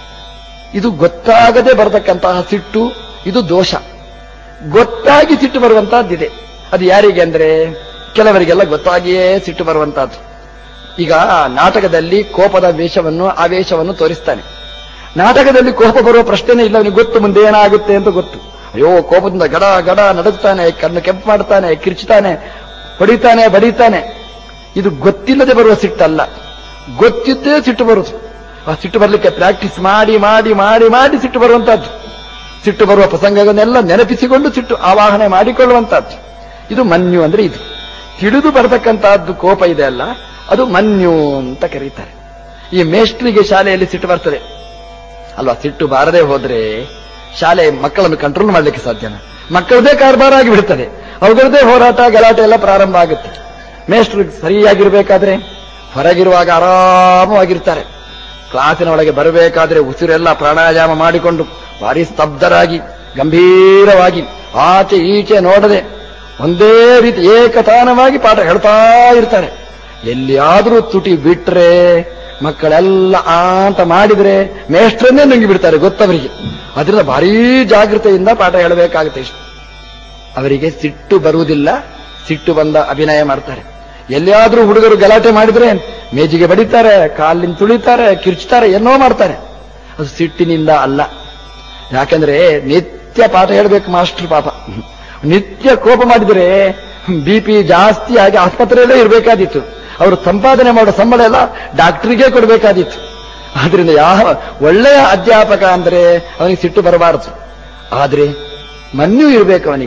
ಇದು ಗೊತ್ತಾಗದೆ ಬರತಕ್ಕಂತಹ ಸಿಟ್ಟು ಇದು ದೋಷ ಗೊತ್ತಾಗಿ ಸಿಟ್ಟು ಬರುವಂತಹದ್ದಿದೆ ಅದು ಯಾರಿಗೆ ಅಂದ್ರೆ ಕೆಲವರಿಗೆಲ್ಲ ಗೊತ್ತಾಗಿಯೇ ಸಿಟ್ಟು ಬರುವಂತಹದ್ದು ಈಗ ನಾಟಕದಲ್ಲಿ ಕೋಪದ ವೇಷವನ್ನು ಆವೇಶವನ್ನು ತೋರಿಸ್ತಾನೆ ನಾಟಕದಲ್ಲಿ ಕೋಪ ಬರುವ ಪ್ರಶ್ನೆನೇ ಇಲ್ಲ ಅವನಿಗೆ ಗೊತ್ತು ಮುಂದೆ ಏನಾಗುತ್ತೆ ಅಂತ ಗೊತ್ತು ಅಯ್ಯೋ ಕೋಪದಿಂದ ಗಡ ಗಡ ನಡುಗ್ತಾನೆ ಕಣ್ಣು ಕೆಂಪು ಮಾಡ್ತಾನೆ ಕಿರ್ಚ್ತಾನೆ ಹೊಡಿತಾನೆ ಬಡಿತಾನೆ ಇದು ಗೊತ್ತಿಲ್ಲದೆ ಬರುವ ಸಿಟ್ಟಲ್ಲ ಗೊತ್ತಿದ್ದೇ ಸಿಟ್ಟು ಬರುವುದು ಆ ಸಿಟ್ಟು ಬರಲಿಕ್ಕೆ ಪ್ರಾಕ್ಟೀಸ್ ಮಾಡಿ ಮಾಡಿ ಮಾಡಿ ಮಾಡಿ ಸಿಟ್ಟು ಬರುವಂತಹದ್ದು ಸಿಟ್ಟು ಬರುವ ಪ್ರಸಂಗಗಳನ್ನೆಲ್ಲ ನೆನಪಿಸಿಕೊಂಡು ಸಿಟ್ಟು ಆವಾಹನೆ ಮಾಡಿಕೊಳ್ಳುವಂತಹದ್ದು ಇದು ಮನ್ಯು ಅಂದ್ರೆ ಇದು ತಿಳಿದು ಬರತಕ್ಕಂತಹದ್ದು ಕೋಪ ಇದೆ ಅಲ್ಲ ಅದು ಮನ್ಯು ಅಂತ ಕರೀತಾರೆ ಈ ಮೇಷ್ಟ್ರಿಗೆ ಶಾಲೆಯಲ್ಲಿ ಸಿಟ್ಟು ಬರ್ತದೆ ಅಲ್ವಾ ಸಿಟ್ಟು ಬಾರದೆ ಹೋದ್ರೆ ಶಾಲೆ ಮಕ್ಕಳನ್ನು ಕಂಟ್ರೋಲ್ ಮಾಡ್ಲಿಕ್ಕೆ ಸಾಧ್ಯನ ಮಕ್ಕಳದೇ ಕಾರ್ಬಾರ ಆಗಿ ಬಿಡ್ತದೆ ಅವುಗಳದೇ ಹೋರಾಟ ಗಲಾಟೆ ಎಲ್ಲ ಪ್ರಾರಂಭ ಆಗುತ್ತೆ ಮೇಷ್ಟ್ರು ಸರಿಯಾಗಿರ್ಬೇಕಾದ್ರೆ ಹೊರಗಿರುವಾಗ ಆರಾಮವಾಗಿರ್ತಾರೆ ಕ್ಲಾಸಿನ ಒಳಗೆ ಬರಬೇಕಾದ್ರೆ ಉಸಿರೆಲ್ಲ ಪ್ರಾಣಾಯಾಮ ಮಾಡಿಕೊಂಡು ಭಾರಿ ಸ್ತಬ್ಧರಾಗಿ ಗಂಭೀರವಾಗಿ ಆಚೆ ಈಚೆ ನೋಡದೆ ಒಂದೇ ರೀತಿ ಏಕತಾನವಾಗಿ ಪಾಠ ಹೇಳ್ತಾ ಇರ್ತಾರೆ ಎಲ್ಲಿಯಾದ್ರೂ ತುಟಿ ಬಿಟ್ರೆ ಮಕ್ಕಳೆಲ್ಲ ಆ ಅಂತ ಮಾಡಿದ್ರೆ ಮೇಷ್ಟ್ರನ್ನೇ ನುಂಗಿ ಬಿಡ್ತಾರೆ ಗೊತ್ತವರಿಗೆ ಅದರಿಂದ ಭಾರೀ ಜಾಗೃತೆಯಿಂದ ಪಾಠ ಹೇಳಬೇಕಾಗುತ್ತೆ ಇಷ್ಟು ಅವರಿಗೆ ಸಿಟ್ಟು ಬರುವುದಿಲ್ಲ ಸಿಟ್ಟು ಬಂದ ಅಭಿನಯ ಮಾಡ್ತಾರೆ ಎಲ್ಲಿಯಾದ್ರೂ ಹುಡುಗರು ಗಲಾಟೆ ಮಾಡಿದ್ರೆ ಮೇಜಿಗೆ ಬಡಿತಾರೆ ಕಾಲಿನ ತುಳಿತಾರೆ ಕಿರ್ಚ್ತಾರೆ ಏನೋ ಮಾಡ್ತಾರೆ ಅದು ಸಿಟ್ಟಿನಿಂದ ಅಲ್ಲ ಯಾಕಂದ್ರೆ ನಿತ್ಯ ಪಾಠ ಹೇಳಬೇಕು ಮಾಸ್ಟರ್ ಪಾಪ ನಿತ್ಯ ಕೋಪ ಮಾಡಿದ್ರೆ ಬಿ ಪಿ ಜಾಸ್ತಿ ಆಗಿ ಆಸ್ಪತ್ರೆಯಲ್ಲೇ ಇರಬೇಕಾದಿತ್ತು ಅವರು ಸಂಪಾದನೆ ಮಾಡೋ ಸಂಬಳ ಎಲ್ಲ ಡಾಕ್ಟರಿಗೆ ಕೊಡಬೇಕಾದಿತ್ತು ಆದ್ರಿಂದ ಯಾವ ಒಳ್ಳೆಯ ಅಧ್ಯಾಪಕ ಅಂದ್ರೆ ಅವನಿಗೆ ಸಿಟ್ಟು ಬರಬಾರದು ಆದ್ರೆ ಮನ್ಯು ಇರಬೇಕು ಅವನಿಗೆ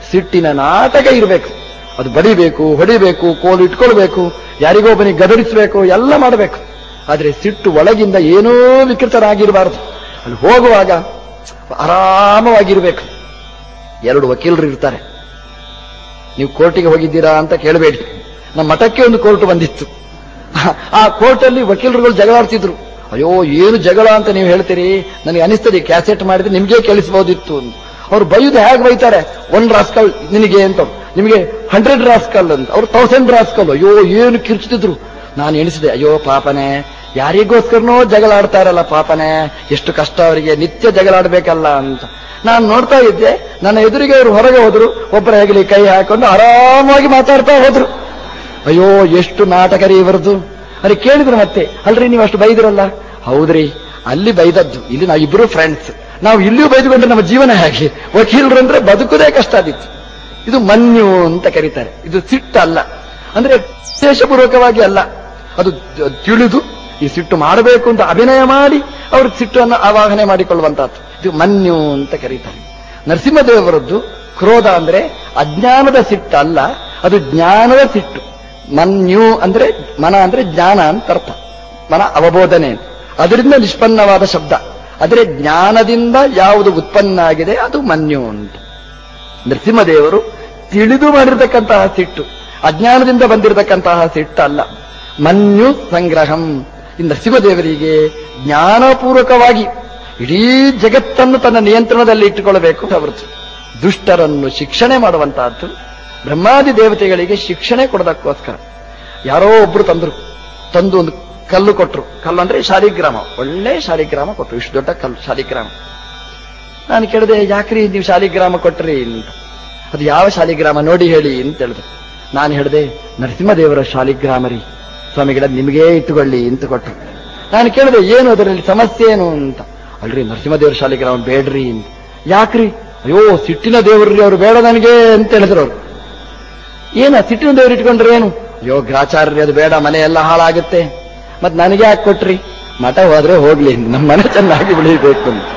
ಸಿಟ್ಟಿನ ನಾಟಕ ಇರಬೇಕು ಅದು ಬಡಿಬೇಕು ಹೊಡಿಬೇಕು ಕೋಲು ಇಟ್ಕೊಳ್ಬೇಕು ಯಾರಿಗೋ ಒಬ್ಬನಿಗೆ ಗದರಿಸಬೇಕು ಎಲ್ಲ ಮಾಡಬೇಕು ಆದ್ರೆ ಸಿಟ್ಟು ಒಳಗಿಂದ ಏನೋ ವಿಕೃತರಾಗಿರಬಾರದು ಅಲ್ಲಿ ಹೋಗುವಾಗ ಆರಾಮವಾಗಿರ್ಬೇಕು ಎರಡು ವಕೀಲರು ಇರ್ತಾರೆ ನೀವು ಕೋರ್ಟಿಗೆ ಹೋಗಿದ್ದೀರಾ ಅಂತ ಕೇಳಬೇಡಿ ನಮ್ಮ ಮಠಕ್ಕೆ ಒಂದು ಕೋರ್ಟ್ ಬಂದಿತ್ತು ಆ ಕೋರ್ಟಲ್ಲಿ ವಕೀಲರುಗಳು ಜಗಳಾಡ್ತಿದ್ರು ಅಯ್ಯೋ ಏನು ಜಗಳ ಅಂತ ನೀವು ಹೇಳ್ತೀರಿ ನನಗೆ ಅನಿಸ್ತದೆ ಕ್ಯಾಸೆಟ್ ಮಾಡಿದ್ರೆ ನಿಮ್ಗೆ ಕೇಳಿಸಬಹುದಿತ್ತು ಅಂತ ಅವ್ರು ಬೈದು ಹೇಗೆ ಬೈತಾರೆ ಒನ್ ರಾಸ್ಕಲ್ ನಿನಗೆ ಅಂತ ನಿಮಗೆ ಹಂಡ್ರೆಡ್ ರಾಸ್ಕಲ್ ಅಂತ ಅವ್ರು ತೌಸಂಡ್ ರಾಸ್ಕಲ್ ಅಯ್ಯೋ ಏನು ಕಿರ್ಚುತ್ತಿದ್ರು ನಾನು ಎಣಿಸಿದೆ ಅಯ್ಯೋ ಪಾಪನೇ ಯಾರಿಗೋಸ್ಕರನೋ ಜಗಳಾಡ್ತಾರಲ್ಲ ಪಾಪನೇ ಎಷ್ಟು ಕಷ್ಟ ಅವರಿಗೆ ನಿತ್ಯ ಜಗಳಾಡ್ಬೇಕಲ್ಲ ಅಂತ ನಾನು ನೋಡ್ತಾ ಇದ್ದೆ ನನ್ನ ಎದುರಿಗೆ ಅವರು ಹೊರಗೆ ಹೋದ್ರು ಒಬ್ಬರ ಹೆಗಲಿ ಕೈ ಹಾಕೊಂಡು ಆರಾಮಾಗಿ ಮಾತಾಡ್ತಾ ಹೋದ್ರು ಅಯ್ಯೋ ಎಷ್ಟು ನಾಟಕ ರೀ ಇವರದು ಅರೆ ಕೇಳಿದ್ರು ಮತ್ತೆ ಅಲ್ರಿ ನೀವು ಅಷ್ಟು ಬೈದಿರಲ್ಲ ಹೌದ್ರಿ ಅಲ್ಲಿ ಬೈದದ್ದು ಇಲ್ಲಿ ನಾವು ಇಬ್ರು ಫ್ರೆಂಡ್ಸ್ ನಾವು ಇಲ್ಲಿಯೂ ಬೈದುಕೊಂಡ್ರೆ ನಮ್ಮ ಜೀವನ ಹೇಗೆ ವಕೀಲರು ಅಂದ್ರೆ ಬದುಕುದೇ ಕಷ್ಟ ಆದಿತ್ತು ಇದು ಮನ್ಯು ಅಂತ ಕರೀತಾರೆ ಇದು ಸಿಟ್ಟಲ್ಲ ಅಂದ್ರೆ ಉದ್ದೇಶಪೂರ್ವಕವಾಗಿ ಅಲ್ಲ ಅದು ತ- ತಿಳಿದು ಈ ಸಿಟ್ಟು ಮಾಡಬೇಕು ಅಂತ ಅಭಿನಯ ಮಾಡಿ ಅವರು ಸಿಟ್ಟನ್ನು ಆವಾಹನೆ ಮಾಡಿಕೊಳ್ಳುವಂತಹದ್ದು ಇದು ಮನ್ಯು ಅಂತ ಕರೀತಾರೆ ನರಸಿಂಹದೇವರದ್ದು ಕ್ರೋಧ ಅಂದ್ರೆ ಅಜ್ಞಾನದ ಸಿಟ್ಟು ಅಲ್ಲ ಅದು ಜ್ಞಾನದ ಸಿಟ್ಟು ಮನ್ಯು ಅಂದ್ರೆ ಮನ ಅಂದ್ರೆ ಜ್ಞಾನ ಅಂತ ಅರ್ಥ ಮನ ಅವಬೋಧನೆ ಅಂತ. ಅದರಿಂದ ನಿಷ್ಪನ್ನವಾದ ಶಬ್ದ ಆದರೆ ಜ್ಞಾನದಿಂದ ಯಾವುದು ಉತ್ಪನ್ನ ಆಗಿದೆ ಅದು ಮನ್ಯು ಅಂತ ನರಸಿಂಹದೇವರು ತಿಳಿದು ಮಾಡಿರ್ತಕ್ಕಂತಹ ಸಿಟ್ಟು ಅಜ್ಞಾನದಿಂದ ಬಂದಿರತಕ್ಕಂತಹ ಸಿಟ್ಟು ಅಲ್ಲ ಮನ್ಯು ಸಂಗ್ರಹಂ ಈ ನರಸಿಂಹದೇವರಿಗೆ ಜ್ಞಾನಪೂರ್ವಕವಾಗಿ ಇಡೀ ಜಗತ್ತನ್ನು ತನ್ನ ನಿಯಂತ್ರಣದಲ್ಲಿ ಇಟ್ಟುಕೊಳ್ಳಬೇಕು ಹೊರತು ದುಷ್ಟರನ್ನು ಶಿಕ್ಷಣೆ ಮಾಡುವಂತಹದ್ದು ಬ್ರಹ್ಮಾದಿ ದೇವತೆಗಳಿಗೆ ಶಿಕ್ಷಣೆ ಕೊಡೋದಕ್ಕೋಸ್ಕರ ಯಾರೋ ಒಬ್ರು ತಂದ್ರು ತಂದು ಒಂದು ಕಲ್ಲು ಕೊಟ್ರು ಕಲ್ಲು ಅಂದ್ರೆ ಶಾಲಿಗ್ರಾಮ ಒಳ್ಳೆ ಶಾಲಿಗ್ರಾಮ ಕೊಟ್ರು ಇಷ್ಟು ದೊಡ್ಡ ಕಲ್ಲು ಶಾಲಿಗ್ರಾಮ ನಾನು ಕೇಳಿದೆ ಯಾಕ್ರಿ ನೀವು ಶಾಲಿಗ್ರಾಮ ಕೊಟ್ರಿ ಅಂತ ಅದು ಯಾವ ಶಾಲಿಗ್ರಾಮ ನೋಡಿ ಹೇಳಿ ಅಂತ ಹೇಳಿದೆ ನಾನು ಹೇಳಿದೆ ನರಸಿಂಹದೇವರ ಶಾಲಿಗ್ರಾಮ ರೀ ಸ್ವಾಮಿಗಳ ನಿಮಗೇ ಇಟ್ಟುಕೊಳ್ಳಿ ಅಂತ ಕೊಟ್ರು ನಾನು ಕೇಳಿದೆ ಏನು ಅದರಲ್ಲಿ ಸಮಸ್ಯೆ ಏನು ಅಂತ ಅಲ್ರಿ ನರಸಿಂಹದೇವರ ಶಾಲಿಗ್ರಾಮ ಬೇಡ್ರಿ ಅಂತ ಯಾಕ್ರಿ ಅಯ್ಯೋ ಸಿಟ್ಟಿನ ದೇವರ್ರಿ ಅವ್ರು ಬೇಡ ನನಗೆ ಅಂತ ಹೇಳಿದ್ರು ಅವ್ರು ಏನ ಸಿಟ್ಟಿನ ದೇವರು ಇಟ್ಕೊಂಡ್ರೆ ಏನು ಅಯ್ಯೋ ಗ್ರಾಚಾರ್ಯ ಅದು ಬೇಡ ಮನೆ ಎಲ್ಲ ಹಾಳಾಗುತ್ತೆ ಮತ್ ನನಗೆ ಯಾಕೆ ಕೊಟ್ರಿ ಮಠ ಹೋದ್ರೆ ಹೋಗ್ಲಿ ನಮ್ಮ ಮನೆ ಚೆನ್ನಾಗಿ ಉಳಿಬೇಕು ಅಂತ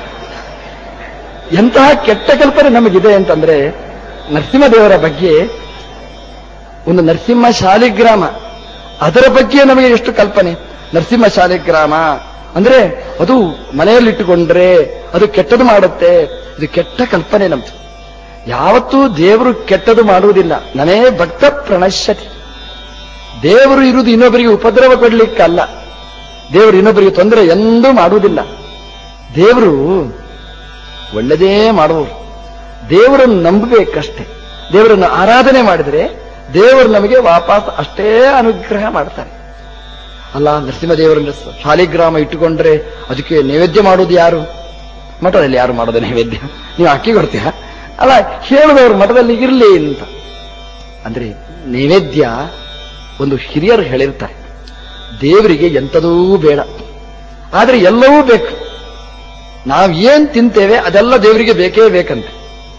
ಎಂತಹ ಕೆಟ್ಟ ಕಲ್ಪನೆ ನಮಗಿದೆ ಅಂತಂದ್ರೆ ನರಸಿಂಹದೇವರ ಬಗ್ಗೆ ಒಂದು ನರಸಿಂಹ ಶಾಲಿಗ್ರಾಮ ಅದರ ಬಗ್ಗೆ ನಮಗೆ ಎಷ್ಟು ಕಲ್ಪನೆ ನರಸಿಂಹ ಶಾಲಿಗ್ರಾಮ ಅಂದ್ರೆ ಅದು ಮನೆಯಲ್ಲಿಟ್ಟುಕೊಂಡ್ರೆ ಅದು ಕೆಟ್ಟದು ಮಾಡುತ್ತೆ ಇದು ಕೆಟ್ಟ ಕಲ್ಪನೆ ನಮ್ದು ಯಾವತ್ತೂ ದೇವರು ಕೆಟ್ಟದು ಮಾಡುವುದಿಲ್ಲ ನನೇ ಭಕ್ತ ಪ್ರಣಶ್ಯತಿ ದೇವರು ಇರುವುದು ಇನ್ನೊಬ್ಬರಿಗೆ ಉಪದ್ರವ ಕೊಡ್ಲಿಕ್ಕಲ್ಲ ದೇವರು ಇನ್ನೊಬ್ಬರಿಗೆ ತೊಂದರೆ ಎಂದೂ ಮಾಡುವುದಿಲ್ಲ ದೇವರು ಒಳ್ಳೆದೇ ಮಾಡುವರು ದೇವರನ್ನು ನಂಬಬೇಕಷ್ಟೇ ದೇವರನ್ನು ಆರಾಧನೆ ಮಾಡಿದರೆ ದೇವರು ನಮಗೆ ವಾಪಸ್ ಅಷ್ಟೇ ಅನುಗ್ರಹ ಮಾಡ್ತಾರೆ ಅಲ್ಲ ನರಸಿಂಹದೇವರನ್ನು ಶಾಲಿಗ್ರಾಮ ಇಟ್ಟುಕೊಂಡ್ರೆ ಅದಕ್ಕೆ ನೈವೇದ್ಯ ಮಾಡುವುದು ಯಾರು ಮಠದಲ್ಲಿ ಯಾರು ಮಾಡೋದು ನೈವೇದ್ಯ ನೀವು ಅಕ್ಕಿ ಕೊಡ್ತೀರಾ ಅಲ್ಲ ಹೇಳಿದವರು ಮಠದಲ್ಲಿ ಇರಲಿ ಅಂತ ಅಂದ್ರೆ ನೈವೇದ್ಯ ಒಂದು ಹಿರಿಯರು ಹೇಳಿರ್ತಾರೆ ದೇವರಿಗೆ ಎಂಥದೂ ಬೇಡ ಆದ್ರೆ ಎಲ್ಲವೂ ಬೇಕು ನಾವು ಏನ್ ತಿಂತೇವೆ ಅದೆಲ್ಲ ದೇವರಿಗೆ ಬೇಕೇ ಬೇಕಂತೆ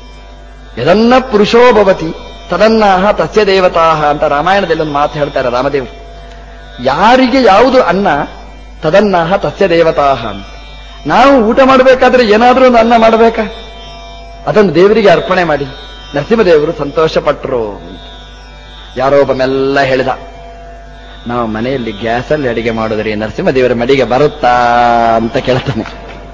ಯದನ್ನ ಪುರುಷೋ ಭವತಿ ತದನ್ನಾಹ ತಸ್ಯ ದೇವತಾಹ ಅಂತ ರಾಮಾಯಣದಲ್ಲಿ ಒಂದು ಮಾತು ಹೇಳ್ತಾರೆ ರಾಮದೇವರು ಯಾರಿಗೆ ಯಾವುದು ಅನ್ನ ತದನ್ನಾಹ ತಸ್ಯ ದೇವತಾಹ ಅಂತ ನಾವು ಊಟ ಮಾಡಬೇಕಾದ್ರೆ ಏನಾದ್ರೂ ಒಂದು ಅನ್ನ ಮಾಡಬೇಕಾ ಅದನ್ನು ದೇವರಿಗೆ ಅರ್ಪಣೆ ಮಾಡಿ ನರಸಿಂಹದೇವರು ಸಂತೋಷ ಪಟ್ಟರು ಯಾರೋ ಒಬ್ಬ ಮೆಲ್ಲ ಹೇಳಿದ ನಾವು ಮನೆಯಲ್ಲಿ ಗ್ಯಾಸಲ್ಲಿ ಅಡಿಗೆ ಮಾಡಿದ್ರೆ ನರಸಿಂಹದೇವರ ಮಡಿಗೆ ಬರುತ್ತಾ ಅಂತ ಕೇಳ್ತಾನೆ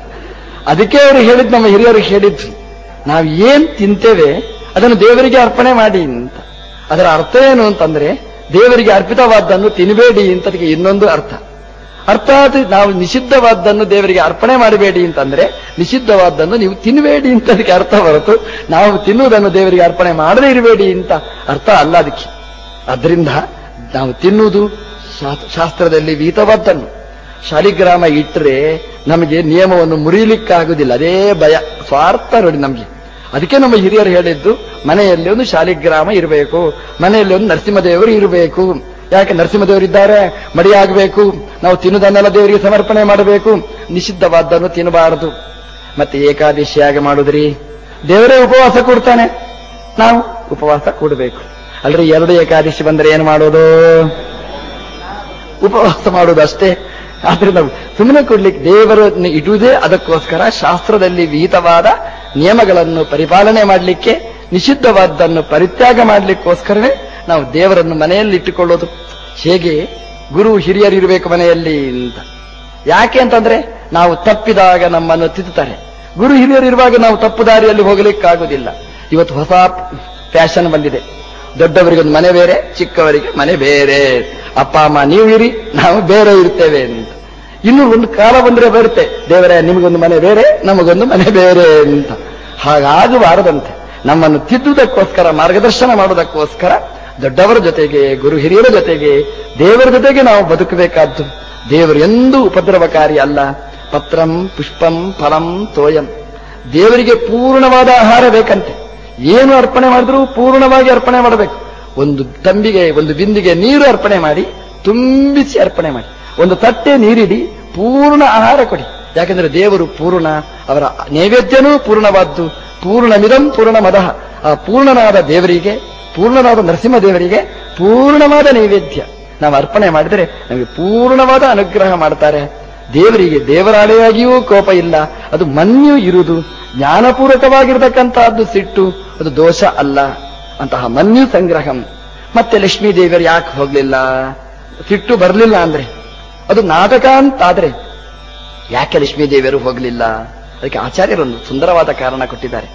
ಅದಕ್ಕೆ ಅವರು ಹೇಳಿದ್ ನಮ್ಮ ಹಿರಿಯರು ಹೇಳಿದ್ರು ನಾವು ಏನ್ ತಿಂತೇವೆ ಅದನ್ನು ದೇವರಿಗೆ ಅರ್ಪಣೆ ಮಾಡಿ ಅಂತ ಅದರ ಅರ್ಥ ಏನು ಅಂತಂದ್ರೆ ದೇವರಿಗೆ ಅರ್ಪಿತವಾದ್ದನ್ನು ತಿನ್ನಬೇಡಿ ಅಂತ ಅದಕ್ಕೆ ಇನ್ನೊಂದು ಅರ್ಥ ಅರ್ಥಾತ್ ನಾವು ನಿಷಿದ್ಧವಾದ್ದನ್ನು ದೇವರಿಗೆ ಅರ್ಪಣೆ ಮಾಡಬೇಡಿ ಅಂತಂದ್ರೆ ನಿಷಿದ್ಧವಾದ್ದನ್ನು ನೀವು ತಿನ್ನಬೇಡಿ ಅಂತ ಅದಕ್ಕೆ ಅರ್ಥ ಹೊರತು ನಾವು ತಿನ್ನುವುದನ್ನು ದೇವರಿಗೆ ಅರ್ಪಣೆ ಮಾಡದೇ ಇರಬೇಡಿ ಅಂತ ಅರ್ಥ ಅಲ್ಲ ಅದಕ್ಕೆ ಅದರಿಂದ ನಾವು ತಿನ್ನುವುದು ಶಾ- ಶಾಸ್ತ್ರದಲ್ಲಿ ವಿಹಿತವಾದ್ದನ್ನು ಶಾಲಿಗ್ರಾಮ ಇಟ್ಟರೆ ನಮಗೆ ನಿಯಮವನ್ನು ಮುರಿಯಲಿಕ್ಕಾಗುವುದಿಲ್ಲ ಅದೇ ಭಯ ಸ್ವಾರ್ಥ ನೋಡಿ ನಮಗೆ ಅದಕ್ಕೆ ನಮ್ಮ ಹಿರಿಯರು ಹೇಳಿದ್ದು ಮನೆಯಲ್ಲಿ ಒಂದು ಶಾಲಿಗ್ರಾಮ ಇರಬೇಕು ಮನೆಯಲ್ಲಿ ಒಂದು ನರಸಿಂಹದೇವರು ಇರಬೇಕು ಯಾಕೆ ನರಸಿಂಹದೇವರು ಇದ್ದಾರೆ ಮಡಿಯಾಗಬೇಕು ನಾವು ತಿನ್ನುವುದನ್ನೆಲ್ಲ ದೇವರಿಗೆ ಸಮರ್ಪಣೆ ಮಾಡಬೇಕು ನಿಷಿದ್ಧವಾದ್ದನ್ನು ತಿನ್ನಬಾರದು ಮತ್ತೆ ಏಕಾದಶಿಯಾಗಿ ಮಾಡುದ್ರಿ ದೇವರೇ ಉಪವಾಸ ಕೊಡ್ತಾನೆ ನಾವು ಉಪವಾಸ ಕೊಡಬೇಕು ಅಲ್ರಿ ಎರಡು ಏಕಾದಶಿ ಬಂದ್ರೆ ಏನು ಮಾಡೋದು ಉಪವಾಸ ಮಾಡೋದು ಅಷ್ಟೇ ಆದ್ರೆ ನಾವು ಸುಮ್ಮನೆ ಕೊಡ್ಲಿಕ್ಕೆ ದೇವರನ್ನು ಇಡುವುದೇ ಅದಕ್ಕೋಸ್ಕರ ಶಾಸ್ತ್ರದಲ್ಲಿ ವಿಹಿತವಾದ ನಿಯಮಗಳನ್ನು ಪರಿಪಾಲನೆ ಮಾಡಲಿಕ್ಕೆ ನಿಷಿದ್ಧವಾದ್ದನ್ನು ಪರಿತ್ಯಾಗ ಮಾಡಲಿಕ್ಕೋಸ್ಕರವೇ ನಾವು ದೇವರನ್ನು ಮನೆಯಲ್ಲಿ ಇಟ್ಟುಕೊಳ್ಳೋದು ಹೇಗೆ ಗುರು ಹಿರಿಯರಿರಬೇಕು ಮನೆಯಲ್ಲಿ ಅಂತ ಯಾಕೆ ಅಂತಂದ್ರೆ ನಾವು ತಪ್ಪಿದಾಗ ನಮ್ಮನ್ನು ತಿದ್ದುತ್ತಾರೆ ಗುರು ಹಿರಿಯರಿರುವಾಗ ನಾವು ತಪ್ಪು ದಾರಿಯಲ್ಲಿ ಹೋಗಲಿಕ್ಕಾಗುವುದಿಲ್ಲ ಇವತ್ತು ಹೊಸ ಫ್ಯಾಷನ್ ಬಂದಿದೆ ದೊಡ್ಡವರಿಗೊಂದು ಮನೆ ಬೇರೆ ಚಿಕ್ಕವರಿಗೆ ಮನೆ ಬೇರೆ ಅಪ್ಪ ಅಮ್ಮ ನೀವು ಇರಿ ನಾವು ಬೇರೆ ಇರ್ತೇವೆ ಅಂತ ಇನ್ನು ಒಂದು ಕಾಲ ಬಂದ್ರೆ ಬರುತ್ತೆ ದೇವರೇ ನಿಮಗೊಂದು ಮನೆ ಬೇರೆ ನಮಗೊಂದು ಮನೆ ಬೇರೆ ಅಂತ ಹಾಗಾಗಬಾರದಂತೆ ನಮ್ಮನ್ನು ತಿದ್ದುವುದಕ್ಕೋಸ್ಕರ ಮಾರ್ಗದರ್ಶನ ಮಾಡುವುದಕ್ಕೋಸ್ಕರ ದೊಡ್ಡವರ ಜೊತೆಗೆ ಗುರು ಹಿರಿಯರ ಜೊತೆಗೆ ದೇವರ ಜೊತೆಗೆ ನಾವು ಬದುಕಬೇಕಾದ್ದು ದೇವರು ಎಂದೂ ಉಪದ್ರವಕಾರಿ ಅಲ್ಲ ಪತ್ರಂ ಪುಷ್ಪಂ ಫಲಂ ತೋಯಂ ದೇವರಿಗೆ ಪೂರ್ಣವಾದ ಆಹಾರ ಬೇಕಂತೆ ಏನು ಅರ್ಪಣೆ ಮಾಡಿದ್ರೂ ಪೂರ್ಣವಾಗಿ ಅರ್ಪಣೆ ಮಾಡಬೇಕು ಒಂದು ತಂಬಿಗೆ ಒಂದು ಬಿಂದಿಗೆ ನೀರು ಅರ್ಪಣೆ ಮಾಡಿ ತುಂಬಿಸಿ ಅರ್ಪಣೆ ಮಾಡಿ ಒಂದು ತಟ್ಟೆ ನೀರಿಡಿ ಪೂರ್ಣ ಆಹಾರ ಕೊಡಿ ಯಾಕೆಂದ್ರೆ ದೇವರು ಪೂರ್ಣ ಅವರ ನೈವೇದ್ಯನೂ ಪೂರ್ಣವಾದ್ದು ಪೂರ್ಣಮಿದಂ ಪೂರ್ಣ ಮದಃ ಆ ಪೂರ್ಣನಾದ ದೇವರಿಗೆ ಪೂರ್ಣನಾದ ನರಸಿಂಹ ದೇವರಿಗೆ ಪೂರ್ಣವಾದ ನೈವೇದ್ಯ ನಾವು ಅರ್ಪಣೆ ಮಾಡಿದರೆ ನಮಗೆ ಪೂರ್ಣವಾದ ಅನುಗ್ರಹ ಮಾಡ್ತಾರೆ ದೇವರಿಗೆ ದೇವರಾಳೆಯಾಗಿಯೂ ಕೋಪ ಇಲ್ಲ ಅದು ಮನ್ಯು ಇರುವುದು ಜ್ಞಾನಪೂರ್ವಕವಾಗಿರತಕ್ಕಂತಹದ್ದು ಸಿಟ್ಟು ಅದು ದೋಷ ಅಲ್ಲ ಅಂತಹ ಮನ್ಯು ಸಂಗ್ರಹಂ ಮತ್ತೆ ಲಕ್ಷ್ಮೀ ದೇವಿಯರು ಯಾಕೆ ಹೋಗ್ಲಿಲ್ಲ ಸಿಟ್ಟು ಬರಲಿಲ್ಲ ಅಂದ್ರೆ ಅದು ನಾಟಕ ಅಂತಾದ್ರೆ ಯಾಕೆ ಲಕ್ಷ್ಮೀ ದೇವಿಯರು ಹೋಗಲಿಲ್ಲ ಅದಕ್ಕೆ ಆಚಾರ್ಯರೊಂದು ಸುಂದರವಾದ ಕಾರಣ ಕೊಟ್ಟಿದ್ದಾರೆ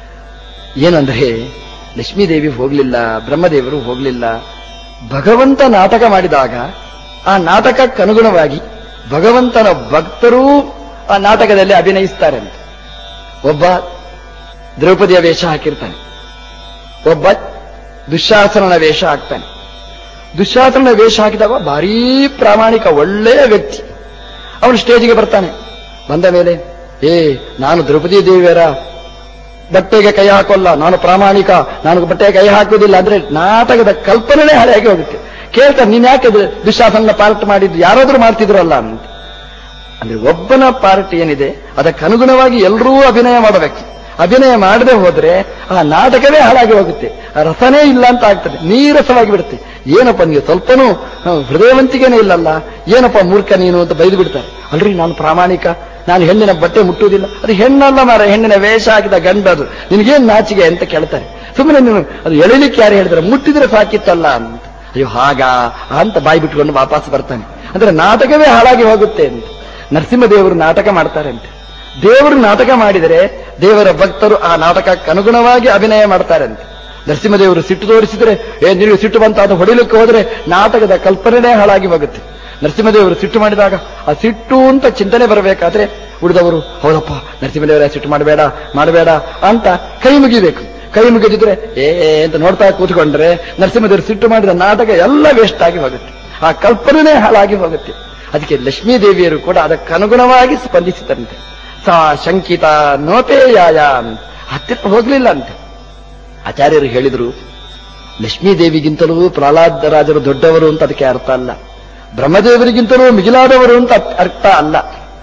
ಏನಂದ್ರೆ ಲಕ್ಷ್ಮೀ ದೇವಿ ಹೋಗ್ಲಿಲ್ಲ ಬ್ರಹ್ಮದೇವರು ಹೋಗ್ಲಿಲ್ಲ ಭಗವಂತ ನಾಟಕ ಮಾಡಿದಾಗ ಆ ನಾಟಕಕ್ಕನುಗುಣವಾಗಿ ಭಗವಂತನ ಭಕ್ತರೂ ಆ ನಾಟಕದಲ್ಲಿ ಅಭಿನಯಿಸ್ತಾರೆ ಅಂತ ಒಬ್ಬ ದ್ರೌಪದಿಯ ವೇಷ ಹಾಕಿರ್ತಾನೆ ಒಬ್ಬ ದುಶ್ಯಾಸನನ ವೇಷ ಹಾಕ್ತಾನೆ ದುಶ್ಯಾಸನನ ವೇಷ ಹಾಕಿದಾಗ ಭಾರೀ ಪ್ರಾಮಾಣಿಕ ಒಳ್ಳೆಯ ವ್ಯಕ್ತಿ ಅವನು ಸ್ಟೇಜಿಗೆ ಬರ್ತಾನೆ ಬಂದ ಮೇಲೆ ಏ ನಾನು ದ್ರೌಪದಿ ದೇವಿಯರ ಬಟ್ಟೆಗೆ ಕೈ ಹಾಕೋಲ್ಲ ನಾನು ಪ್ರಾಮಾಣಿಕ ನಾನು ಬಟ್ಟೆಗೆ ಕೈ ಹಾಕುವುದಿಲ್ಲ ಅಂದ್ರೆ ನಾಟಕದ ಕಲ್ಪನೆ ಹಳೆಯಾಗಿ ಹೋಗುತ್ತೆ ಕೇಳ್ತಾರೆ ನೀನ್ ಯಾಕೆ ಇದು ದುಶ್ಯಾಸನ ಪಾರ್ಟ್ ಮಾಡಿದ್ದು ಯಾರಾದ್ರೂ ಮಾಡ್ತಿದ್ರಲ್ಲ ಅಂತ ಅಂದ್ರೆ ಒಬ್ಬನ ಪಾರ್ಟ್ ಏನಿದೆ ಅದಕ್ಕನುಗುಣವಾಗಿ ಎಲ್ಲರೂ ಅಭಿನಯ ಮಾಡಬೇಕು ಅಭಿನಯ ಮಾಡದೆ ಹೋದ್ರೆ ಆ ನಾಟಕವೇ ಹಾಳಾಗಿ ಹೋಗುತ್ತೆ ಆ ರಸನೇ ಇಲ್ಲ ಅಂತ ಆಗ್ತದೆ ನೀರಸವಾಗಿ ಬಿಡುತ್ತೆ ಏನಪ್ಪ ನೀವು ಸ್ವಲ್ಪನೂ ಆ, ಹೃದಯವಂತಿಕೆನೇ ಇಲ್ಲಲ್ಲ ಏನಪ್ಪ ಮೂರ್ಖ ನೀನು ಅಂತ ಬೈದು ಬಿಡ್ತಾರೆ ಅಲ್ರಿ ನಾನು ಪ್ರಾಮಾಣಿಕ ನಾನು ಹೆಣ್ಣಿನ ಬಟ್ಟೆ ಮುಟ್ಟುವುದಿಲ್ಲ ಅದು ಹೆಣ್ಣಲ್ಲ ಮಾರ ಹೆಣ್ಣಿನ ವೇಷ ಹಾಕಿದ ಗಂಡ ಅದು ನಿನಗೇನ್ ನಾಚಿಗೆ ಅಂತ ಕೇಳ್ತಾರೆ ಸುಮ್ಮನೆ ನೀನು ಅದು ಎಳಿಲಿಕ್ಕೆ ಯಾರು ಹೇಳಿದ್ರೆ ಮುಟ್ಟಿದ್ರೆ ಸಾಕಿತ್ತಲ್ಲ ಅಂತ ಅಯ್ಯೋ ಹಾಗಾ ಅಂತ ಬಾಯಿ ಬಿಟ್ಕೊಂಡು ವಾಪಸ್ ಬರ್ತಾನೆ ಅಂದ್ರೆ ನಾಟಕವೇ ಹಾಳಾಗಿ ಹೋಗುತ್ತೆ ಅಂತ ನರಸಿಂಹದೇವರು ನಾಟಕ ಮಾಡ್ತಾರೆ ಅಂತ ದೇವರು ನಾಟಕ ಮಾಡಿದರೆ ದೇವರ ಭಕ್ತರು ಆ ನಾಟಕಕ್ಕೆ ಅನುಗುಣವಾಗಿ ಅಭಿನಯ ಮಾಡ್ತಾರೆ ಅಂತ ನರಸಿಂಹದೇವರು ಸಿಟ್ಟು ತೋರಿಸಿದ್ರೆ ಏ ನೀವು ಸಿಟ್ಟು ಬಂತ ಅದು ಹೊಡಿಲಿಕ್ಕೆ ಹೋದ್ರೆ ನಾಟಕದ ಕಲ್ಪನೆನೇ ಹಾಳಾಗಿ ಹೋಗುತ್ತೆ ನರಸಿಂಹದೇವರು ಸಿಟ್ಟು ಮಾಡಿದಾಗ ಆ ಸಿಟ್ಟು ಅಂತ ಚಿಂತನೆ ಬರಬೇಕಾದ್ರೆ ಉಳಿದವರು ಹೌದಪ್ಪ ನರಸಿಂಹದೇವರ ಸಿಟ್ಟು ಮಾಡಬೇಡ ಮಾಡಬೇಡ ಅಂತ ಕೈ ಮುಗಿಬೇಕು ಕೈ ಮುಗಿದಿದ್ರೆ ಏ ಅಂತ ನೋಡ್ತಾ ಕೂತ್ಕೊಂಡ್ರೆ ನರಸಿಂಹದೇವರು ಸಿಟ್ಟು ಮಾಡಿದ ನಾಟಕ ಎಲ್ಲ ವೇಸ್ಟ್ ಆಗಿ ಹೋಗುತ್ತೆ ಆ ಕಲ್ಪನೆನೇ ಹಾಳಾಗಿ ಹೋಗುತ್ತೆ ಅದಕ್ಕೆ ಲಕ್ಷ್ಮೀ ದೇವಿಯರು ಕೂಡ ಅದಕ್ಕನುಗುಣವಾಗಿ ಸ್ಪಂದಿಸಿದಂತೆ ಸಾ ಶಂಕಿತ ನೋಪೇಯಾಯ ಅಂತ. ಹತ್ತಿರ ಹೋಗ್ಲಿಲ್ಲ ಅಂತೆ ಆಚಾರ್ಯರು ಹೇಳಿದ್ರು ಲಕ್ಷ್ಮೀ ದೇವಿಗಿಂತಲೂ ಪ್ರಹ್ಲಾದ ರಾಜರು ದೊಡ್ಡವರು ಅಂತ ಅದಕ್ಕೆ ಅರ್ಥ ಅಲ್ಲ ಬ್ರಹ್ಮದೇವರಿಗಿಂತಲೂ ಮಿಗಿಲಾದವರು ಅಂತ ಅರ್ಥ ಅಲ್ಲ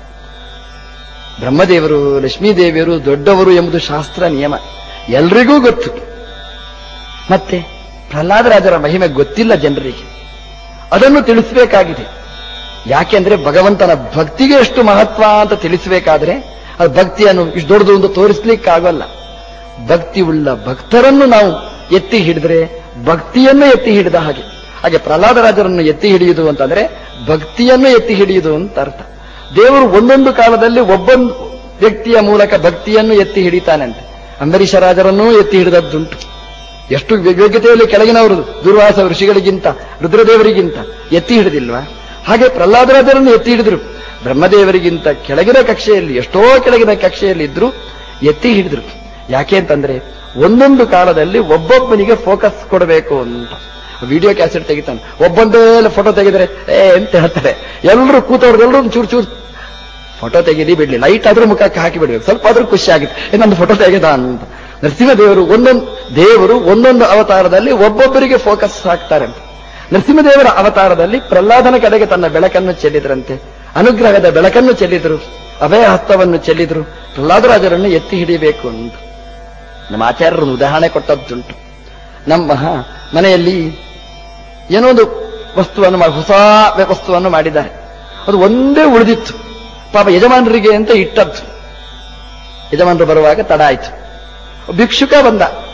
ಬ್ರಹ್ಮದೇವರು ಲಕ್ಷ್ಮೀ ದೇವಿಯರು ದೊಡ್ಡವರು ಎಂಬುದು ಶಾಸ್ತ್ರ ನಿಯಮ ಎಲ್ರಿಗೂ ಗೊತ್ತು ಮತ್ತೆ ಪ್ರಹ್ಲಾದ ರಾಜರ ಮಹಿಮೆ ಗೊತ್ತಿಲ್ಲ ಜನರಿಗೆ ಅದನ್ನು ತಿಳಿಸಬೇಕಾಗಿದೆ ಯಾಕೆಂದ್ರೆ ಭಗವಂತನ ಭಕ್ತಿಗೆ ಎಷ್ಟು ಮಹತ್ವ ಅಂತ ತಿಳಿಸಬೇಕಾದ್ರೆ ಅದು ಭಕ್ತಿಯನ್ನು ಇಷ್ಟು ದೊಡ್ಡದು ಅಂತ ತೋರಿಸ್ಲಿಕ್ಕಾಗಲ್ಲ ಭಕ್ತಿ ಉಳ್ಳ ಭಕ್ತರನ್ನು ನಾವು ಎತ್ತಿ ಹಿಡಿದ್ರೆ ಭಕ್ತಿಯನ್ನು ಎತ್ತಿ ಹಿಡಿದ ಹಾಗೆ ಹಾಗೆ ಪ್ರಹ್ಲಾದರಾಜರನ್ನು ಎತ್ತಿ ಹಿಡಿಯುವುದು ಅಂತಂದ್ರೆ ಭಕ್ತಿಯನ್ನು ಎತ್ತಿ ಹಿಡಿಯುವುದು ಅಂತ ಅರ್ಥ ದೇವರು ಒಂದೊಂದು ಕಾಲದಲ್ಲಿ ಒಬ್ಬೊಂದು ವ್ಯಕ್ತಿಯ ಮೂಲಕ ಭಕ್ತಿಯನ್ನು ಎತ್ತಿ ಹಿಡಿತಾನಂತೆ ಅಂಬರೀಷ ರಾಜರನ್ನೂ ಎತ್ತಿ ಹಿಡಿದದ್ದುಂಟು ಎಷ್ಟು ಯೋಗ್ಯತೆಯಲ್ಲಿ ಕೆಳಗಿನವರು ದುರ್ವಾಸ ಋಷಿಗಳಿಗಿಂತ ರುದ್ರದೇವರಿಗಿಂತ ಎತ್ತಿ ಹಿಡಿದಿಲ್ವಾ ಹಾಗೆ ಪ್ರಹ್ಲಾದರಾಜರನ್ನು ಎತ್ತಿ ಹಿಡಿದ್ರು ಬ್ರಹ್ಮದೇವರಿಗಿಂತ ಕೆಳಗಿನ ಕಕ್ಷೆಯಲ್ಲಿ ಎಷ್ಟೋ ಕೆಳಗಿನ ಕಕ್ಷೆಯಲ್ಲಿ ಇದ್ರು ಎತ್ತಿ ಹಿಡಿದ್ರು ಯಾಕೆ ಅಂತಂದ್ರೆ ಒಂದೊಂದು ಕಾಲದಲ್ಲಿ ಒಬ್ಬೊಬ್ಬನಿಗೆ ಫೋಕಸ್ ಕೊಡಬೇಕು ಅಂತ ವಿಡಿಯೋ ಕ್ಯಾಸೆಟ್ ತೆಗಿತಾನೆ ಒಬ್ಬೊಂದೇ ಫೋಟೋ ತೆಗೆದ್ರೆ ಏ ಅಂತ ಹೇಳ್ತಾರೆ ಎಲ್ಲರೂ ಕೂತವ್ರದ್ದೆಲ್ಲರೂ ಒಂದು ಚೂರು ಚೂರು ಫೋಟೋ ತೆಗೀಲಿ ಬಿಡ್ಲಿ ಲೈಟ್ ಆದ್ರೂ ಮುಖಕ್ಕೆ ಹಾಕಿ ಬಿಡ್ಬೇಕು ಸ್ವಲ್ಪ ಆದ್ರೂ ಖುಷಿ ಆಗುತ್ತೆ ಏ, ನಂದು ಫೋಟೋ ತೆಗೆದ ಅಂತ ನರಸಿಂಹದೇವರು ಒಂದೊಂದು ದೇವರು ಒಂದೊಂದು ಅವತಾರದಲ್ಲಿ ಒಬ್ಬೊಬ್ಬರಿಗೆ ಫೋಕಸ್ ಹಾಕ್ತಾರೆ ಅಂತ ನರಸಿಂಹದೇವರ ಅವತಾರದಲ್ಲಿ ಪ್ರಹ್ಲಾದನ ಕಡೆಗೆ ತನ್ನ ಬೆಳಕನ್ನು ಚೆಲ್ಲಿದ್ರಂತೆ ಅನುಗ್ರಹದ ಬೆಳಕನ್ನು ಚೆಲ್ಲಿದ್ರು ಅಭಯ ಹಸ್ತವನ್ನು ಚೆಲ್ಲಿದ್ರು ಪ್ರಹ್ಲಾದರಾಜರನ್ನು ಎತ್ತಿ ಹಿಡಿಯಬೇಕು ಅಂತ ನಮ್ಮ ಆಚಾರ್ಯರು ಒಂದು ಉದಾಹರಣೆ ಕೊಟ್ಟದ್ದುಂಟು ನಮ್ಮ ಮನೆಯಲ್ಲಿ ಏನೋ ಒಂದು ವಸ್ತುವನ್ನು ಮಾಡಿ ಹೊಸ ವಸ್ತುವನ್ನು ಮಾಡಿದ್ದಾರೆ ಅದು ಒಂದೇ ಉಳಿದಿತ್ತು ಪಾಪ ಯಜಮಾನರಿಗೆ ಅಂತ ಇಟ್ಟದ್ದು ಯಜಮಾನರು ಬರುವಾಗ ತಡ ಆಯ್ತು ಭಿಕ್ಷುಕ ಬಂದ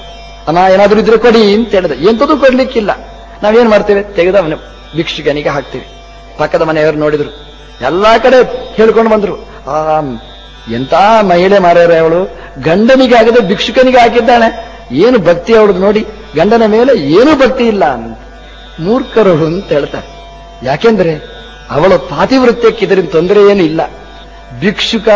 ಅಮ್ಮ ಏನಾದ್ರೂ ಇದ್ರೆ ಕೊಡಿ ಅಂತ ಹೇಳಿದೆ ಎಂಥದ್ದು ಕೊಡ್ಲಿಕ್ಕಿಲ್ಲ ನಾವೇನ್ ಮಾಡ್ತೇವೆ ತೆಗೆದು ಅವನ ಭಿಕ್ಷುಕನಿಗೆ ಹಾಕ್ತೀವಿ ಪಕ್ಕದ ಮನೆಯವರು ನೋಡಿದ್ರು ಎಲ್ಲಾ ಕಡೆ ಹೇಳ್ಕೊಂಡು ಬಂದ್ರು ಆ ಎಂತ ಮಹಿಳೆ ಮಾರ್ಯಾರೆ ಅವಳು ಗಂಡನಿಗೆ ಆಗದೆ ಭಿಕ್ಷುಕನಿಗೆ ಹಾಕಿದ್ದಾಳೆ ಏನು ಭಕ್ತಿ ಅವಳದು ನೋಡಿ ಗಂಡನ ಮೇಲೆ ಏನೂ ಭಕ್ತಿ ಇಲ್ಲ ಅಂತ ಮೂರ್ಖರು ಅಂತ ಹೇಳ್ತಾರೆ ಯಾಕೆಂದ್ರೆ ಅವಳ ಪಾತಿವೃತ್ಯಕ್ಕೆ ಇದರಿಂದ ತೊಂದರೆ ಏನು ಇಲ್ಲ ಭಿಕ್ಷುಕ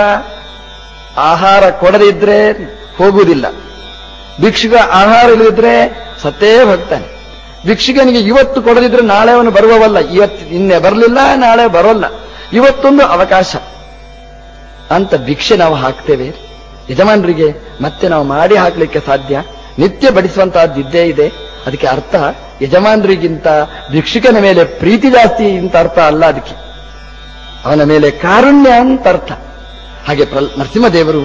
ಆಹಾರ ಕೊಡದೇ ಇದ್ರೆ ಹೋಗುವುದಿಲ್ಲ ಭಿಕ್ಷುಕ ಆಹಾರ ಇಲ್ಲದಿದ್ರೆ ಸತ್ತೇ ಹೋಗ್ತಾನೆ ಭಿಕ್ಷುಕನಿಗೆ ಇವತ್ತು ಕೊಡದಿದ್ರೆ ನಾಳೆ ಅವನು ಬರುವವಲ್ಲ ಇವತ್ತು ನಿನ್ನೆ ಬರಲಿಲ್ಲ ನಾಳೆ ಬರೋಲ್ಲ ಇವತ್ತೊಂದು ಅವಕಾಶ ಅಂತ ಭಿಕ್ಷೆ ನಾವು ಹಾಕ್ತೇವೆ ಯಜಮಾನರಿಗೆ ಮತ್ತೆ ನಾವು ಮಾಡಿ ಹಾಕ್ಲಿಕ್ಕೆ ಸಾಧ್ಯ ನಿತ್ಯ ಬಡಿಸುವಂತಹದ್ದು ಇದ್ದೇ ಇದೆ ಅದಕ್ಕೆ ಅರ್ಥ ಯಜಮಾನರಿಗಿಂತ ಭಿಕ್ಷುಕನ ಮೇಲೆ ಪ್ರೀತಿ ಜಾಸ್ತಿ ಅಂತ ಅರ್ಥ ಅಲ್ಲ ಅದಕ್ಕೆ ಅವನ ಮೇಲೆ ಕಾರುಣ್ಯ ಅಂತ ಅರ್ಥ ಹಾಗೆ ಪ್ರಲ್ ನರಸಿಂಹದೇವರು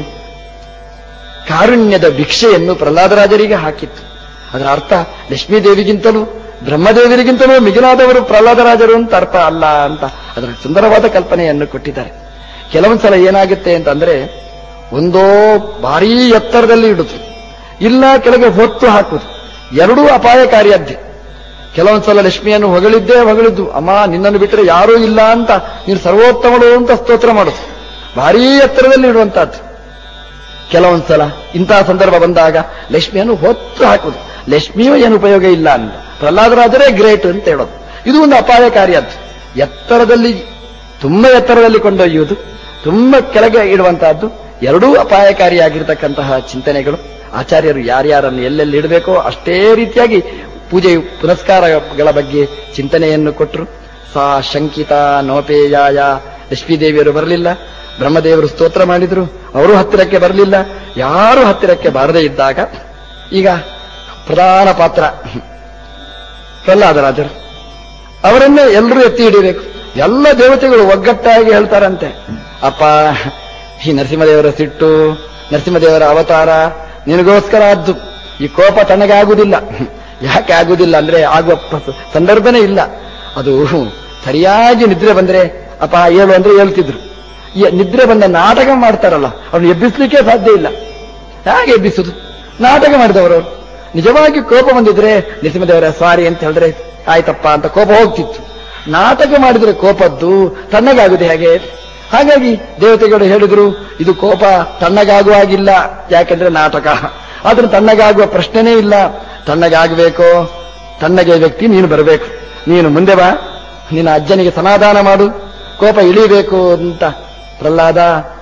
ಕಾರುಣ್ಯದ ಭಿಕ್ಷೆಯನ್ನು ಪ್ರಹ್ಲಾದರಾಜರಿಗೆ ಹಾಕಿತ್ತು ಅದರ ಅರ್ಥ ಲಕ್ಷ್ಮೀ ದೇವಿಗಿಂತಲೂ ಬ್ರಹ್ಮದೇವರಿಗಿಂತಲೂ ಮಿಗಿಲಾದವರು ಪ್ರಹ್ಲಾದರಾಜರು ಅಂತ ಅರ್ಥ ಅಲ್ಲ ಅಂತ ಅದರ ಸುಂದರವಾದ ಕಲ್ಪನೆಯನ್ನು ಕೊಟ್ಟಿದ್ದಾರೆ ಕೆಲವೊಂದು ಸಲ ಏನಾಗುತ್ತೆ ಅಂತಂದ್ರೆ ಒಂದೋ ಭಾರೀ ಎತ್ತರದಲ್ಲಿ ಇಡುದು ಇಲ್ಲ ಕೆಳಗೆ ಹೊತ್ತು ಹಾಕುದು ಎರಡೂ ಅಪಾಯಕಾರಿಯದ್ದೇ ಕೆಲವೊಂದ್ಸಲ ಲಕ್ಷ್ಮಿಯನ್ನು ಹೊಗಳಿದ್ದೇ ಹೊಗಳಿದ್ದು ಅಮ್ಮ ನಿನ್ನನ್ನು ಬಿಟ್ಟರೆ ಯಾರೂ ಇಲ್ಲ ಅಂತ ನೀನು ಸರ್ವೋತ್ತಮಳು ಅಂತ ಸ್ತೋತ್ರ ಮಾಡುದು ಭಾರೀ ಎತ್ತರದಲ್ಲಿ ಇಡುವಂತಹದ್ದು ಕೆಲವೊಂದ್ಸಲ ಇಂತಹ ಸಂದರ್ಭ ಬಂದಾಗ ಲಕ್ಷ್ಮಿಯನ್ನು ಹೊತ್ತು ಹಾಕುದು ಲಕ್ಷ್ಮಿಯೂ ಏನು ಉಪಯೋಗ ಇಲ್ಲ ಅಂತ ಪ್ರಹ್ಲಾದರಾಜರೇ ಗ್ರೇಟ್ ಅಂತ ಹೇಳೋದು ಇದು ಒಂದು ಅಪಾಯಕಾರಿಯದ್ದು ಎತ್ತರದಲ್ಲಿ ತುಂಬಾ ಎತ್ತರದಲ್ಲಿ ಕೊಂಡೊಯ್ಯುವುದು ತುಂಬಾ ಕೆಳಗೆ ಇಡುವಂತಹದ್ದು ಎರಡೂ ಅಪಾಯಕಾರಿಯಾಗಿರ್ತಕ್ಕಂತಹ ಚಿಂತನೆಗಳು ಆಚಾರ್ಯರು ಯಾರ್ಯಾರನ್ನು ಎಲ್ಲೆಲ್ಲಿ ಇಡಬೇಕೋ ಅಷ್ಟೇ ರೀತಿಯಾಗಿ ಪೂಜೆ ಪುನಸ್ಕಾರಗಳ ಬಗ್ಗೆ ಚಿಂತನೆಯನ್ನು ಕೊಟ್ಟರು ಸಾ ಶಂಕಿತ ನೋಪೇಯಾಯ ಲಕ್ಷ್ಮೀದೇವಿಯರು ಬರಲಿಲ್ಲ ಬ್ರಹ್ಮದೇವರು ಸ್ತೋತ್ರ ಮಾಡಿದ್ರು ಅವರು ಹತ್ತಿರಕ್ಕೆ ಬರಲಿಲ್ಲ ಯಾರು ಹತ್ತಿರಕ್ಕೆ ಬಾರದೇ ಇದ್ದಾಗ ಈಗ ಪ್ರಧಾನ ಪಾತ್ರ ಪ್ರಹ್ಲಾದರಾಜರು ಅವರನ್ನೇ ಎಲ್ಲರೂ ಎತ್ತಿ ಹಿಡಿಬೇಕು ಎಲ್ಲ ದೇವತೆಗಳು ಒಗ್ಗಟ್ಟಾಗಿ ಹೇಳ್ತಾರಂತೆ ಅಪ್ಪ ಈ ನರಸಿಂಹದೇವರ ಸಿಟ್ಟು ನರಸಿಂಹದೇವರ ಅವತಾರ ನಿನಗೋಸ್ಕರ ಆದ್ದು ಈ ಕೋಪ ತನಗಾಗುವುದಿಲ್ಲ ಯಾಕೆ ಆಗುವುದಿಲ್ಲ ಅಂದ್ರೆ ಆಗುವ ಪ- ಸಂದರ್ಭನೇ ಇಲ್ಲ ಅದು ಸರಿಯಾಗಿ ನಿದ್ರೆ ಬಂದ್ರೆ ಅಪ್ಪ ಹೇಳು ಅಂದ್ರೆ ಹೇಳ್ತಿದ್ರು ಈ ನಿದ್ರೆ ಬಂದ ನಾಟಕ ಮಾಡ್ತಾರಲ್ಲ ಅವ್ನು ಎಬ್ಬಿಸ್ಲಿಕ್ಕೆ ಸಾಧ್ಯ ಇಲ್ಲ ಹೇಗೆ ಎಬ್ಬಿಸುದು ನಾಟಕ ಮಾಡಿದವರು ಅವ್ರು. ನಿಜವಾಗಿ ಕೋಪ ಬಂದಿದ್ರೆ ನರಸಿಂಹದೇವರ ಸಾರಿ ಅಂತ ಹೇಳಿದ್ರೆ ಆಯ್ತಪ್ಪ ಅಂತ ಕೋಪ ಹೋಗ್ತಿತ್ತು ನಾಟಕ ಮಾಡಿದ್ರೆ ಕೋಪದ್ದು ತಣ್ಣಗಾಗುದು ಹೇಗೆ ಹಾಗಾಗಿ ದೇವತೆಗಳು ಹೇಳಿದ್ರು ಇದು ಕೋಪ ತಣ್ಣಗಾಗುವಾಗಿಲ್ಲ ಯಾಕೆಂದ್ರೆ ನಾಟಕ ಆದ್ರೂ ತಣ್ಣಗಾಗುವ ಪ್ರಶ್ನೆನೇ ಇಲ್ಲ ತಣ್ಣಗಾಗಬೇಕು ತಣ್ಣಗೆ ವ್ಯಕ್ತಿ ನೀನು ಬರಬೇಕು ನೀನು ಮುಂದೆ ಬಾ ನಿನ್ನ ಅಜ್ಜನಿಗೆ ಸಮಾಧಾನ ಮಾಡು ಕೋಪ ಇಳಿಬೇಕು ಅಂತ ಪ್ರಹ್ಲಾದ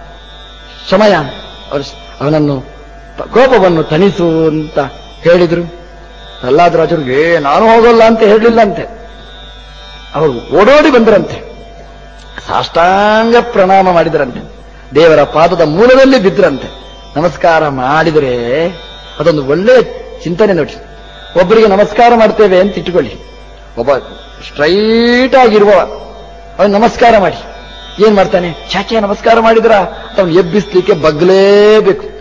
ಸಮಯ ಅವರು ಅವನನ್ನು ಪ- ಕೋಪವನ್ನು ತಣಿಸು ಅಂತ ಹೇಳಿದ್ರು ಪ್ರಹ್ಲಾದರಾಜರಿಗೆ ನಾನು ಹೋಗಲ್ಲ ಅಂತ ಹೇಳಲಿಲ್ಲಂತೆ ಅವರು ಓಡೋಡಿ ಬಂದರಂತೆ ಸಾಷ್ಟಾಂಗ ಪ್ರಣಾಮ ಮಾಡಿದರಂತೆ ದೇವರ ಪಾದದ ಮೂಲದಲ್ಲಿ ಬಿದ್ದರಂತೆ ನಮಸ್ಕಾರ ಮಾಡಿದರೆ ಅದೊಂದು ಒಳ್ಳೆಯ ಚಿಂತನೆ ನೋಡಿ ಒಬ್ಬರಿಗೆ ನಮಸ್ಕಾರ ಮಾಡ್ತೇವೆ ಅಂತ ಇಟ್ಟುಕೊಳ್ಳಿ ಒಬ್ಬ ಸ್ಟ್ರೈಟ್ ಆಗಿರುವವ ಅವನು ನಮಸ್ಕಾರ ಮಾಡಿ ಏನ್ ಮಾಡ್ತಾನೆ ಚಾಚೆ ನಮಸ್ಕಾರ ಮಾಡಿದ್ರ ಅವನು ಎಬ್ಬಿಸ್ಲಿಕ್ಕೆ ಬಗ್ಲೇಬೇಕು